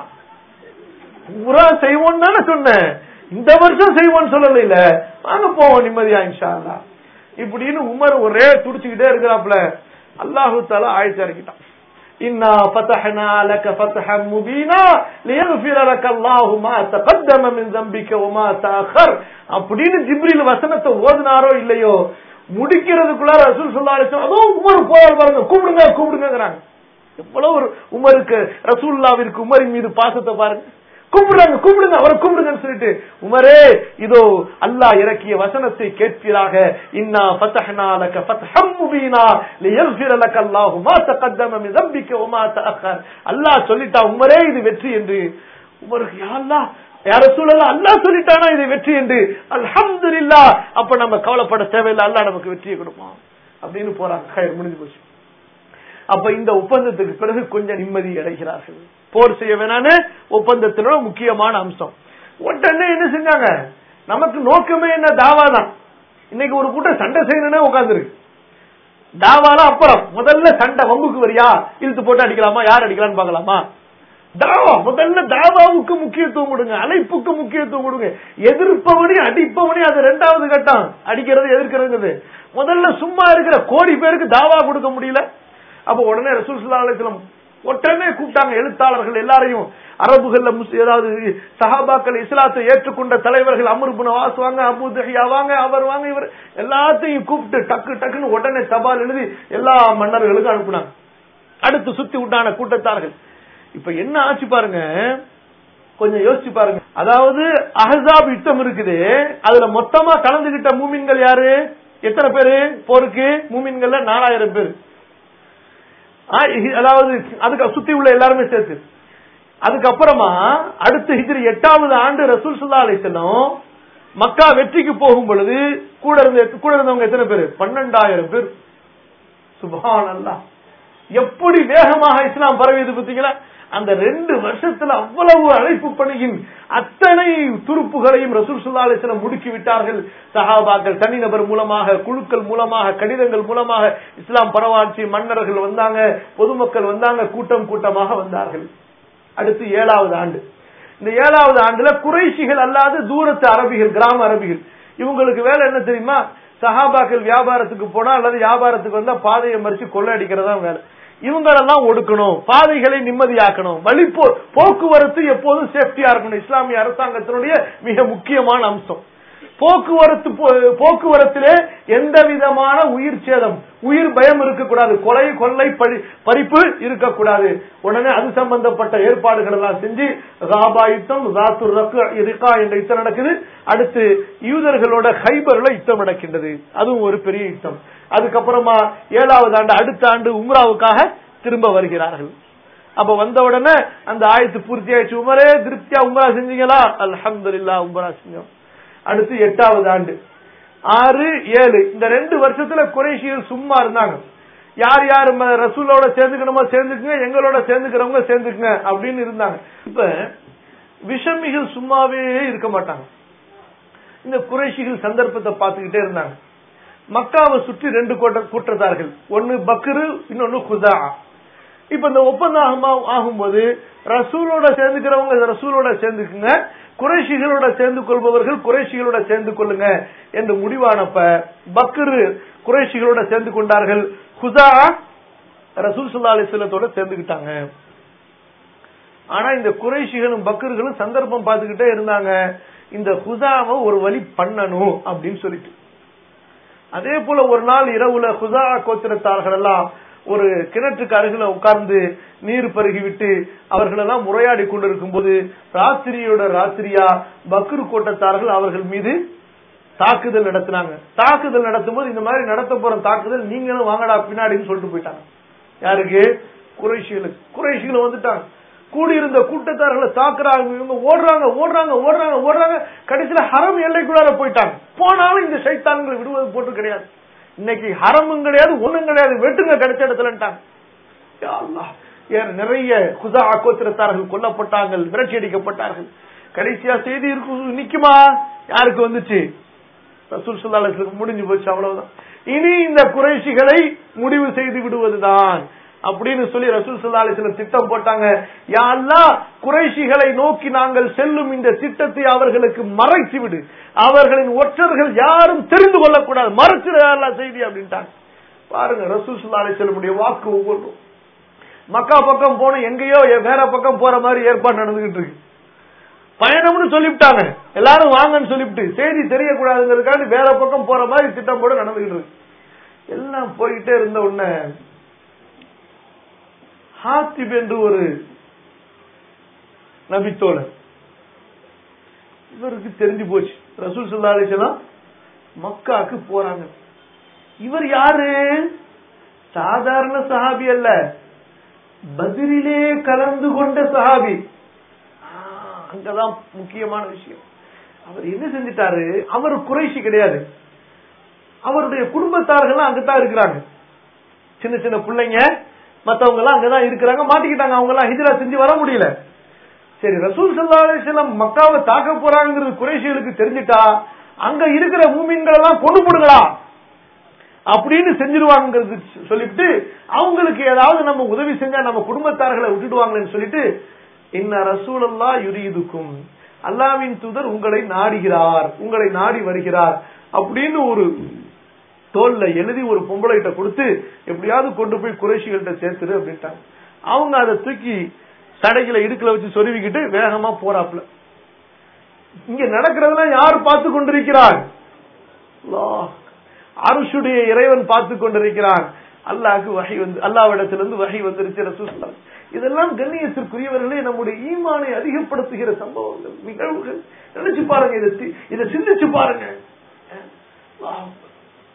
உம்ரா செய்வோம் தானே சொன்னேன் இந்த வருஷம் செய்வோம்னு சொல்லல இல்ல வாங்க போவோம் நிம்மதியா இன்ஷா அல்லாஹ் இப்படின்னு உமர் ஒரே துடிச்சுக்கிட்டே இருக்கிறாப்ல அல்லாஹு தாலா ஆயிடுச்சு இறக்கிட்டான் இன்னா ஃபதஹ்னா லக ஃபத்ஹன் முபீனா லியக்ஃபிர லக அல்லாஹு மா தகத்தம மின் ذنبك وما تأخر அப்படின்னு ஜிப்ரீல் வசனத்தை ஓதுனாரோ இல்லையோ முடிக்கிறதுக்குள்ள ரசூல் ஸல்லல்லாஹு அலைஹி வஸல்லம் அதோ உமர் போறார் பாருங்க கூப்பிடுங்க கூப்பிடுங்கங்கறாங்க எவ்வளவு ஒரு உமருக்கு ரசூல்லாவிற்கு உமரின் மீது பாசத்தை பாருங்க கூப்பிடுறாங்க கூப்பிடுங்க அவரை கூப்பிடுங்கன்னு சொல்லிட்டு உமரே இதோ அல்லாஹ் இறக்கிய வசனத்தை கேட்கிறாக இன்னா ஃபதஹ்னா லக ஃபத்ஹம் முபீனா லியக்ஃபிர லக அல்லாஹு மா தகத்தம மின் ذنبك وما تأخر அல்லாஹ் சொல்லிட்டா உமரே இது வெற்றி என்று உமருக்கு யா அல்லாஹ் யார சூழல அல்லாஹ் சொல்லிட்டானா இது வெற்றி என்று அல்ஹம்துலில்லாஹ் அப்ப நம்ம கவலைப்பட தேவையில்லை அல்லாஹ் நமக்கு வெற்றியை கொடுப்பான் அப்படின்னு போறாங்க கயிறு முடிஞ்சு போச்சு அப்ப இந்த ஒப்பந்தத்துக்கு பிறகு கொஞ்சம் நிம்மதி அடைகிறார்கள் போர் செய்ய வேணான்னு ஒப்பந்தத்தினோட முக்கியமான அம்சம் உடனே என்ன செஞ்சாங்க நமக்கு நோக்கமே என்ன தாவா தான் இன்னைக்கு ஒரு கூட்டம் சண்டை செய்யணும்னே உட்காந்துருக்கு தாவால அப்புறம் முதல்ல சண்டை வம்புக்கு வரியா இழுத்து போட்டு அடிக்கலாமா யார் அடிக்கலாம்னு பார்க்கலாமா தாவா முதல்ல தாவாவுக்கு முக்கியத்துவம் கொடுங்க அழைப்புக்கு முக்கியத்துவம் கொடுங்க எதிர்ப்பவனி அடிப்பவனி அது ரெண்டாவது கட்டம் அடிக்கிறது எதிர்க்கிறது முதல்ல சும்மா இருக்கிற கோடி பேருக்கு தாவா கொடுக்க முடியல அப்ப உடனே ரசூல் ஸல்லல்லாஹு அலைஹி வஸல்லம் உடனே கூப்பிட்டாங்க எழுத்தாளர்கள் எல்லாரையும் அரபுகள்ல முஸ்- ஏதாவது சஹாபாக்கள் இஸ்லாத்தை ஏற்றுக்கொண்ட தலைவர்கள் அமருபுன வாஸ் வாங்க அபு தஹியா வாங்க அவர் வாங்க இவர் எல்லாத்தையும் கூப்பிட்டு டக்கு டக்குன்னு உடனே தபால் எழுதி எல்லா மன்னர்களுக்கும் அனுப்புனாங்க அடுத்து சுத்தி விட்டான கூட்டத்தார்கள் இப்ப என்ன ஆச்சு பாருங்க கொஞ்சம் யோசிச்சு பாருங்க அதாவது அஹசாப் யுத்தம் இருக்குது அதுல மொத்தமா கலந்துகிட்ட மூமின்கள் யாரு எத்தனை பேரு போருக்கு மூமின்கள்ல நாலாயிரம் பேர் ஆ, இ- அதாவது அதுக்கு சுத்தி உள்ள எல்லாருமே சேர்த்து அதுக்கப்புறமா அடுத்த ஹிஜ்ரி எட்டாவது ஆண்டு ரசூல் சுல்லா அலிசல்லம் மக்கா வெற்றிக்கு போகும் பொழுது கூட இருந்த கூட இருந்தவங்க எத்தனை பேர் பன்னெண்டாயிரம் பேர் சுபான் அல்லாஹ் எப்படி வேகமாக இஸ்லாம் பரவியது பார்த்தீங்களா அந்த ரெண்டு வருஷத்துல அவ்வளவு அழைப்பு பணியின் அத்தனை துருப்புகளையும் ரசூல் சுல்லா அலிஸ்லாம் முடுக்கி விட்டார்கள் சஹாபாக்கள் தனிநபர் மூலமாக குழுக்கள் மூலமாக கடிதங்கள் மூலமாக இஸ்லாம் பரவாட்சி மன்னர்கள் வந்தாங்க பொதுமக்கள் வந்தாங்க கூட்டம் கூட்டமாக வந்தார்கள் அடுத்து ஏழாவது ஆண்டு இந்த ஏழாவது ஆண்டுல குறைஷிகள் அல்லாத தூரத்து அரபிகள் கிராம அரபிகள் இவங்களுக்கு வேலை என்ன தெரியுமா சஹாபாக்கள் வியாபாரத்துக்கு போனா அல்லது வியாபாரத்துக்கு வந்தா பாதையை மறிச்சு கொள்ளையடிக்கிறதா வேலை இவங்களெல்லாம் ஒடுக்கணும் பாதைகளை நிம்மதியாக்கணும் வழி போ- போக்குவரத்து எப்போதும் சேஃப்டியா இருக்கணும் இஸ்லாமிய அரசாங்கத்தினுடைய மிக முக்கியமான அம்சம் போக்குவரத்து போ- போக்குவரத்திலே எந்த விதமான உயிர் சேதம் உயிர் பயம் இருக்கக்கூடாது கொலை கொள்ளை பழி- பறிப்பு இருக்கக்கூடாது உடனே அது சம்பந்தப்பட்ட ஏற்பாடுகள் எல்லாம் செஞ்சு ராபா யுத்தம் ராத்துர் ரக்கு இருக்கா என்ற யுத்தம் நடக்குது அடுத்து யூதர்களோட ஹைபர்ல யுத்தம் நடக்கின்றது அதுவும் ஒரு பெரிய யுத்தம் அதுக்கப்புறமா ஏழாவது ஆண்டு அடுத்த ஆண்டு உம்ராவுக்காக திரும்ப வருகிறார்கள் அப்ப வந்த உடனே அந்த ஆயத்து பூர்த்தி ஆயிடுச்சு உமரே திருப்தியா உம்ரா செஞ்சீங்களா அல்ஹம்துலில்லாஹ் உம்ரா செஞ்சோம் அடுத்து எட்டாவது ஆண்டு ஆறு ஏழு இந்த ரெண்டு வருஷத்துல குறைஷிகள் சும்மா இருந்தாங்க யார் யார் ம- ரசூலோட சேர்ந்துக்கணுமோ சேர்ந்துக்குங்க எங்களோட சேர்ந்துக்கிறவங்க சேர்ந்துக்குங்க அப்படின்னு இருந்தாங்க இப்ப விஷமிகள் சும்மாவே இருக்க மாட்டாங்க இந்த குறைஷிகள் சந்தர்ப்பத்தை பார்த்துக்கிட்டே இருந்தாங்க மக்காவை சுற்றி ரெண்டு கூட்ட- கூட்டத்தார்கள் ஒன்னு பக்ரு இன்னொன்னு குதா இப்ப இந்த ஒப்பந்தம் ஆகுமா- ஆகும்போது ரசூலோட சேர்ந்துக்கிறவங்க ரசூலோட சேர்ந்துக்குங்க குறைஷிகளோட சேர்ந்து கொள்பவர்கள் குறைஷிகளோட சேர்ந்து கொள்ளுங்க என்று முடிவானப்ப பக்ரு குறைஷிகளோட சேர்ந்து கொண்டார்கள் குதா ரசூல் சுல்லா அலிஸ்லத்தோட சேர்ந்துக்கிட்டாங்க ஆனா இந்த குறைஷிகளும் பக்கர்களும் சந்தர்ப்பம் பார்த்துக்கிட்டே இருந்தாங்க இந்த ஹுசாவை ஒரு வழி பண்ணணும் அப்படின்னு சொல்லிட்டு அதே போல ஒரு நாள் இரவுல ஹுசா கோத்திரத்தார்கள் எல்லாம் ஒரு கிணற்றுக்கு அருகில உட்கார்ந்து நீர் பருகி விட்டு அவர்கள் எல்லாம் உரையாடி கொண்டிருக்கும் போது ராத்திரியோட ராத்திரியா பக்ரு கோட்டத்தார்கள் அவர்கள் மீது தாக்குதல் நடத்தினாங்க தாக்குதல் நடத்தும் போது இந்த மாதிரி நடத்த போற தாக்குதல் நீங்களும் வாங்கடா பின்னாடின்னு சொல்லிட்டு போயிட்டாங்க யாருக்கு குறைஷிகளுக்கு குறைஷிகள் வந்துட்டாங்க கூடியிருந்த கூட்டத்தார்களை தாக்குறாங்க இவங்க ஓடுறாங்க ஓடுறாங்க ஓடுறாங்க ஓடுறாங்க கடைசியில ஹரம் எல்லைக்குள்ளார போயிட்டாங்க போனாலும் இந்த சைத்தான்களை விடுவது போட்டு கிடையாது இன்னைக்கு ஹரமும் கிடையாது ஒண்ணும் கிடையாது வெட்டுங்க கிடைச்ச இடத்துலன்ட்டாங்க யா அல்லாஹ். ஏன் நிறைய குசா கோத்திரத்தார்கள் கொல்லப்பட்டார்கள் விரட்சி அடிக்கப்பட்டார்கள் கடைசியா செய்தி இருக்கு நிக்குமா யாருக்கு வந்துச்சு ரசூல் சுல்லாலுக்கு முடிஞ்சு போச்சு அவ்வளவுதான் இனி இந்த குறைஷிகளை முடிவு செய்து விடுவதுதான் அப்படின்னு சொல்லி ரசூல் சுல்லா அலிஸ்லம் திட்டம் போட்டாங்க யா அல்லாஹ் குறைஷிகளை நோக்கி நாங்கள் செல்லும் இந்த திட்டத்தை அவர்களுக்கு மறைத்து விடு அவர்களின் ஒற்றர்கள் யாரும் தெரிந்து கொள்ளக்கூடாது மறைச்சிட அல்லாஹ் செய்தி அப்படின்ட்டாங்க பாருங்க ரசூல் சுல்லா அலிஸ்லமுடைய வாக்கு ஒவ்வொன்றும் மக்கா பக்கம் போன எங்கேயோ வேற பக்கம் போற மாதிரி ஏற்பாடு நடந்துகிட்டு இருக்கு பயணம்னு சொல்லிவிட்டாங்க எல்லாரும் வாங்கன்னு சொல்லிவிட்டு செய்தி தெரியக்கூடாதுங்கிறதுக்காண்டி வேற பக்கம் போற மாதிரி திட்டம் போட நடந்துகிட்டு இருக்கு எல்லாம் போயிட்டே இருந்த உடனே ஹாத்திப் என்று ஒரு நபித்தோழர் இவருக்கு தெரிஞ்சு போச்சு ரசூல் சல்லா அலிசலாம் மக்காக்கு போறாங்க இவர் யாரு சாதாரண சஹாபி அல்ல பதிரிலே கலந்து கொண்ட சஹாபி ஆ, அங்கதான் முக்கியமான விஷயம் அவர் என்ன செஞ்சிட்டாரு அவர் குறைஷி கிடையாது அவருடைய குடும்பத்தார்கள் அங்கதான் இருக்கிறாங்க சின்ன சின்ன பிள்ளைங்க மத்தவங்க எல்லாம் அங்கதான் இருக்கிறாங்க மாட்டிக்கிட்டாங்க அவங்க எல்லாம் ஹிஜ்ரா செஞ்சு வர முடியல சரி ரசூல் சல்லா அலிஸ்லாம் மக்காவை தாக்க போறாங்கிறது குறைஷிகளுக்கு தெரிஞ்சிட்டா அங்க இருக்கிற மூமின்கள் எல்லாம் கொண்டு போடுங்களா அப்படின்னு செஞ்சிருவாங்கிறது சொல்லிட்டு அவங்களுக்கு ஏதாவது நம்ம உதவி செஞ்சா நம்ம குடும்பத்தார்களை விட்டுடுவாங்களேன்னு சொல்லிட்டு இன்ன ரசூலல்லா யுரீதுக்கும் அல்லாவின் தூதர் உங்களை நாடுகிறார் உங்களை நாடி வருகிறார் அப்படின்னு ஒரு தோல்ல எழுதி ஒரு பொம்பளைகிட்ட கொடுத்து எப்படியாவது கொண்டு போய் குறைஷிகள்கிட்ட சேர்த்துரு அப்படின்ட்டாங்க அவங்க அதை தூக்கி சடைகளை இடுக்கல வச்சு சொருவிக்கிட்டு வேகமா போறாப்ல இங்க நடக்கிறதெல்லாம் யார் பார்த்து கொண்டிருக்கிறார் அல்லாஹ். அருஷுடைய இறைவன் பார்த்து கொண்டிருக்கிறான் அல்லாஹ்க்கு வகை வந்து அல்லாவிடத்திலிருந்து வகை வந்துருச்சு ரசூல் இதெல்லாம் கண்ணியத்திற்குரியவர்களே நம்முடைய ஈமானை அதிகப்படுத்துகிற சம்பவங்கள் நிகழ்வுகள் நினைச்சு பாருங்க இதை சி- இதை சிந்திச்சு பாருங்க அல்லாஹ்.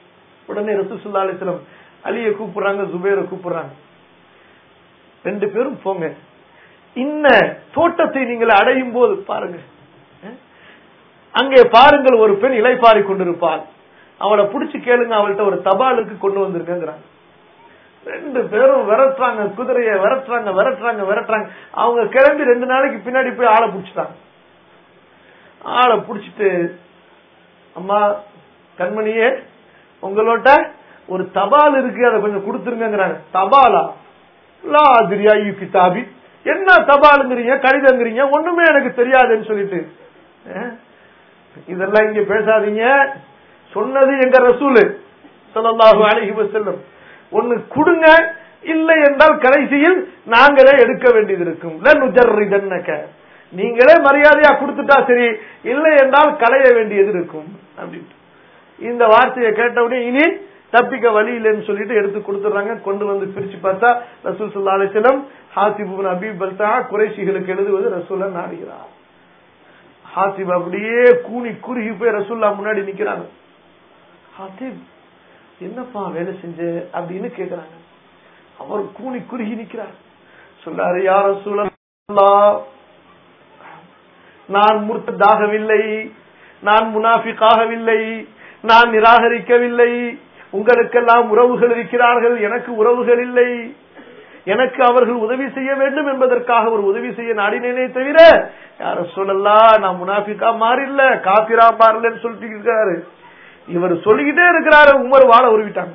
உடனே ரசூசுல்லா அலிஸ்லம் அலியை கூப்பிடுறாங்க ஜுபேரை கூப்பிடுறாங்க ரெண்டு பேரும் போங்க இன்ன தோட்டத்தை நீங்கள் அடையும் போது பாருங்க அஹ், அங்கே பாருங்கள் ஒரு பெண் இலைப்பாரி கொண்டிருப்பாள் அவளை புடிச்சு கேளுங்க அவள்கிட்ட ஒரு தபாலுக்கு கொண்டு வந்திருக்கேங்கிறாங்க ரெண்டு பேரும் விரட்டுறாங்க குதிரைய விரட்டுறாங்க விரட்டுறாங்க விரட்டுறாங்க அவங்க கிளம்பி ரெண்டு நாளைக்கு பின்னாடி போய் ஆளை புடிச்சிட்டாங்க ஆளை புடிச்சிட்டு அம்மா கண்மணியே உங்களோட்ட ஒரு தபால் இருக்கு அதை கொஞ்சம் கொடுத்துருங்கிறாங்க தபாலா லா அதிரியா யூ கிதாபி என்ன தபாலுங்கிறீங்க கடிதங்கிறீங்க ஒண்ணுமே எனக்கு தெரியாதுன்னு சொல்லிட்டு அஹ், இதெல்லாம் இங்க பேசாதீங்க சொன்னது எங்க ரசூலு ஸல்லல்லாஹு அலைஹி வஸல்லம் ஒன்னு கொடுங்க இல்லை என்றால் கடைசியில் நாங்களே எடுக்க வேண்டியது இருக்கும் லனுஜர்ரிதன்னக நீங்களே மரியாதையா கொடுத்துட்டா சரி இல்லை என்றால் களைய வேண்டியது இருக்கும் அப்படின்ட்டு இந்த வார்த்தையை கேட்டவுடனே இனி தப்பிக்க வழி இல்லைன்னு சொல்லிட்டு எடுத்து கொடுத்துறாங்க கொண்டு வந்து பிரிச்சு பார்த்தா ரசூல் சல்லா அலிஸ்லம் ஹாசிபுன் அபீப் பல்தா குறைசிகளுக்கு எழுதுவது ரசூலா நாடுகிறார் ஹாசிப் அப்படியே கூனி குறுகி போய் ரசூல்லா முன்னாடி நிக்கிறாங்க ஹாசிப் என்னப்பா வேலை செஞ்ச அப்படின்னு கேக்குறாங்க அவர் கூனி குறுகி நிக்கிறார் சொல்லாரு யார சூழலா நான் முர்த்ததாகவில்லை நான் முனாஃபிக்காகவில்லை நான் நிராகரிக்கவில்லை உங்களுக்கெல்லாம் உறவுகள் இருக்கிறார்கள் எனக்கு உறவுகள் இல்லை எனக்கு அவர்கள் உதவி செய்ய வேண்டும் என்பதற்காக ஒரு உதவி செய்ய நாடினேனே தவிர யார சொல்லலாம் நான் முனாஃபிக்கா மாறில்ல காபிரா மாறலன்னு சொல்லிட்டு இருக்காரு இவர் சொல்லிக்கிட்டே இருக்கிறாரு உமர் வாழ உருவிட்டாங்க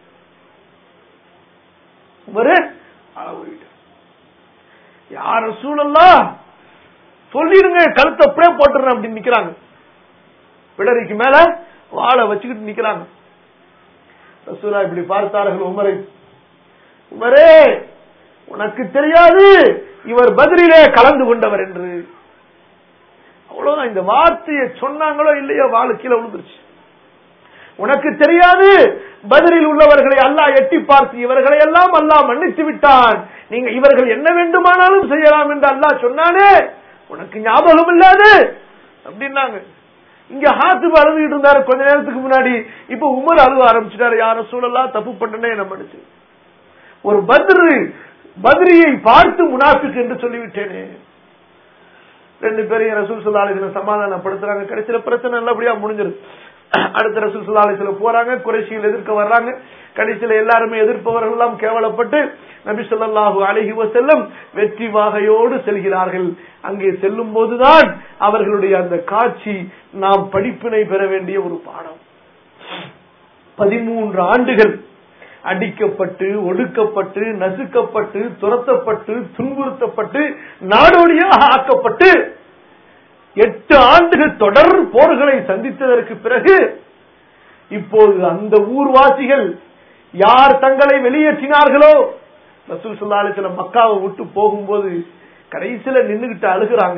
உமரு வாழ உருவிட்டாங்க யார சூழல்லாம் சொல்லிருங்க கழுத்தை அப்படியே போட்டுறேன் அப்படின்னு நிக்கிறாங்க பிடரிக்கு மேல வாழை வச்சுக்கிட்டு நிக்கிறாங்க ரசூலா இப்படி பார்த்தார்கள் உமரை உமரே உனக்கு தெரியாது இவர் பதிலிலே கலந்து கொண்டவர் என்று அவ்வளவுதான் இந்த வார்த்தையை சொன்னாங்களோ இல்லையோ வாழை கீழே விழுந்துருச்சு உனக்கு தெரியாது பதிலில் உள்ளவர்களை அல்லாஹ் எட்டி பார்த்து இவர்களை எல்லாம் அல்லாஹ் மன்னித்து விட்டான் நீங்க இவர்கள் என்ன வேண்டுமானாலும் செய்யலாம் என்று அல்லாஹ் சொன்னானே உனக்கு ஞாபகம் இல்லாது அப்படின்னாங்க இங்க ஹாத்திப் அழுதுகிட்டு இருந்தாரு கொஞ்ச நேரத்துக்கு முன்னாடி இப்ப உமர் அழுவ ஆரம்பிச்சிட்டாரு யார சூழலாம் தப்பு பண்ணனே என்ன மன்னிச்சு ஒரு பத்ரு பத்ரியை பார்த்து முனாஃபிக் என்று சொல்லிவிட்டேனே ரெண்டு பேரையும் ரசூல் சுல்லா அலிஸ்ல சமாதானப்படுத்துறாங்க கடைசியில பிரச்சனை நல்லபடியா முடிஞ்சிருது அடுத்த ரசூல் சுல்லா அலிஸ்ல போறாங்க குறைசியில் எதிர்க்க வர்றாங்க கடைசியில எல்லாருமே எதிர்ப்பவர்கள் எல்லாம் கேவலப்பட்டு நபி ஸல்லல்லாஹு அலைஹி வஸல்லம் வெற்றி வாகையோடு செல்கிறார்கள் அங்கே செல்லும் போதுதான் அவர்களுடைய அந்த காட்சி நாம் படிப்பினை பெற வேண்டிய ஒரு பாடம் பதிமூன்று ஆண்டுகள் அடிக்கப்பட்டு ஒடுக்கப்பட்டு நசுக்கப்பட்டு துரத்தப்பட்டு துன்புறுத்தப்பட்டு நாடோடியாக ஆக்கப்பட்டு எட்டு ஆண்டுகள் தொடர் போர்களை சந்தித்ததற்கு பிறகு இப்போது அந்த ஊர்வாசிகள் யார் தங்களை வெளியேற்றினார்களோ ரசூல் சுல்லாலத்துல மக்காவை விட்டு போகும்போது கடைசியில நின்னுகிட்டு அழுகுறாங்க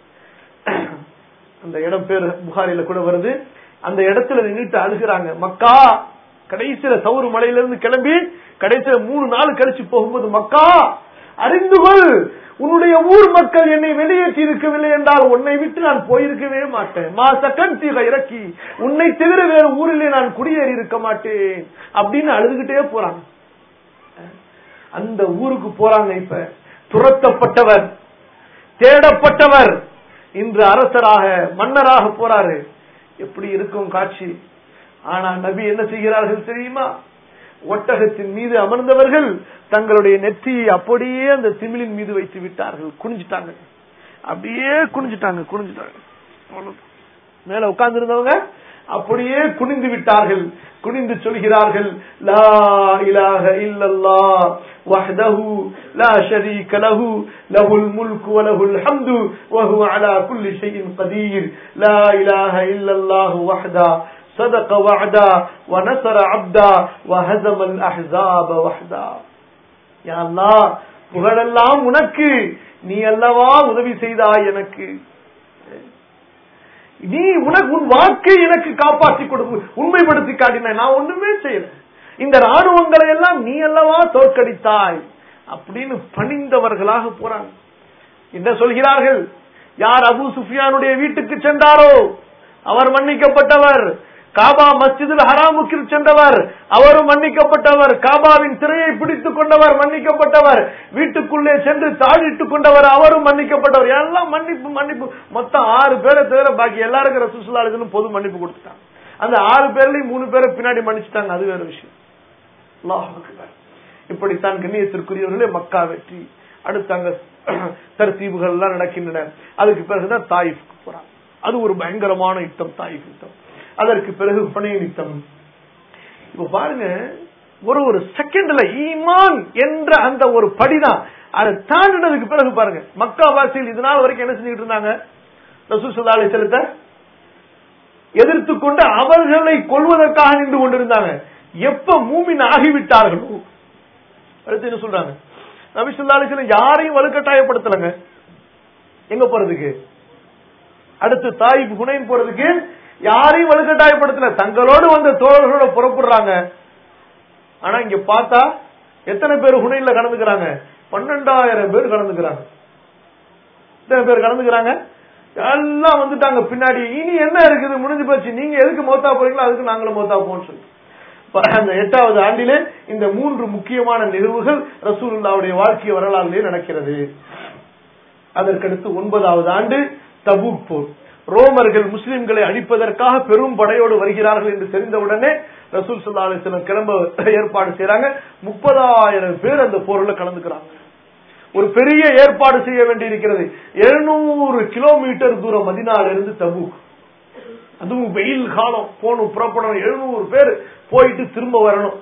அந்த இடம் பேர் புகாரில கூட வருது அந்த இடத்துல நின்னுட்டு அழுகுறாங்க மக்கா கடைசியில சவுறு மலையிலிருந்து கிளம்பி கடைசியில மூணு நாள் கழிச்சு போகும்போது மக்கா அறிந்து கொள் உன்னுடைய ஊர் மக்கள் என்னை வெளியேற்றி இருக்கவில்லை என்றால் உன்னை விட்டு நான் போயிருக்கவே மாட்டேன் மா சக்கன் தீக இறக்கி உன்னை தவிர வேறு ஊரிலே நான் குடியேறி இருக்க மாட்டேன் அப்படின்னு அழுதுகிட்டே போறாங்க அந்த ஊருக்கு போறாங்க இப்ப துரத்தப்பட்டவர் தேடப்பட்டவர் இன்று அரசராக மன்னராக போறாரு எப்படி இருக்கும் காட்சி ஆனா நபி என்ன செய்கிறார்கள் தெரியுமா ஒட்டகத்தின் மீது அமர்ந்தவர்கள் தங்களுடைய நெற்றியை அப்படியே அந்த திமிழின் மீது வைத்து விட்டார்கள் குனிஞ்சிட்டாங்க அப்படியே குனிஞ்சிட்டாங்க குனிஞ்சிட்டாங்க அவ்வளவுதான். மேல உட்கார்ந்து இருந்தவங்க அப்படியே குனிந்து விட்டார்கள் குனிந்து சொல்கிறார்கள் லா இலாஹ இல்லல்லாஹ் வஹ்தஹு லா ஷரீக லஹு லஹுல் முல்கு வ லஹுல் ஹம்து வ ஹுவ அலா குல்லி ஷைஇன் கதீர் லா இலாஹ இல்லல்லாஹ் வஹ்தா صدق وعدا ونصر عبدا وهزم الاحزاب وحدا யா அல்லாஹ் புகழெல்லாம் உனக்கு நீ அல்லவா உதவி செய்தாய் எனக்கு நீ உனக்கு உன் வாக்கை எனக்கு காப்பாற்றி கொடுக்கு உண்மைப்படுத்தி காட்டினாய் நான் ஒண்ணுமே செய்யல இந்த ராணுவங்களை எல்லாம் நீ அல்லவா தோற்கடித்தாய் அப்படின்னு பணிந்தவர்களாக போறாங்க என்ன சொல்கிறார்கள் யார் அபு சுஃபியானுடைய வீட்டுக்கு சென்றாரோ அவர் மன்னிக்கப்பட்டவர் காபா மஸ்ஜிதில் ஹராமுக்கு சென்றவர் அவரும் மன்னிக்கப்பட்டவர் காபாவின் திரையை பிடித்துக் கொண்டவர் மன்னிக்கப்பட்டவர் வீட்டுக்குள்ளே சென்று தாழிட்டுக் கொண்டவர் அவரும் மன்னிக்கப்பட்டவர் எல்லாம் மன்னிப்பு மன்னிப்பு மொத்தம் ஆறு பேரை தவிர பாக்கி எல்லாருக்கும் ரசூசுல்லாலும் பொது மன்னிப்பு கொடுத்துட்டாங்க அந்த ஆறு பேர்லயும் மூணு பேரை பின்னாடி மன்னிச்சுட்டாங்க அது வேற விஷயம் அல்லாஹ் அக்பர். இப்படித்தான் கண்ணியத்திற்குரியவர்களே மக்கா வெற்றி அடுத்து அங்க தர்த்தீவுகள் எல்லாம் நடக்கின்றன அதுக்கு பிறகுதான் தாயிஃப்க்கு போறாங்க அது ஒரு பயங்கரமான யுத்தம் தாயிஃப் யுத்தம் அதற்கு பிறகு புனைய யுத்தம் இப்ப பாருங்க ஒரு ஒரு செகண்ட்ல ஈமான் என்ற அந்த ஒரு படிதான் அதை தாண்டினதுக்கு பிறகு பாருங்க மக்கா வாசிகள் இது நாள் வரைக்கும் என்ன செஞ்சுட்டு இருந்தாங்க ரசூல் ஸல்லல்லாஹு அலைஹி வஸல்லத்தை எதிர்த்து கொண்டு அவர்களை கொள்வதற்காக நின்று கொண்டிருந்தாங்க எப்ப மூமின் ஆகிவிட்டார்களோ அடுத்து என்ன சொல்றாங்க நபி ஸல்லல்லாஹு அலைஹி வஸல்லம் யாரையும் வலுக்கட்டாயப்படுத்தலங்க எங்க போறதுக்கு அடுத்து தாயிப் குனைன் போறதுக்கு யாரையும் வலுக்கட்டாயப்படுத்தல தங்களோடு வந்த தோழர்களோட புறப்படுறாங்க ஆனா இங்க பார்த்தா எத்தனை பேர் ஹுனைன்ல கலந்துக்கிறாங்க பன்னெண்டாயிரம் பேர் கலந்துக்கிறாங்க எத்தனை பேர் கலந்துக்கிறாங்க எல்லாம் வந்துட்டாங்க பின்னாடி இனி என்ன இருக்குது முடிஞ்சு போச்சு நீங்க எதுக்கு மோத்தா போறீங்களோ அதுக்கு நாங்களும் மோத்தா போன்னு சொல்லி ப- அந்த எட்டாவது ஆண்டிலே இந்த மூன்று முக்கியமான நிகழ்வுகள் ரசூலுல்லாவுடைய வாழ்க்கை வரலாறுலேயே நடக்கிறது அதற்கடுத்து ஒன்பதாவது ஆண்டு தபூக் போர் ரோமர்கள் முஸ்லிம்களை அழிப்பதற்காக பெரும் படையோடு வருகிறார்கள் என்று தெரிந்தவுடனே ரசூல் சல்லா அலிஸ்லம் கிளம்ப ஏற்பாடு செய்றாங்க முப்பதாயிரம் பேர் அந்த போர்ல கலந்துக்கிறாங்க ஒரு பெரிய ஏற்பாடு செய்ய வேண்டியிருக்கிறது எழுநூறு கிலோமீட்டர் தூரம் மதினால இருந்து தபூக் அதுவும் வெயில் காலம் போகணும் புறப்படணும் எழுநூறு பேர் போயிட்டு திரும்ப வரணும்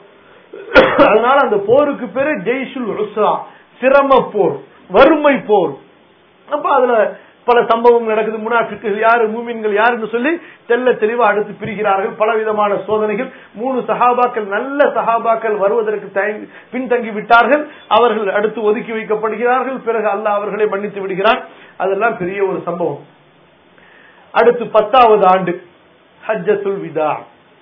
அதனால அந்த போருக்கு பேரு ஜெய்ஷுல் உஸ்ரா சிரம போர் வறுமை போர் அப்ப அதுல பல சம்பவம் நடக்குது முனாஃபிக்குகள் யாரு மூமின்கள் யாருன்னு சொல்லி தெல்ல தெளிவா அடுத்து பிரிகிறார்கள் பலவிதமான சோதனைகள் மூணு சஹாபாக்கள் நல்ல சஹாபாக்கள் வருவதற்கு தயங்கி- பின்தங்கி விட்டார்கள் அவர்கள் அடுத்து ஒதுக்கி வைக்கப்படுகிறார்கள் பிறகு அல்லாஹ் அவர்களை மன்னித்து விடுகிறான் அதெல்லாம் பெரிய ஒரு சம்பவம் அடுத்து பத்தாவது ஆண்டு ஹஜ்ஜத்துல் விதா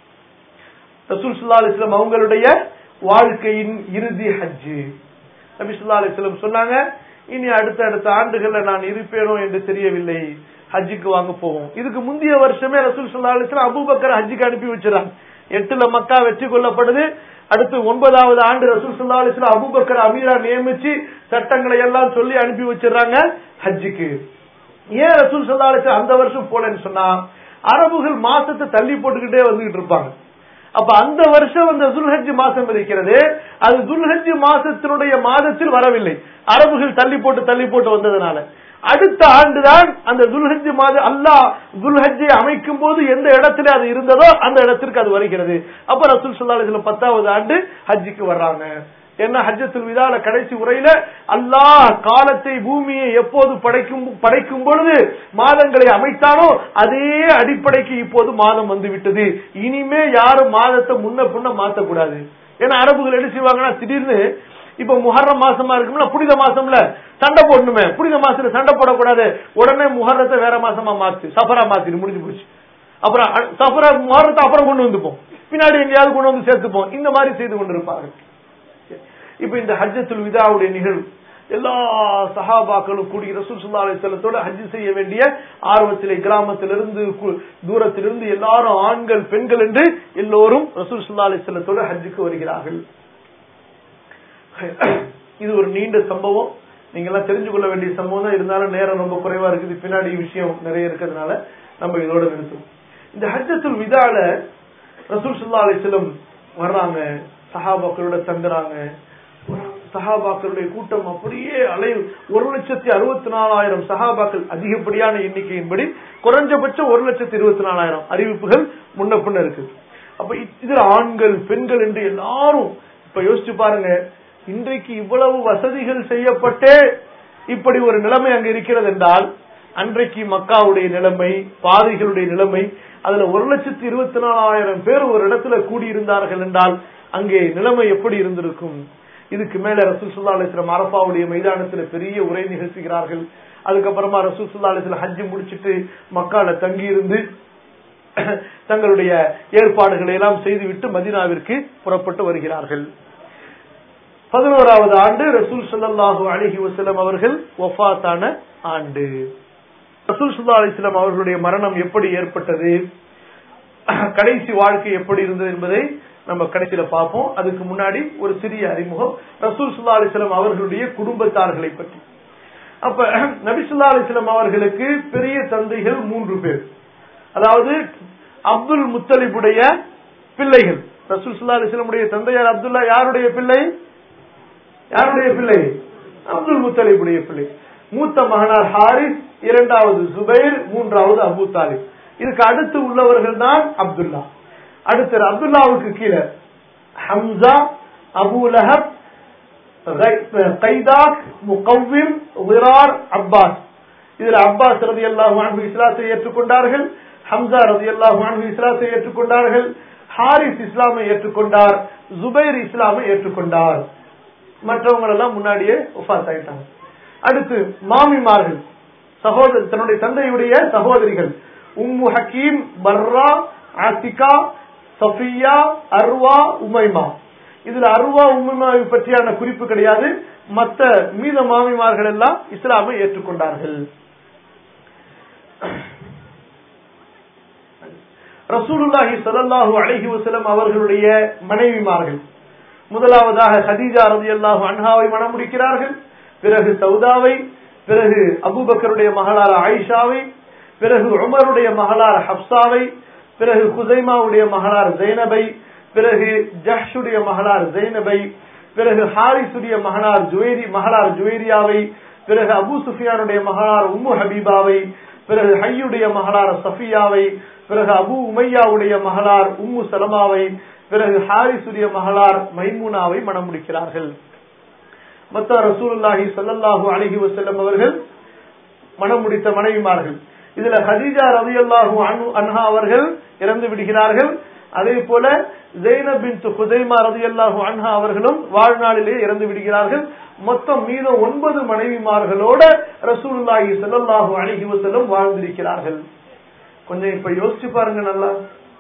ரசூல் ஸல்லல்லாஹு அலைஹி வஸல்லம் அவங்களுடைய வாழ்க்கையின் இறுதி ஹஜ்ஜு நபி ஸல்லல்லாஹு அலைஹி வஸல்லம் சொன்னாங்க இனி அடுத்த அடுத்த ஆண்டுகள்ல நான் இருப்பேனோ என்று தெரியவில்லை ஹஜ்ஜுக்கு வாங்க போவோம் இதுக்கு முந்தைய வருஷமே ரசூல் ஸல்லல்லாஹு அலைஹி வஸல்லம் அபூபக்கர் ஹஜ்ஜுக்கு அனுப்பி வச்சிராங்க எட்டுல மக்கா வெற்றி கொள்ளப்படுது அடுத்து ஒன்பதாவது ஆண்டு ரசூல் ஸல்லல்லாஹு அலைஹி வஸல்லம் அபூபக்கர் அமீரா நியமிச்சு சட்டங்களை எல்லாம் சொல்லி அனுப்பி வச்சிடுறாங்க ஹஜ்ஜுக்கு ஏன் ரசூல் ஸல்லல்லாஹு அலைஹி வஸல்லம் அந்த வருஷம் போலன்னு சொன்னா அரபுகள் மாசத்தை தள்ளி போட்டுக்கிட்டே வந்துகிட்டு இருப்பாங்க அப்ப அந்த வருஷம் அந்த துல்ஹஜ் மாசம் இருக்கிறது அது துல்ஹஜ் மாசத்தினுடைய மாதத்தில் வரவில்லை அரபுகள் தள்ளி போட்டு தள்ளி போட்டு வந்ததுனால அடுத்த ஆண்டுதான் அந்த துல்ஹஜ் மாத அல்லாஹ் துல்ஹஜ்ஜை அமைக்கும் போது எந்த இடத்துல அது இருந்ததோ அந்த இடத்திற்கு அது வருகிறது அப்ப ரசூல் ஸல்லல்லாஹு அலைஹி வஸல்லம் பத்தாவது ஆண்டு ஹஜ்ஜுக்கு வர்றாங்க என்ன ஹஜ்ஜத்துல் விதால கடைசி உரையில அல்லாஹ் காலத்தை பூமியை எப்போது படைக்கும் படைக்கும் பொழுது மாதங்களை அமைத்தானோ அதே அடிப்படைக்கு இப்போது மாதம் வந்து விட்டது இனிமே யாரும் மாதத்தை முன்ன பின்ன மாத்தக்கூடாது ஏன்னா அரபுகள் என்ன செய்வாங்கன்னா திடீர்னு இப்ப முஹர்ரம் மாசமா இருக்கும்ல புனித மாசம்ல சண்டை போடணுமே புனித மாசத்துல சண்டை போடக்கூடாது உடனே முஹர்ரத்தை வேற மாசமா மாத்து சஃபரா மாத்திட்டு முடிஞ்சு போச்சு அப்புறம் அ- சஃபரா முஹர்ரத்தை அப்புறம் கொண்டு வந்துப்போம் பின்னாடி எங்கேயாவது கொண்டு வந்து சேர்த்துப்போம் இந்த மாதிரி செய்து கொண்டிருப்பார்கள் இப்ப இந்த ஹஜ்ஜத்துல் விதாவுடைய நிகழ்வு எல்லா சஹாபாக்களும் கூடி ரசூல் சுல்லா அலிஸ்லத்தோட ஹஜ் செய்ய வேண்டிய ஆர்வத்திலே கிராமத்திலிருந்து கு- தூரத்திலிருந்து எல்லாரும் ஆண்கள் பெண்கள் என்று எல்லோரும் ரசூல் சுல்லா அலிஸ்லத்தோட ஹஜ்ஜுக்கு வருகிறார்கள் இது ஒரு நீண்ட சம்பவம் நீங்க எல்லாம் தெரிஞ்சு கொள்ள வேண்டிய சம்பவம் தான் இருந்தாலும் நேரம் ரொம்ப குறைவா இருக்குது பின்னாடி விஷயம் நிறைய இருக்கிறதுனால நம்ம இதோட நிறுத்தும் இந்த ஹஜ்ஜத்துல் விதால ரசூல் சுல்லா அலிஸ்லம் வர்றாங்க சஹாபாக்களோட தங்குறாங்க சஹாபாக்களுடைய கூட்டம் அப்படியே அலை ஒரு லட்சத்தி அறுபத்தி நாலாயிரம் சஹாபாக்கள் அதிகப்படியான எண்ணிக்கையின்படி குறைஞ்சபட்சம் ஒரு லட்சத்தி இருபத்தி நாலாயிரம் அறிவிப்புகள் முன்ன பின்ன இருக்கு அப்ப இ- இதுல ஆண்கள் பெண்கள் என்று எல்லாரும் இப்ப யோசிச்சு பாருங்க இன்றைக்கு இவ்வளவு வசதிகள் செய்யப்பட்டே இப்படி ஒரு நிலைமை அங்க இருக்கிறது என்றால் அன்றைக்கு மக்காவுடைய நிலைமை பாதைகளுடைய நிலைமை அதுல ஒரு லட்சத்தி இருபத்தி நாலாயிரம் பேர் ஒரு இடத்துல கூடியிருந்தார்கள் என்றால் அங்கே நிலைமை எப்படி இருந்திருக்கும் இதுக்கு மேல ரசூல் சுல்லா அலிஸ்லாம் அரபாவுடைய மைதானத்துல பெரிய உரை நிகழ்த்துகிறார்கள் அதுக்கப்புறமா ரசூல் சுல்லா அலிஸ்லாம் ஹஜ்ஜு முடிச்சிட்டு மக்கால தங்கி இருந்து தங்களுடைய ஏற்பாடுகளை எல்லாம் செய்துவிட்டு மதீனாவிற்கு புறப்பட்டு வருகிறார்கள் பதினோராவது ஆண்டு ரசூல் ஸல்லல்லாஹு அலைஹி வஸல்லம் அவர்கள் வஃபாத்தான ஆண்டு ரசூல் ஸல்லல்லாஹு அலைஹி வஸல்லம் அவர்களுடைய மரணம் எப்படி ஏற்பட்டது கடைசி வாழ்க்கை எப்படி இருந்தது என்பதை நம்ம கடைசியில பார்ப்போம் அதுக்கு முன்னாடி ஒரு சிறிய அறிமுகம் ரசூல் சுல்லா அலிஸ்லாம் அவர்களுடைய குடும்பத்தார்களை பற்றி அப்ப நபிசுல்லா அலிஸ்லாம் அவர்களுக்கு பெரிய தந்தைகள் மூன்று பேர் அதாவது அப்துல் முத்தலிபுடைய பிள்ளைகள் ரசூல் சுல்லா அலிஸ்லமுடைய தந்தையார் அப்துல்லா யாருடைய பிள்ளை யாருடைய பிள்ளை அப்துல் முத்தலிபுடைய பிள்ளை மூத்த மகனார் ஹாரிஸ் இரண்டாவது சுபைர் மூன்றாவது அபு தாலிப் இதுக்கு அடுத்து உள்ளவர்கள் தான் அப்துல்லா அடுத்தது அப்துல்லாவுக்கு கீழே ஹம்சா அபு லஹப் கைதாக் முகவ்விம் விரார் அப்பாஸ் இதுல அப்பாஸ் ரதி அல்லாஹு இஸ்லாத்தை ஏற்றுக்கொண்டார்கள் ஹம்சா ரதி அல்லாஹு இஸ்லாத்தை ஏற்றுக்கொண்டார்கள் ஹாரிஸ் இஸ்லாமை ஏற்றுக்கொண்டார் ஜுபைர் இஸ்லாமை ஏற்றுக்கொண்டார் மற்றவங்க எல்லாம் முன்னாடியே ஒஃபாஸ் ஆயிட்டாங்க அடுத்து மாமிமார்கள் சகோதரி தன்னுடைய தந்தையுடைய சகோதரிகள் Umm Hakim Barra Atika Safiyya Arwa Umaima இதுல அருவா உமைமாவை பற்றியான குறிப்பு கிடையாது மற்ற மீத மாமிமார்கள் எல்லாம் இஸ்லாமை ஏற்றுக்கொண்டார்கள் ரசூலுல்லாஹி ஸல்லல்லாஹு அலைஹி வஸல்லம் அவர்களுடைய மனைவிமார்கள் முதலாவதாக ஹதீஜா ரலியல்லாஹு அன்ஹாவை மணம் முடிக்கிறார்கள் பிறகு சவுதாவை பிறகு அபூபக்கருடைய மகளார் ஆயிஷாவை பிறகு உமருடைய மகளார் ஹப்சாவை பிறகு குசைமாவுடைய மகளார் ஜெய்னபை பிறகு ஜஹ்ஷுடைய மகளார் ஜெய்னபை பிறகு ஹாரிசுடைய மகனார் ஜுவேரி மகளார் ஜுவேரியாவை பிறகு அபு சுஃபியானுடைய மகளார் உம்மு ஹபீபாவை பிறகு ஹையுடைய மகளார் சஃபியாவை பிறகு அபு உமையாவுடைய மகளார் உம்மு சலமாவை பிறகு ஹாரிசுடைய மகளார் மைமுனாவை மணம் முடிக்கிறார்கள் மத்த ரசூலுல்லாஹி ஸல்லல்லாஹு அலைஹி வஸல்லம் அவர்கள் மணம் முடித்த மனைவிமார்கள் இதுல ஹதீஜா ரலியல்லாஹு அன்ஹு அன்ஹா அவர்கள் இறந்து விடுகிறார்கள் அதே போல ஜெய்னப் பின் ஹுதைமா ரலியல்லாஹு அன்ஹா அவர்களும் வாழ்நாளிலே இறந்து விடுகிறார்கள் மொத்தம் மீதம் ஒன்பது மனைவிமார்களோட ரசூலுல்லாஹி ஸல்லல்லாஹு அலைஹி வஸல்லம் வாழ்ந்திருக்கிறார்கள் கொஞ்சம் இப்ப யோசிச்சு பாருங்க நல்லா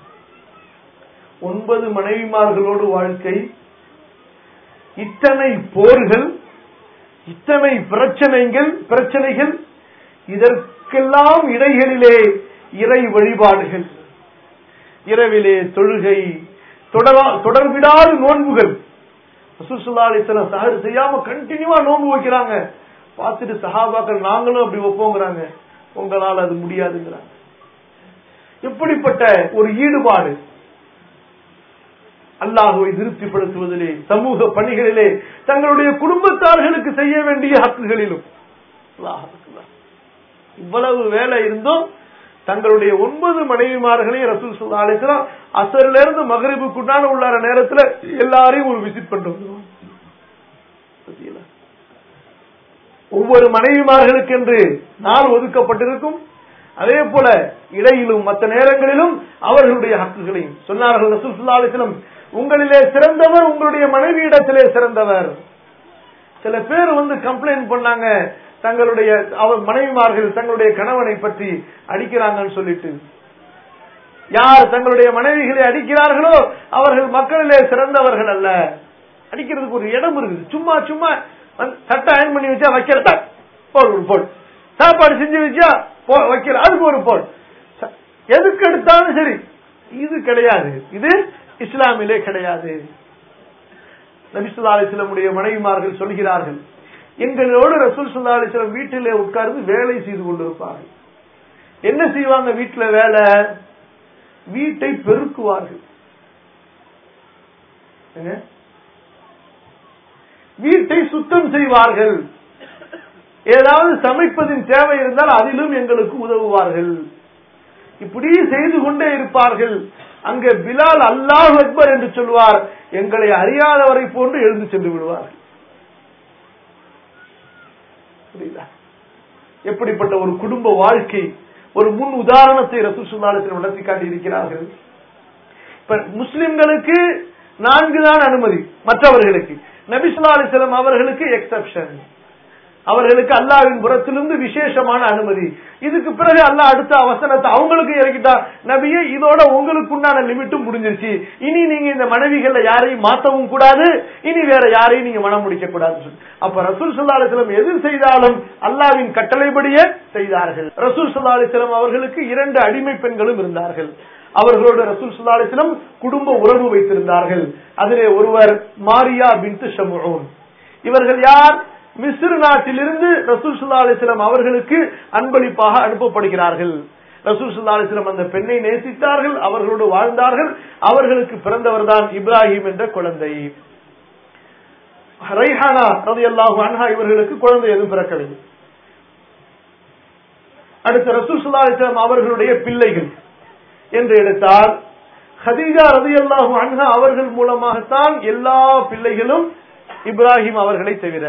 ஒன்பது மனைவிமார்களோடு வாழ்க்கை இத்தனை போர்கள் இத்தனை பிரச்சனைகள் பிரச்சனைகள் இதற்கெல்லாம் இடைகளிலே இறை வழிபாடுகள் இரவிலே தொழுகை தொடர்பிடாத நோன்புகள் சுசுல்லாலித்தலம் சஹர் செய்யாம கண்டினியூவா நோன்பு வைக்கிறாங்க பார்த்துட்டு சஹாபாக்கள் நாங்களும் அப்படி வைப்போங்கிறாங்க உங்களால் அது முடியாதுங்கிறாங்க எப்படிப்பட்ட ஒரு ஈடுபாடு அல்லாஹுவை திருப்திப்படுத்துவதிலே சமூக பணிகளிலே தங்களுடைய குடும்பத்தார்களுக்கு செய்ய வேண்டிய ஹக்குகளிலும் இவ்வளவு வேலை இருந்தும் தங்களுடைய ஒன்பது மனைவிமார்களையும் ரசூல் சொல்லா அழைக்கலாம் அசர்ல இருந்து மகரிபுக்குண்டான உள்ளார நேரத்துல எல்லாரையும் ஒரு விசிட் பண்ணிட்டு ஒவ்வொரு மனைவிமார்களுக்கு என்று நாள் ஒதுக்கப்பட்டிருக்கும் அதே போல இடையிலும் மற்ற நேரங்களிலும் அவர்களுடைய ஹக்குகளையும் சொன்னார்கள் ரசூல் சுல்லா அலிஸ்லம் உங்களிலே சிறந்தவர் உங்களுடைய மனைவி இடத்திலே சிறந்தவர் சில பேர் வந்து கம்ப்ளைண்ட் பண்ணாங்க தங்களுடைய அவர் மனைவிமார்கள் தங்களுடைய கணவனை பற்றி அடிக்கிறாங்கன்னு சொல்லிட்டு யார் தங்களுடைய மனைவிகளை அடிக்கிறார்களோ அவர்கள் மக்களிலே சிறந்தவர்கள் அல்ல அடிக்கிறதுக்கு ஒரு இடம் இருக்குது சும்மா சும்மா சட்டை அயன் பண்ணி வச்சா வைக்கிற போல் ஒரு போல் சாப்பாடு செஞ்சு வச்சா வைக்கிற அதுக்கு ஒரு போல் எதுக்கு எடுத்தாலும் சரி இது கிடையாது இது இஸ்லாமிலே கிடையாது நபிசுல்லா அலிஸ்லமுடைய மனைவிமார்கள் சொல்கிறார்கள் எங்களோடு ரசூல் சுல்லா அலிஸ்லம் வீட்டிலே உட்கார்ந்து வேலை செய்து கொண்டிருப்பார்கள் என்ன செய்வாங்க வீட்டுல வேலை வீட்டை பெருக்குவார்கள் வீட்டை சுத்தம் செய்வார்கள் ஏதாவது சமைப்பதின் தேவை இருந்தால் அதிலும் எங்களுக்கு உதவுவார்கள் இப்படி செய்து கொண்டே இருப்பார்கள் அங்கே பிலால் அல்லாஹ் அக்பர் என்று சொல்வார் எங்களை அறியாதவரை போன்று எழுந்து சென்று விடுவார்கள் புரியுதா எப்படிப்பட்ட ஒரு குடும்ப வாழ்க்கை ஒரு முன் உதாரணத்தை ரசூசுல்லாலத்தில் நடத்தி காட்டியிருக்கிறார்கள் இப்ப முஸ்லிம்களுக்கு நான்கு தான் அனுமதி மற்றவர்களுக்கு நபிசுல்லா அலிஸ்லாம் அவர்களுக்கு எக்ஸப்ஷன் அவர்களுக்கு அல்லாவின் புறத்திலிருந்து விசேஷமான அனுமதி இதுக்கு பிறகு அல்லாஹ் அடுத்த அவசரத்தை அவங்களுக்கு இறக்கிட்டா நபியே இதோட உங்களுக்கு உண்டான லிமிட்டும் முடிஞ்சிருச்சு இனி நீங்க இந்த மனைவிகள்ல யாரையும் மாத்தவும் கூடாது இனி வேற யாரையும் நீங்க மனம் முடிக்க கூடாது அப்ப ரசூல் சுல்லா அலிஸ்லம் எது செய்தாலும் அல்லாவின் கட்டளைப்படியே செய்தார்கள் ரசூல் சுல்லா அலிஸ்லம் அவர்களுக்கு இரண்டு அடிமை பெண்களும் இருந்தார்கள் அவர்களோடு ரசூல் சுல்லா அலிஸ்லம் குடும்ப உறவு வைத்திருந்தார்கள் அதிலே ஒருவர் மாரியா பின் ஷமுன் இவர்கள் யார் மிஸ்ர் நாட்டிலிருந்து ரசூல் சுல்லா அலிஸ்லாம் அவர்களுக்கு அன்பளிப்பாக அனுப்பப்படுகிறார்கள் ரசூல் சுல்லா அலிஸ்லாம் அந்த பெண்ணை நேசித்தார்கள் அவர்களோடு வாழ்ந்தார்கள் அவர்களுக்கு பிறந்தவர் தான் இப்ராஹிம் என்ற குழந்தை ரைஹானா ரதி அல்லாஹு அன்ஹா இவர்களுக்கு குழந்தை எதுவும் பிறக்கவில்லை அடுத்து ரசூல் சுல்லா அலிஸ்லாம் அவர்களுடைய பிள்ளைகள் என்று எடுத்தால் ஹதீஜா ரதி அல்லாஹு அன்ஹா அவர்கள் மூலமாகத்தான் எல்லா பிள்ளைகளும் இப்ராஹிம் அவர்களை தவிர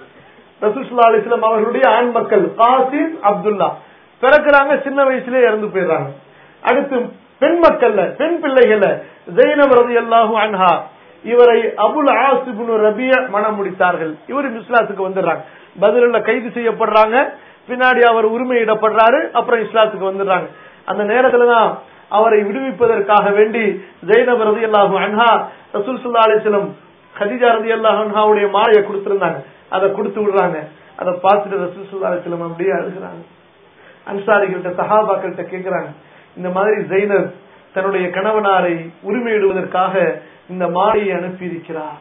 ரசூல்லா அலிஸ்லாம் அவர்களுடைய ஆண் மக்கள் காசிம் அப்துல்லா பிறக்கிறாங்க சின்ன வயசுல இறந்து போயிடுறாங்க அடுத்து பெண் மக்கள்ல பெண் பிள்ளைகள ஜெயினப் ரதி அல்லாஹு அன்ஹா இவரை அபுல் ஆசிபுன் ரபிய மனம் முடித்தார்கள் இவர் இஸ்லாத்துக்கு வந்துடுறாங்க பதில கைது செய்யப்படுறாங்க பின்னாடி அவர் உரிமையிடப்படுறாரு அப்புறம் இஸ்லாத்துக்கு வந்துடுறாங்க அந்த நேரத்துல தான் அவரை விடுவிப்பதற்காக வேண்டி ஜெயினப் ரதி அல்லாஹு அன்ஹா ரசூல் சுல்லா அலிஸ்லம் ஹதிஜா ரதி அல்லாஹாவுடைய மாலையை கொடுத்திருந்தாங்க அதை கொடுத்து விடுறாங்க அதை பார்த்துட்டு ரசூல் சுல்லா அலிஸ்லம் அப்படியே அழுகிறாங்க அன்சாரிகள்கிட்ட சஹாபாக்கள்கிட்ட கேட்கிறாங்க இந்த மாதிரி ஜெயினப் தன்னுடைய கணவனாரை உரிமையிடுவதற்காக இந்த மாலையை அனுப்பி இருக்கிறார்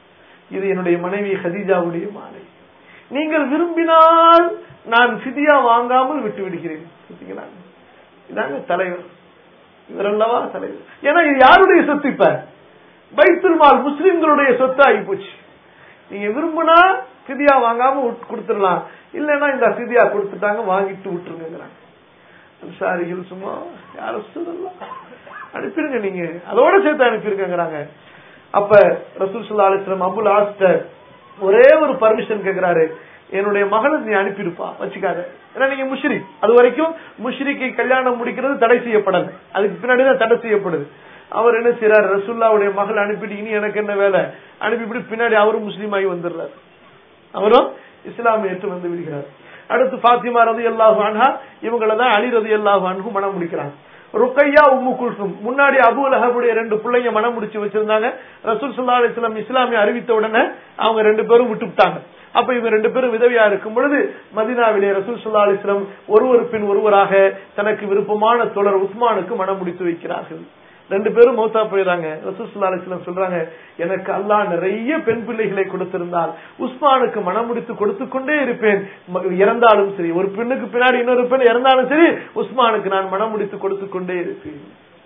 இது என்னுடைய மனைவி ஹதீஜாவுடைய மாலை நீங்கள் விரும்பினால் நான் சிதியா வாங்காமல் விட்டு விடுகிறேன் பார்த்தீங்களா? இதாங்க தலைவர் இவரல்லவா தலைவர் ஏன்னா இது யாருடைய சொத்து இப்ப பைத்துல் மால் முஸ்லிம்களுடைய சொத்து ஆகி போச்சு நீங்க விரும்பினா சிதியா வாங்காம விட்டு- கொடுத்துடலாம் இல்லைன்னா இந்த சிதியா கொடுத்துட்டாங்க வாங்கிட்டு விட்டுருங்கிறாங்க அன்சாரிகள் சும்மா யாரும் சொல்லலாம் அனுப்பிருங்க நீங்க அதோட சேர்த்து அனுப்பிருக்கங்கிறாங்க அப்ப ரசூல் சுல்லா அலிஸ்லாம் அபுல் ஆஸ்டர் ஒரே ஒரு பர்மிஷன் கேக்குறாரு என்னுடைய மகளை நீ அனுப்பியிருப்பா வச்சுக்காத ஏன்னா நீங்க முஷ்ரி அது வரைக்கும் முஷ்ரிக்கை கல்யாணம் முடிக்கிறது தடை செய்யப்படல அதுக்கு பின்னாடி தான் தடை செய்யப்படுது அவர் என்ன செய்யறாரு ரசூல்லாவுடைய மகள் அனுப்பிட்டு இனி எனக்கு என்ன வேலை அனுப்பிவிட்டு பின்னாடி அவரும் முஸ்லீம் ஆகி வந்துடுறாரு அவரும் இஸ்லாமை ஏற்று வந்து விடுகிறார் அடுத்து பாத்திமா ரதி அல்லாஹு அன்ஹா இவங்களை தான் அலி ரதி அல்லாஹு அன்ஹு மனம் முடிக்கிறாங்க ருக்கையா உம்மு குல்சும் முன்னாடி அபு லஹபுடைய ரெண்டு பிள்ளைங்க மனம் முடிச்சு வச்சிருந்தாங்க ரசூல் சுல்லா அலிஸ்லாம் இஸ்லாமிய அறிவித்த உடனே அவங்க ரெண்டு பேரும் விட்டுவிட்டாங்க அப்ப இவங்க ரெண்டு பேரும் விதவியா இருக்கும் பொழுது மதினாவிலே ரசூல் சுல்லா அலிஸ்லாம் ஒருவர் பின் ஒருவராக தனக்கு விருப்பமான தொடர் உஸ்மானுக்கு மனம் முடித்து வைக்கிறார்கள் ரெண்டு பேரும் மௌத்தா போயிடுறாங்க ரசூசுல்லா அலிஸ்லாம் சொல்றாங்க எனக்கு அல்லாஹ் நிறைய பெண் பிள்ளைகளை கொடுத்திருந்தால் உஸ்மானுக்கு மனம் முடித்து கொடுத்து கொண்டே இருப்பேன் ம- இறந்தாலும் சரி ஒரு பெண்ணுக்கு பின்னாடி இன்னொரு பெண் இறந்தாலும் சரி உஸ்மானுக்கு நான் மனம் முடித்து கொடுத்து கொண்டே இருப்பேன்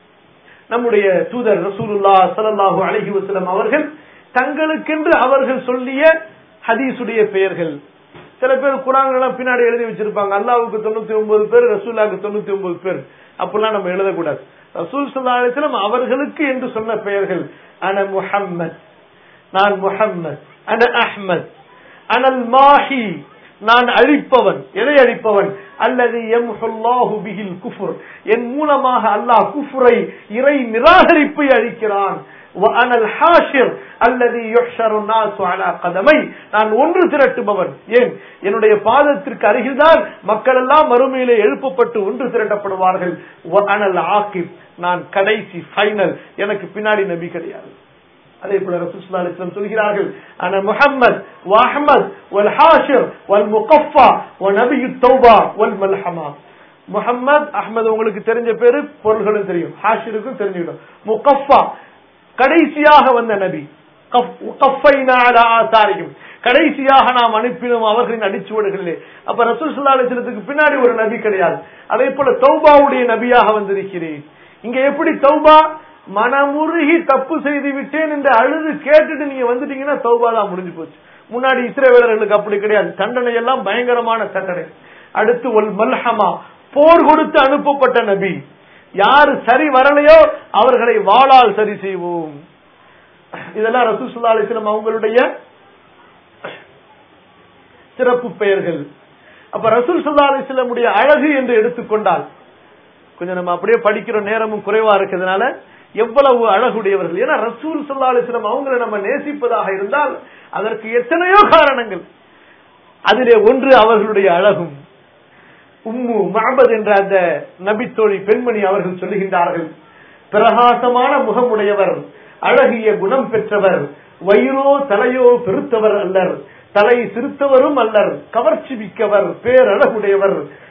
நம்முடைய தூதர் ரசூலுல்லா ஸல்லல்லாஹு அலைஹி வஸல்லம் அவர்கள் தங்களுக்கென்று அவர்கள் சொல்லிய ஹதீஸுடைய பெயர்கள் சில பேர் குரான்லாம் பின்னாடி எழுதி வச்சிருப்பாங்க அல்லாஹ்வுக்கு தொண்ணூத்தி ஒன்பது பேர் ரசூல்லாவுக்கு தொண்ணூத்தி ஒன்பது பேர் அப்பெல்லாம் நம்ம எழுதக்கூடாது ரசூல் ஸல்லல்லாஹு அலைஹி வஸல்லம் அவர்களுக்கு என்று சொன்ன பெயர்கள் அன முஹம்மத் நான் முஹம்மத் அன அஹ்மத் அனல் மாஹி நான் அழிப்பவன் எதை அழிப்பவன் அல்லது எம்ஹுல்லாஹு பிஹில் குஃபுர் என் மூலமாக அல்லாஹ் குஃபுரை இறை நிராகரிப்பை அழிக்கிறான் وأنا الحاشر الذي يحشر الناس على قدمي நான் ஒன்று திரட்டுபவன் ஏன் என்னுடைய பாதத்திற்கு அருகில்தான் மக்கள் எல்லாம் மறுமையிலே எழுப்பப்பட்டு ஒன்று திரட்டப்படுவார்கள் وأنا العاقب நான் கடைசி ஃபைனல் எனக்கு பின்னாடி நபி கிடையாது அதே போல ரசூலுல்லாஹி அலைஹி வஸல்லம் சொல்கிறார்கள் அன முஹம்மத் வ அஹ்மத் வல் ஹாஷிர் வல் முகஃபா வ நபியு தௌபா வல் மல்ஹமா முஹம்மத் அஹ்மத் உங்களுக்கு தெரிஞ்ச பேரு பொருள்களும் தெரியும் ஹாஷிருக்கும் தெரிஞ்சுக்கிடும் முகஃபா கடைசியாக வந்த நபி கஃப்- கஃபைனா அலா ஆசாரியும் கடைசியாக நாம் அனுப்பினோம் அவர்களின் அடிச்சுவடுகளிலே அப்ப ரசூல் ஸல்லல்லாஹு அலைஹி வஸல்லத்துக்கு பின்னாடி ஒரு நபி கிடையாது அதே போல தௌபாவுடைய நபியாக வந்திருக்கிறேன் இங்க எப்படி தௌபா மனமுருகி தப்பு செய்து விட்டேன் என்று அழுது கேட்டுட்டு நீங்க வந்துட்டீங்கன்னா தௌபா தான் முடிஞ்சு போச்சு முன்னாடி இஸ்ரேவேலர்களுக்கு அப்படி கிடையாது தண்டனை எல்லாம் பயங்கரமான தண்டனை அடுத்து ஒல் மல்ஹமா போர் கொடுத்து அனுப்பப்பட்ட நபி யாரு சரி வரலையோ அவர்களை வாளால் சரி செய்வோம் இதெல்லாம் ரசூல் ஸல்லல்லாஹு அலைஹி வஸல்லம் அவங்களுடைய சிறப்பு பெயர்கள் அப்ப ரசூல் ஸல்லல்லாஹு அலைஹி வஸல்லமுடைய அழகு என்று எடுத்துக்கொண்டால் கொஞ்சம் நம்ம அப்படியே படிக்கிற நேரமும் குறைவா இருக்கிறதுனால எவ்வளவு அழகுடையவர்கள் ஏன்னா ரசூல் ஸல்லல்லாஹு அலைஹி வஸல்லம் அவங்களை நம்ம நேசிப்பதாக இருந்தால் அதற்கு எத்தனையோ காரணங்கள் அதிலே ஒன்று அவர்களுடைய அழகும் உம்மு மஹபத் என்ற அந்த நபித்தோழி பெண்மணி அவர்கள் சொல்லுகின்றார்கள் பிரகாசமான முகமுடையவர் அழகிய குணம் பெற்றவர் வயிறோ தலையோ பெருத்தவர் அல்லர் தலை சிறுத்தவரும் அல்லர் கவர்ச்சி மிக்கவர் பேரழகுடையவர்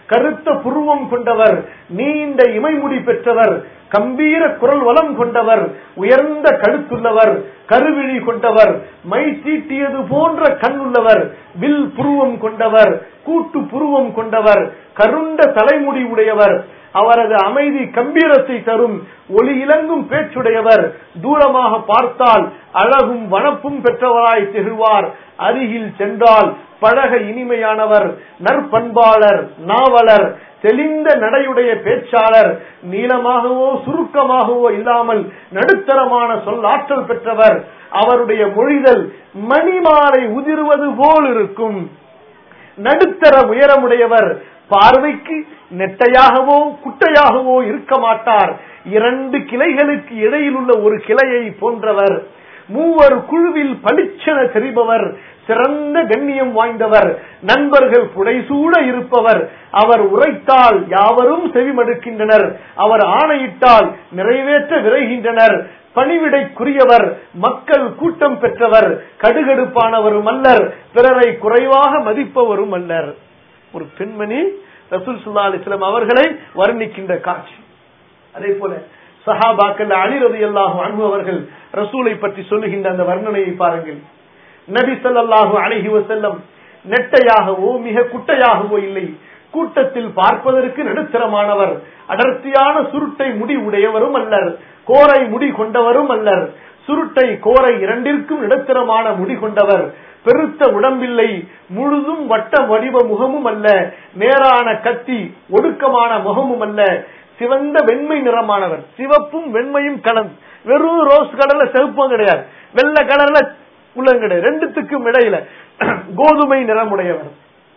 கருத்த புருவம் கொண்டவர் நீண்ட இமைமுடி பெற்றவர் கம்பீர குரல் வளம் கொண்டவர் உயர்ந்த கழுத்துள்ளவர் கருவிழி கொண்டவர் மை தீட்டியது போன்ற கண் உள்ளவர் வில் புருவம் கொண்டவர் கூட்டு புருவம் கொண்டவர் கருண்ட தலைமுடி உடையவர் அவரது அமைதி கம்பீரத்தை தரும் ஒளி இலங்கும் பேச்சுடையவர் தூரமாக பார்த்தால் அழகும் வனப்பும் பெற்றவராய் திகழ்வார் அருகில் சென்றால் பழக இனிமையானவர் நற்பண்பாளர் நாவலர் தெளிந்த நடையுடைய பேச்சாளர் நீளமாகவோ சுருக்கமாகவோ இல்லாமல் நடுத்தரமான சொல்லாற்றல் பெற்றவர் அவருடைய மொழிதல் மணிமாலை உதிர்வது போல் இருக்கும் நடுத்தர உயரமுடையவர் பார்வைக்கு நெட்டையாகவோ குட்டையாகவோ இருக்க மாட்டார் இரண்டு கிளைகளுக்கு இடையில் உள்ள ஒரு கிளையை போன்றவர் மூவர் குழுவில் பளிச்சென தெரிபவர் சிறந்த கண்ணியம் வாய்ந்தவர் நண்பர்கள் புடைசூட இருப்பவர் அவர் உரைத்தால் யாவரும் செவிமடுக்கின்றனர் அவர் ஆணையிட்டால் நிறைவேற்ற விரைகின்றனர் பணிவிடைக்குரியவர் மக்கள் கூட்டம் பெற்றவர் கடுகடுப்பானவரும் அல்லர் பிறரை குறைவாக மதிப்பவரும் அல்லர் ஒரு பெண்மணி ரசூல் சுல்லா அலிஸ்லாம் அவர்களை வர்ணிக்கின்ற காட்சி அதே போல சஹாபாக்கள் அலிரதி அல்லாஹு அன்பு அவர்கள் ரசூலை பற்றி சொல்லுகின்ற அந்த வர்ணனையை பாருங்கள் நபி ஸல்லல்லாஹு அலைஹி வஸல்லம் நெட்டையாகவோ மிக குட்டையாகவோ இல்லை கூட்டத்தில் பார்ப்பதற்கு நடுத்தரமானவர் அடர்த்தியான சுருட்டை முடி உடையவரும் அல்லர் கோரை முடி கொண்டவரும் அல்லர் சுருட்டை கோரை இரண்டிற்கும் நடுத்தரமான முடி கொண்டவர் பெருத்த உடம்பில்லை முழுதும் வட்ட வடிவ முகமும் அல்ல நேரான கத்தி ஒடுக்கமான முகமும் அல்ல சிவந்த வெண்மை நிறமானவர் சிவப்பும் வெண்மையும் கலந்து வெறும் ரோஸ் கலர்ல சிவப்பும் கிடையாது வெள்ளை கலர்ல உள்ளம் கிடையாது ரெண்டுத்துக்கும் இடையில கோதுமை நிறமுடையவர்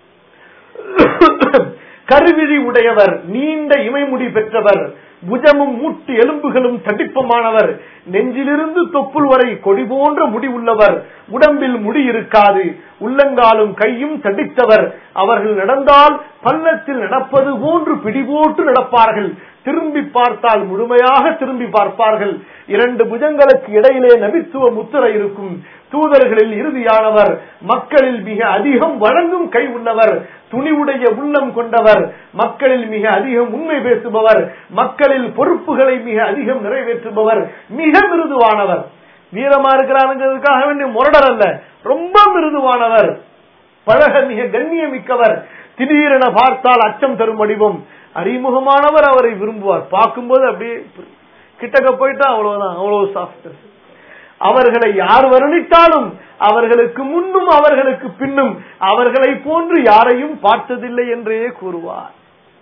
கருவிழி உடையவர் நீண்ட இமைமுடி பெற்றவர் புஜமும் மூட்டு எலும்புகளும் தடிப்பமானவர் நெஞ்சிலிருந்து தொப்புள் வரை கொடி போன்ற முடி உள்ளவர் உடம்பில் முடி இருக்காது உள்ளங்காலும் கையும் தடித்தவர் அவர்கள் நடந்தால் பள்ளத்தில் நடப்பது போன்று பிடிபோட்டு நடப்பார்கள் திரும்பி பார்த்தால் முழுமையாக திரும்பி பார்ப்பார்கள் இரண்டு புஜங்களுக்கு இடையிலே நபித்துவ முத்திரை இருக்கும் தூதர்களில் இறுதியானவர் மக்களில் மிக அதிகம் வழங்கும் கை உள்ளவர் துணிவுடைய உள்ளம் கொண்டவர் மக்களில் மிக அதிகம் உண்மை பேசுபவர் மக்களில் பொறுப்புகளை மிக அதிகம் நிறைவேற்றுபவர் மிக மிருதுவானவர் வீரமா இருக்கிறாருங்கிறதுக்காக வேண்டிய முரடர் அல்ல ரொம்ப மிருதுவானவர் பழக மிக கண்ணியமிக்கவர் திடீரென பார்த்தால் அச்சம் தரும் வடிவம் அறிமுகமானவர் அவரை விரும்புவார் பார்க்கும்போது அப்படியே கிட்டக்க போயிட்டா அவ்வளவுதான் அவ்வளவு சாஃப்ட் அவர்களை யார் வருணித்தாலும் அவர்களுக்கு முன்னும் அவர்களுக்கு பின்னும் அவர்களை போன்று யாரையும் பார்த்ததில்லை என்றே கூறுவார்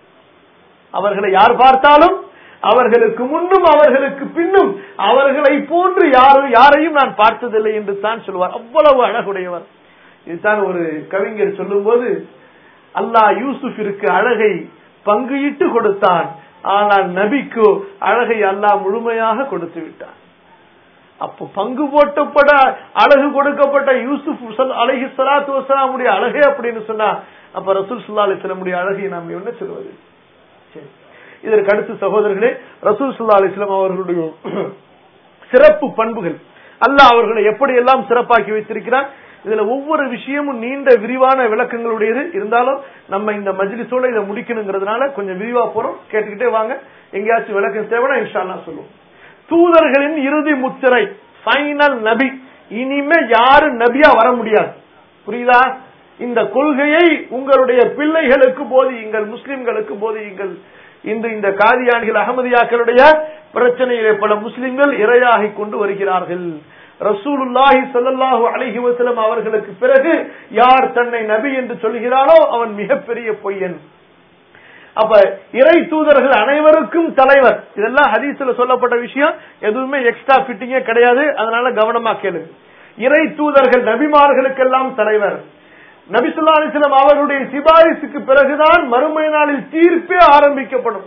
அவர்களை யார் பார்த்தாலும் அவர்களுக்கு முன்னும் அவர்களுக்கு பின்னும் அவர்களை போன்று யாரும் யாரையும் நான் பார்த்ததில்லை என்று தான் சொல்வார் அவ்வளவு அழகுடையவர் இதுதான் ஒரு கவிஞர் சொல்லும்போது அல்லாஹ் யூசுஃபிற்கு அழகை பங்குயிட்டு கொடுத்தான் ஆனால் நபிக்கு அழகை அல்லாஹ் முழுமையாக கொடுத்து விட்டான் அப்போ பங்கு போட்டப்பட அழகு கொடுக்கப்பட்ட யூசுப் அழகி சலாத்து வசலாமுடைய அழகே அப்படின்னு சொன்னா அப்ப ரசூல் சுல்லா அலிஸ்லமுடைய அழகை நாம் என்ன சொல்வது சரி இதற்கு அடுத்து சகோதரர்களே ரசூல் சுல்லா அலிஸ்லாம் அவர்களுடைய சிறப்பு பண்புகள் அல்லாஹ் அவர்களை எப்படி எல்லாம் சிறப்பாக்கி வைத்திருக்கிறார் இதுல ஒவ்வொரு விஷயமும் நீண்ட விரிவான விளக்கங்களுடையது இருந்தாலும் நம்ம இந்த மஜ்லிஸோட இதை முடிக்கணுங்கிறதுனால கொஞ்சம் விரிவா போறோம் கேட்டுக்கிட்டே வாங்க எங்கேயாச்சும் விளக்கம் தேவைன்னா இன்ஷால்லா சொல்லுவோம் தூதர்களின் இறுதி முத்திரை ஃபைனல் நபி இனிமே யாரு நபியா வர முடியாது புரியுதா இந்த கொள்கையை உங்களுடைய பிள்ளைகளுக்கு போதியுங்கள் முஸ்லிம்களுக்கு போதியுங்கள் இன்று இந்த காதியானிகள் அகமதியாக்களுடைய பிரச்சனையிலே பல முஸ்லிம்கள் இரையாகி கொண்டு வருகிறார்கள் ரசூலுல்லாஹி ஸல்லல்லாஹு அலைஹி வஸல்லம் அவர்களுக்கு பிறகு யார் தன்னை நபி என்று சொல்கிறானோ அவன் மிகப்பெரிய பொய்யன் அப்ப இறை தூதர்கள் அனைவருக்கும் தலைவர் இதெல்லாம் ஹதீஸ்ல சொல்லப்பட்ட விஷயம் எதுவுமே எக்ஸ்ட்ரா ஃபிட்டிங்கே கிடையாது அதனால கவனமா கேளு இறை தூதர்கள் நபிமார்களுக்கெல்லாம் தலைவர் நபிசுல்லா அலிஸ்லாம் அவருடைய சிபாரிசுக்கு பிறகுதான் மறுமை நாளில் தீர்ப்பே ஆரம்பிக்கப்படும்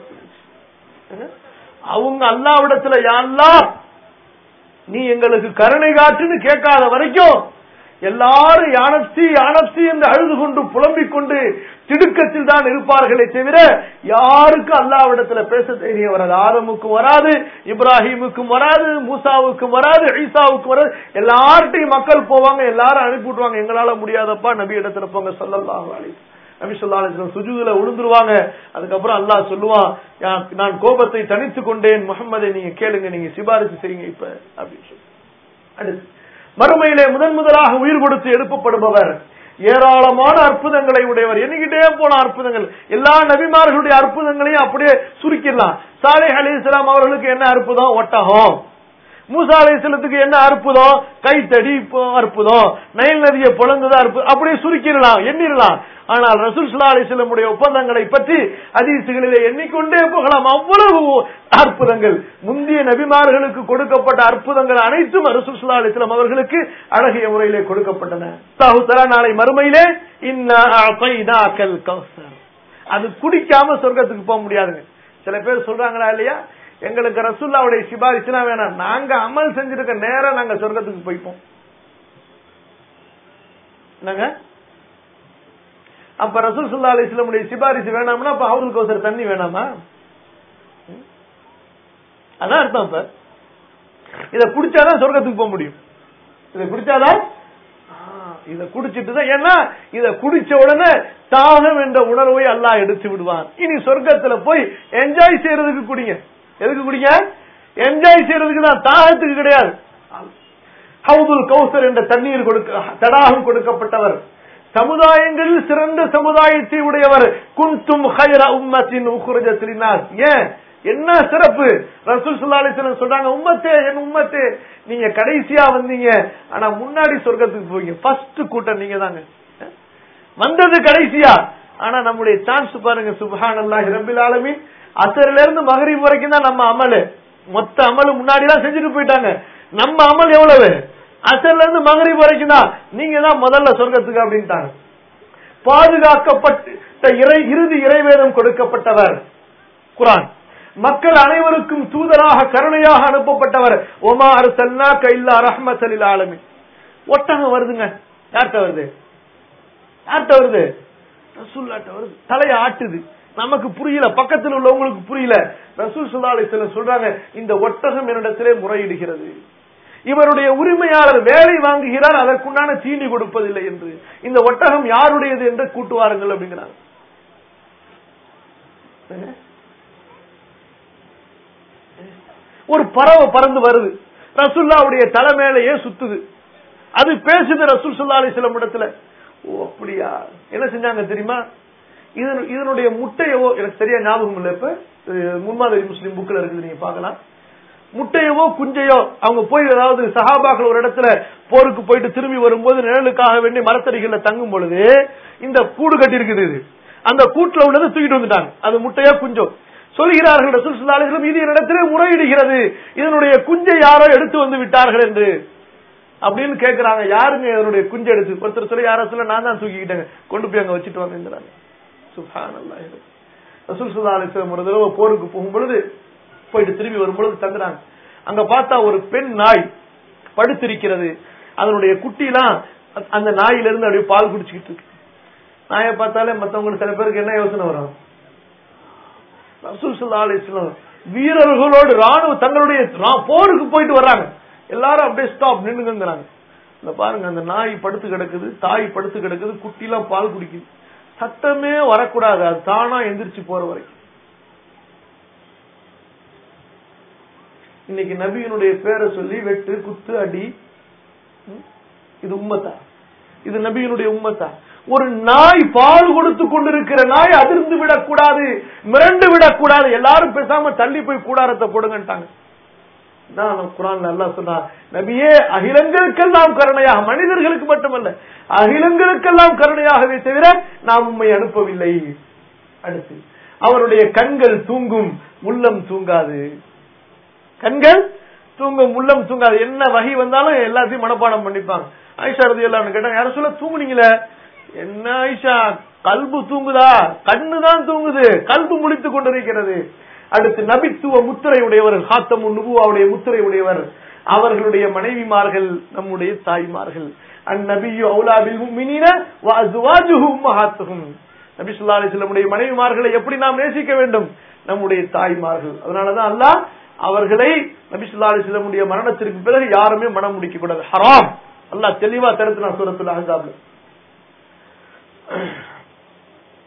அவங்க அல்லாவிடத்துல யாழ்லா நீ எங்களுக்கு கருணை காட்டுன்னு கேட்காத வரைக்கும் எல்லாரும் யானப்சி யானப்சி என்று அழுது கொண்டு புலம்பிக் கொண்டு திடுக்கத்தில் தான் இருப்பார்களே தவிர யாருக்கும் அல்லாவிடத்துல பேச தைரியம் வராது ஆதமுக்கும் வராது இப்ராஹிமுக்கும் வராது மூசாவுக்கும் வராது ஈசாவுக்கும் வராது எல்லார்ட்டையும் மக்கள் போவாங்க எல்லாரும் அனுப்பி விட்டுவாங்க எங்களால முடியாதப்பா நபி இடத்துல போங்க சொல்லலாம் நபி சொல்லா அலிஸ்லாம் சுஜூதுல விழுந்துருவாங்க அதுக்கப்புறம் அல்லாஹ் சொல்லுவான் "யா- நான் கோபத்தை தனித்துக் கொண்டேன் முகம்மதை நீங்க கேளுங்க நீங்க சிபாரிசு செய்யுங்க இப்ப அப்படின்னு சொல்லி அடுத்து மறுமையிலே முதன் முதலாக உயிர் கொடுத்து எழுப்பப்படுபவர் ஏராளமான அற்புதங்களை உடையவர் எண்ணிக்கிட்டே போன அற்புதங்கள் எல்லா நபிமார்களுடைய அற்புதங்களையும் அப்படியே சுருக்கிடலாம் சாலை அலி இஸ்லாம் அவர்களுக்கு என்ன அற்புதம் ஒட்டகம் மூசா அலைஹிஸ்ஸலாத்துக்கு என்ன அற்புதம் கைத்தடி இப்போ அற்புதம் நைல் நதியை பொழந்தது அற்புதம் அப்படியே சுருக்கிடலாம் எண்ணிடலாம் ஆனால் ரசூல் சுல்லா அலிஸ்லமுடைய ஒப்பந்தங்களை பற்றி ஹதீசுகளிலே எண்ணிக்கொண்டே போகலாம் அவ்வளவு அற்புதங்கள் முந்தைய நபிமார்களுக்கு கொடுக்கப்பட்ட அற்புதங்கள் அனைத்தும் ரசூல் சுல்லா அலிஸ்லாம் அவர்களுக்கு அழகிய முறையிலே கொடுக்கப்பட்டன அல்லாஹு தஆலா நாளை மறுமையிலே இன்னா அஅதைனாக்கல் கௌசர் அது குடிக்காம சொர்க்கத்துக்கு போக முடியாதுங்க சில பேர் சொல்றாங்களா இல்லையா எங்களுக்கு ரசூல்லாவுடைய சிபாரிசுனா வேணாம் நாங்க அமல் செஞ்சிருக்க நேரம் நாங்க சொர்க்கத்துக்கு போய்ப்போம் என்னங்க அப்ப ரசூல் சுல்லா அலிஸ்லமுடைய சிபாரிசு வேணாம்னா அப்ப அவருக்கு ஒருத்தர் தண்ணி வேணாமா ம்? அதான் அர்த்தம் இப்ப இத குடிச்சாதான் சொர்க்கத்துக்கு போக முடியும் இத குடிச்சாதான் ஆ, இத குடிச்சிட்டு தான் ஏன்னா இத குடிச்ச உடனே தாகம் என்ற உணர்வை அல்லாஹ் எடுத்து விடுவான் இனி சொர்க்கத்துல போய் என்ஜாய் செய்யறதுக்கு குடிங்க எதுக்கு குடிங்க என்ஜாய் செய்யறதுக்கு தான் தாகத்துக்கு கிடையாது ஹவுதுல் கௌசர் என்ற தண்ணீர் கொடுக்க தடாகம் கொடுக்கப்பட்டவர் சமுதாயங்களில் சிறந்த சமுதாயத்தை உடையவர் குந்தும் ஹைர உம்மத்தின் உக்குரஜத் லின்னாஸ். ஏன் என்ன சிறப்பு ரசூல் ஸல்லல்லாஹு அலைஹி வஸல்லம் சொல்றாங்க உம்மத்தே என் உம்மத்தே நீங்க கடைசியா வந்தீங்க ஆனா முன்னாடி சொர்க்கத்துக்கு போவீங்க ஃபர்ஸ்ட் கூட்டம் நீங்க தாங்க வந்தது கடைசியா ஆனா நம்முடைய சான்ஸ் பாருங்க சுப்ஹானல்லாஹி ரப்பில் ஆலமீன் அசர்ல இருந்து மகரிப் வரைக்கும் தான் நம்ம அமலு மொத்த அமலு முன்னாடி எல்லாம் செஞ்சுட்டு போயிட்டாங்க நம்ம அமல் எவ்வளவு அசர்ல இருந்து மகரிப் வரைக்கும் தான் நீங்க தான் முதல்ல சொர்க்கத்துக்கு அப்படின்ட்டாங்க பாதுகாக்கப்பட்ட இறை இறுதி இறைவேதம் கொடுக்கப்பட்டவர் குரான் மக்கள் அனைவருக்கும் தூதராக கருணையாக அனுப்பப்பட்டவர் ஒமா அருசல்லா கைல்லா ரஹ்மத்தலில் ஆலமி ஒட்டகம் வருதுங்க யார்கிட்ட வருது யார்கிட்ட வருது ரசூல்லாட்ட வருது தலையை ஆட்டுது நமக்கு புரியல பக்கத்தில் உள்ளவங்களுக்கு புரியல ரசூல் சுல்லா அலிஸ்லாம் சொல்றாங்க இந்த ஒட்டகம் என்னிடத்திலே முறையிடுகிறது இவருடைய உரிமையாளர் வேலை வாங்குகிறார் அதற்குண்டான தீனி கொடுப்பதில்லை என்று இந்த ஒட்டகம் யாருடையது என்று கூட்டுவாருங்கள் அப்படிங்கிறாங்க ஒரு பறவை பறந்து வருது ரசுல்லாவுடைய தலை மேலேயே சுத்துது அது பேசுது ரசூல் சுல்லா அலிஸ்லாம் இடத்துல ஓ அப்படியா என்ன செஞ்சாங்க தெரியுமா இதனு- இதனுடைய முட்டையவோ எனக்கு சரியா ஞாபகம் இல்ல இப்ப இது முன்மாதிரி முஸ்லீம் புக்ல இருக்குது நீங்க பார்க்கலாம் முட்டையவோ குஞ்சையோ அவங்க போய் ஏதாவது சஹாபாக்கள் ஒரு இடத்துல போருக்கு போயிட்டு திரும்பி வரும்போது நிழலுக்காக வேண்டி மரத்தடிகள்ல தங்கும் பொழுது இந்த கூடு கட்டி இருக்குது இது அந்த கூட்டுல உள்ளது தூக்கிட்டு வந்துட்டாங்க அது முட்டையோ குஞ்சோ சொல்கிறார்கள் ரசூல் ஸல்லல்லாஹு அலைஹி வஸல்லம், இது என்னிடத்திலே முறையிடுகிறது இதனுடைய குஞ்சை யாரோ எடுத்து வந்து விட்டார்கள் என்று அப்படின்னு கேக்குறாங்க யாருங்க இதனுடைய குஞ்சை எடுத்து ஒருத்தர் சொல்ல யாரோ சொல்ல நான் தான் தூக்கிக்கிட்டேங்க கொண்டு போய் அங்க வச்சுட்டு வாங்கிறாங்க சுப்ஹானல்லாஹ் ரசூல் ஸல்லல்லாஹு அலைஹி வஸல்லம் ஒரு தடவை போருக்கு போகும் பொழுது போயிட்டு திரும்பி வரும் பொழுது தங்குறாங்க அங்க பார்த்தா ஒரு பெண் நாய் படுத்திருக்கிறது அதனுடைய குட்டிலாம் அந்த நாயில இருந்து அப்படியே பால் குடிச்சுக்கிட்டு இருக்கு நாயை பார்த்தாலே மத்தவங்களுக்கு சில பேருக்கு என்ன யோசனை வரும் ரசூல் ஸல்லல்லாஹு அலைஹி வஸல்லம் வீரர்களோடு ராணுவ தங்களுடைய ரா- போருக்கு போயிட்டு வர்றாங்க எல்லாரும் அப்படியே ஸ்டாப் நின்னுங்கிறாங்க இந்த பாருங்க அந்த நாய் படுத்து கிடக்குது தாய் படுத்து கிடக்குது குட்டிலாம் பால் குடிக்குது சத்தமே வரக்கூடாது அது தானா எந்திரிச்சு போற வரைக்கும் இன்னைக்கு நபியினுடைய பேரை சொல்லி வெட்டு குத்து அடி ம்? இது உம்மத்தா இது நபியினுடைய உம்மத்தா ஒரு நாய் பால் கொடுத்து கொண்டிருக்கிற நாய் அதிர்ந்து விடக்கூடாது மிரண்டு விடக்கூடாது எல்லாரும் பேசாம தள்ளி போய் கூடாரத்தை போடுங்கன்ட்டாங்க தான் நம்ம குரான்ல அல்லாஹ் சொன்னா நபியே அகிலங்களுக்கெல்லாம் கருணையாக மனிதர்களுக்கு மட்டுமல்ல அகிலங்களுக்கெல்லாம் கருணையாகவே தவிர நாம் உம்மை அனுப்பவில்லை அடுத்து அவருடைய கண்கள் தூங்கும் உள்ளம் தூங்காது கண்கள் தூங்கும் உள்ளம் தூங்காது என்ன வகை வந்தாலும் எல்லாத்தையும் மனப்பாடம் பண்ணிப்பாங்க ஆயிஷா ரதி எல்லாம் கேட்டாங்க யாரும் சொல்ல தூங்குனீங்களே என்ன ஆயிஷா கல்பு தூங்குதா கண்ணு தான் தூங்குது கல்பு முழித்துக் கொண்டிருக்கிறது அடுத்து நபித்துவ முத்திரை உடையவர் ஹாத்தமு நுபுவாவுடைய முத்திரை உடையவர் அவர்களுடைய மனைவிமார்கள் நம்முடைய தாய்மார்கள் அந்நபியு அவுலாபில் முஃமினீன வ அஸ்வாஜுஹு உம்மஹாத்துஹும் நபி ஸல்லல்லாஹு அலைஹி வஸல்லமுடைய மனைவிமார்களை எப்படி நாம் நேசிக்க வேண்டும் நம்முடைய தாய்மார்கள் அதனாலதான் அல்லாஹ் அவர்களை நபி ஸல்லல்லாஹு அலைஹி வஸல்லமுடைய மரணத்திற்கு பிறகு யாருமே மனம் முடிக்க கூடாது ஹராம் அல்லாஹ் தெளிவா தடுத்து நான் சூரத்துல அஹ்ஸாப்ல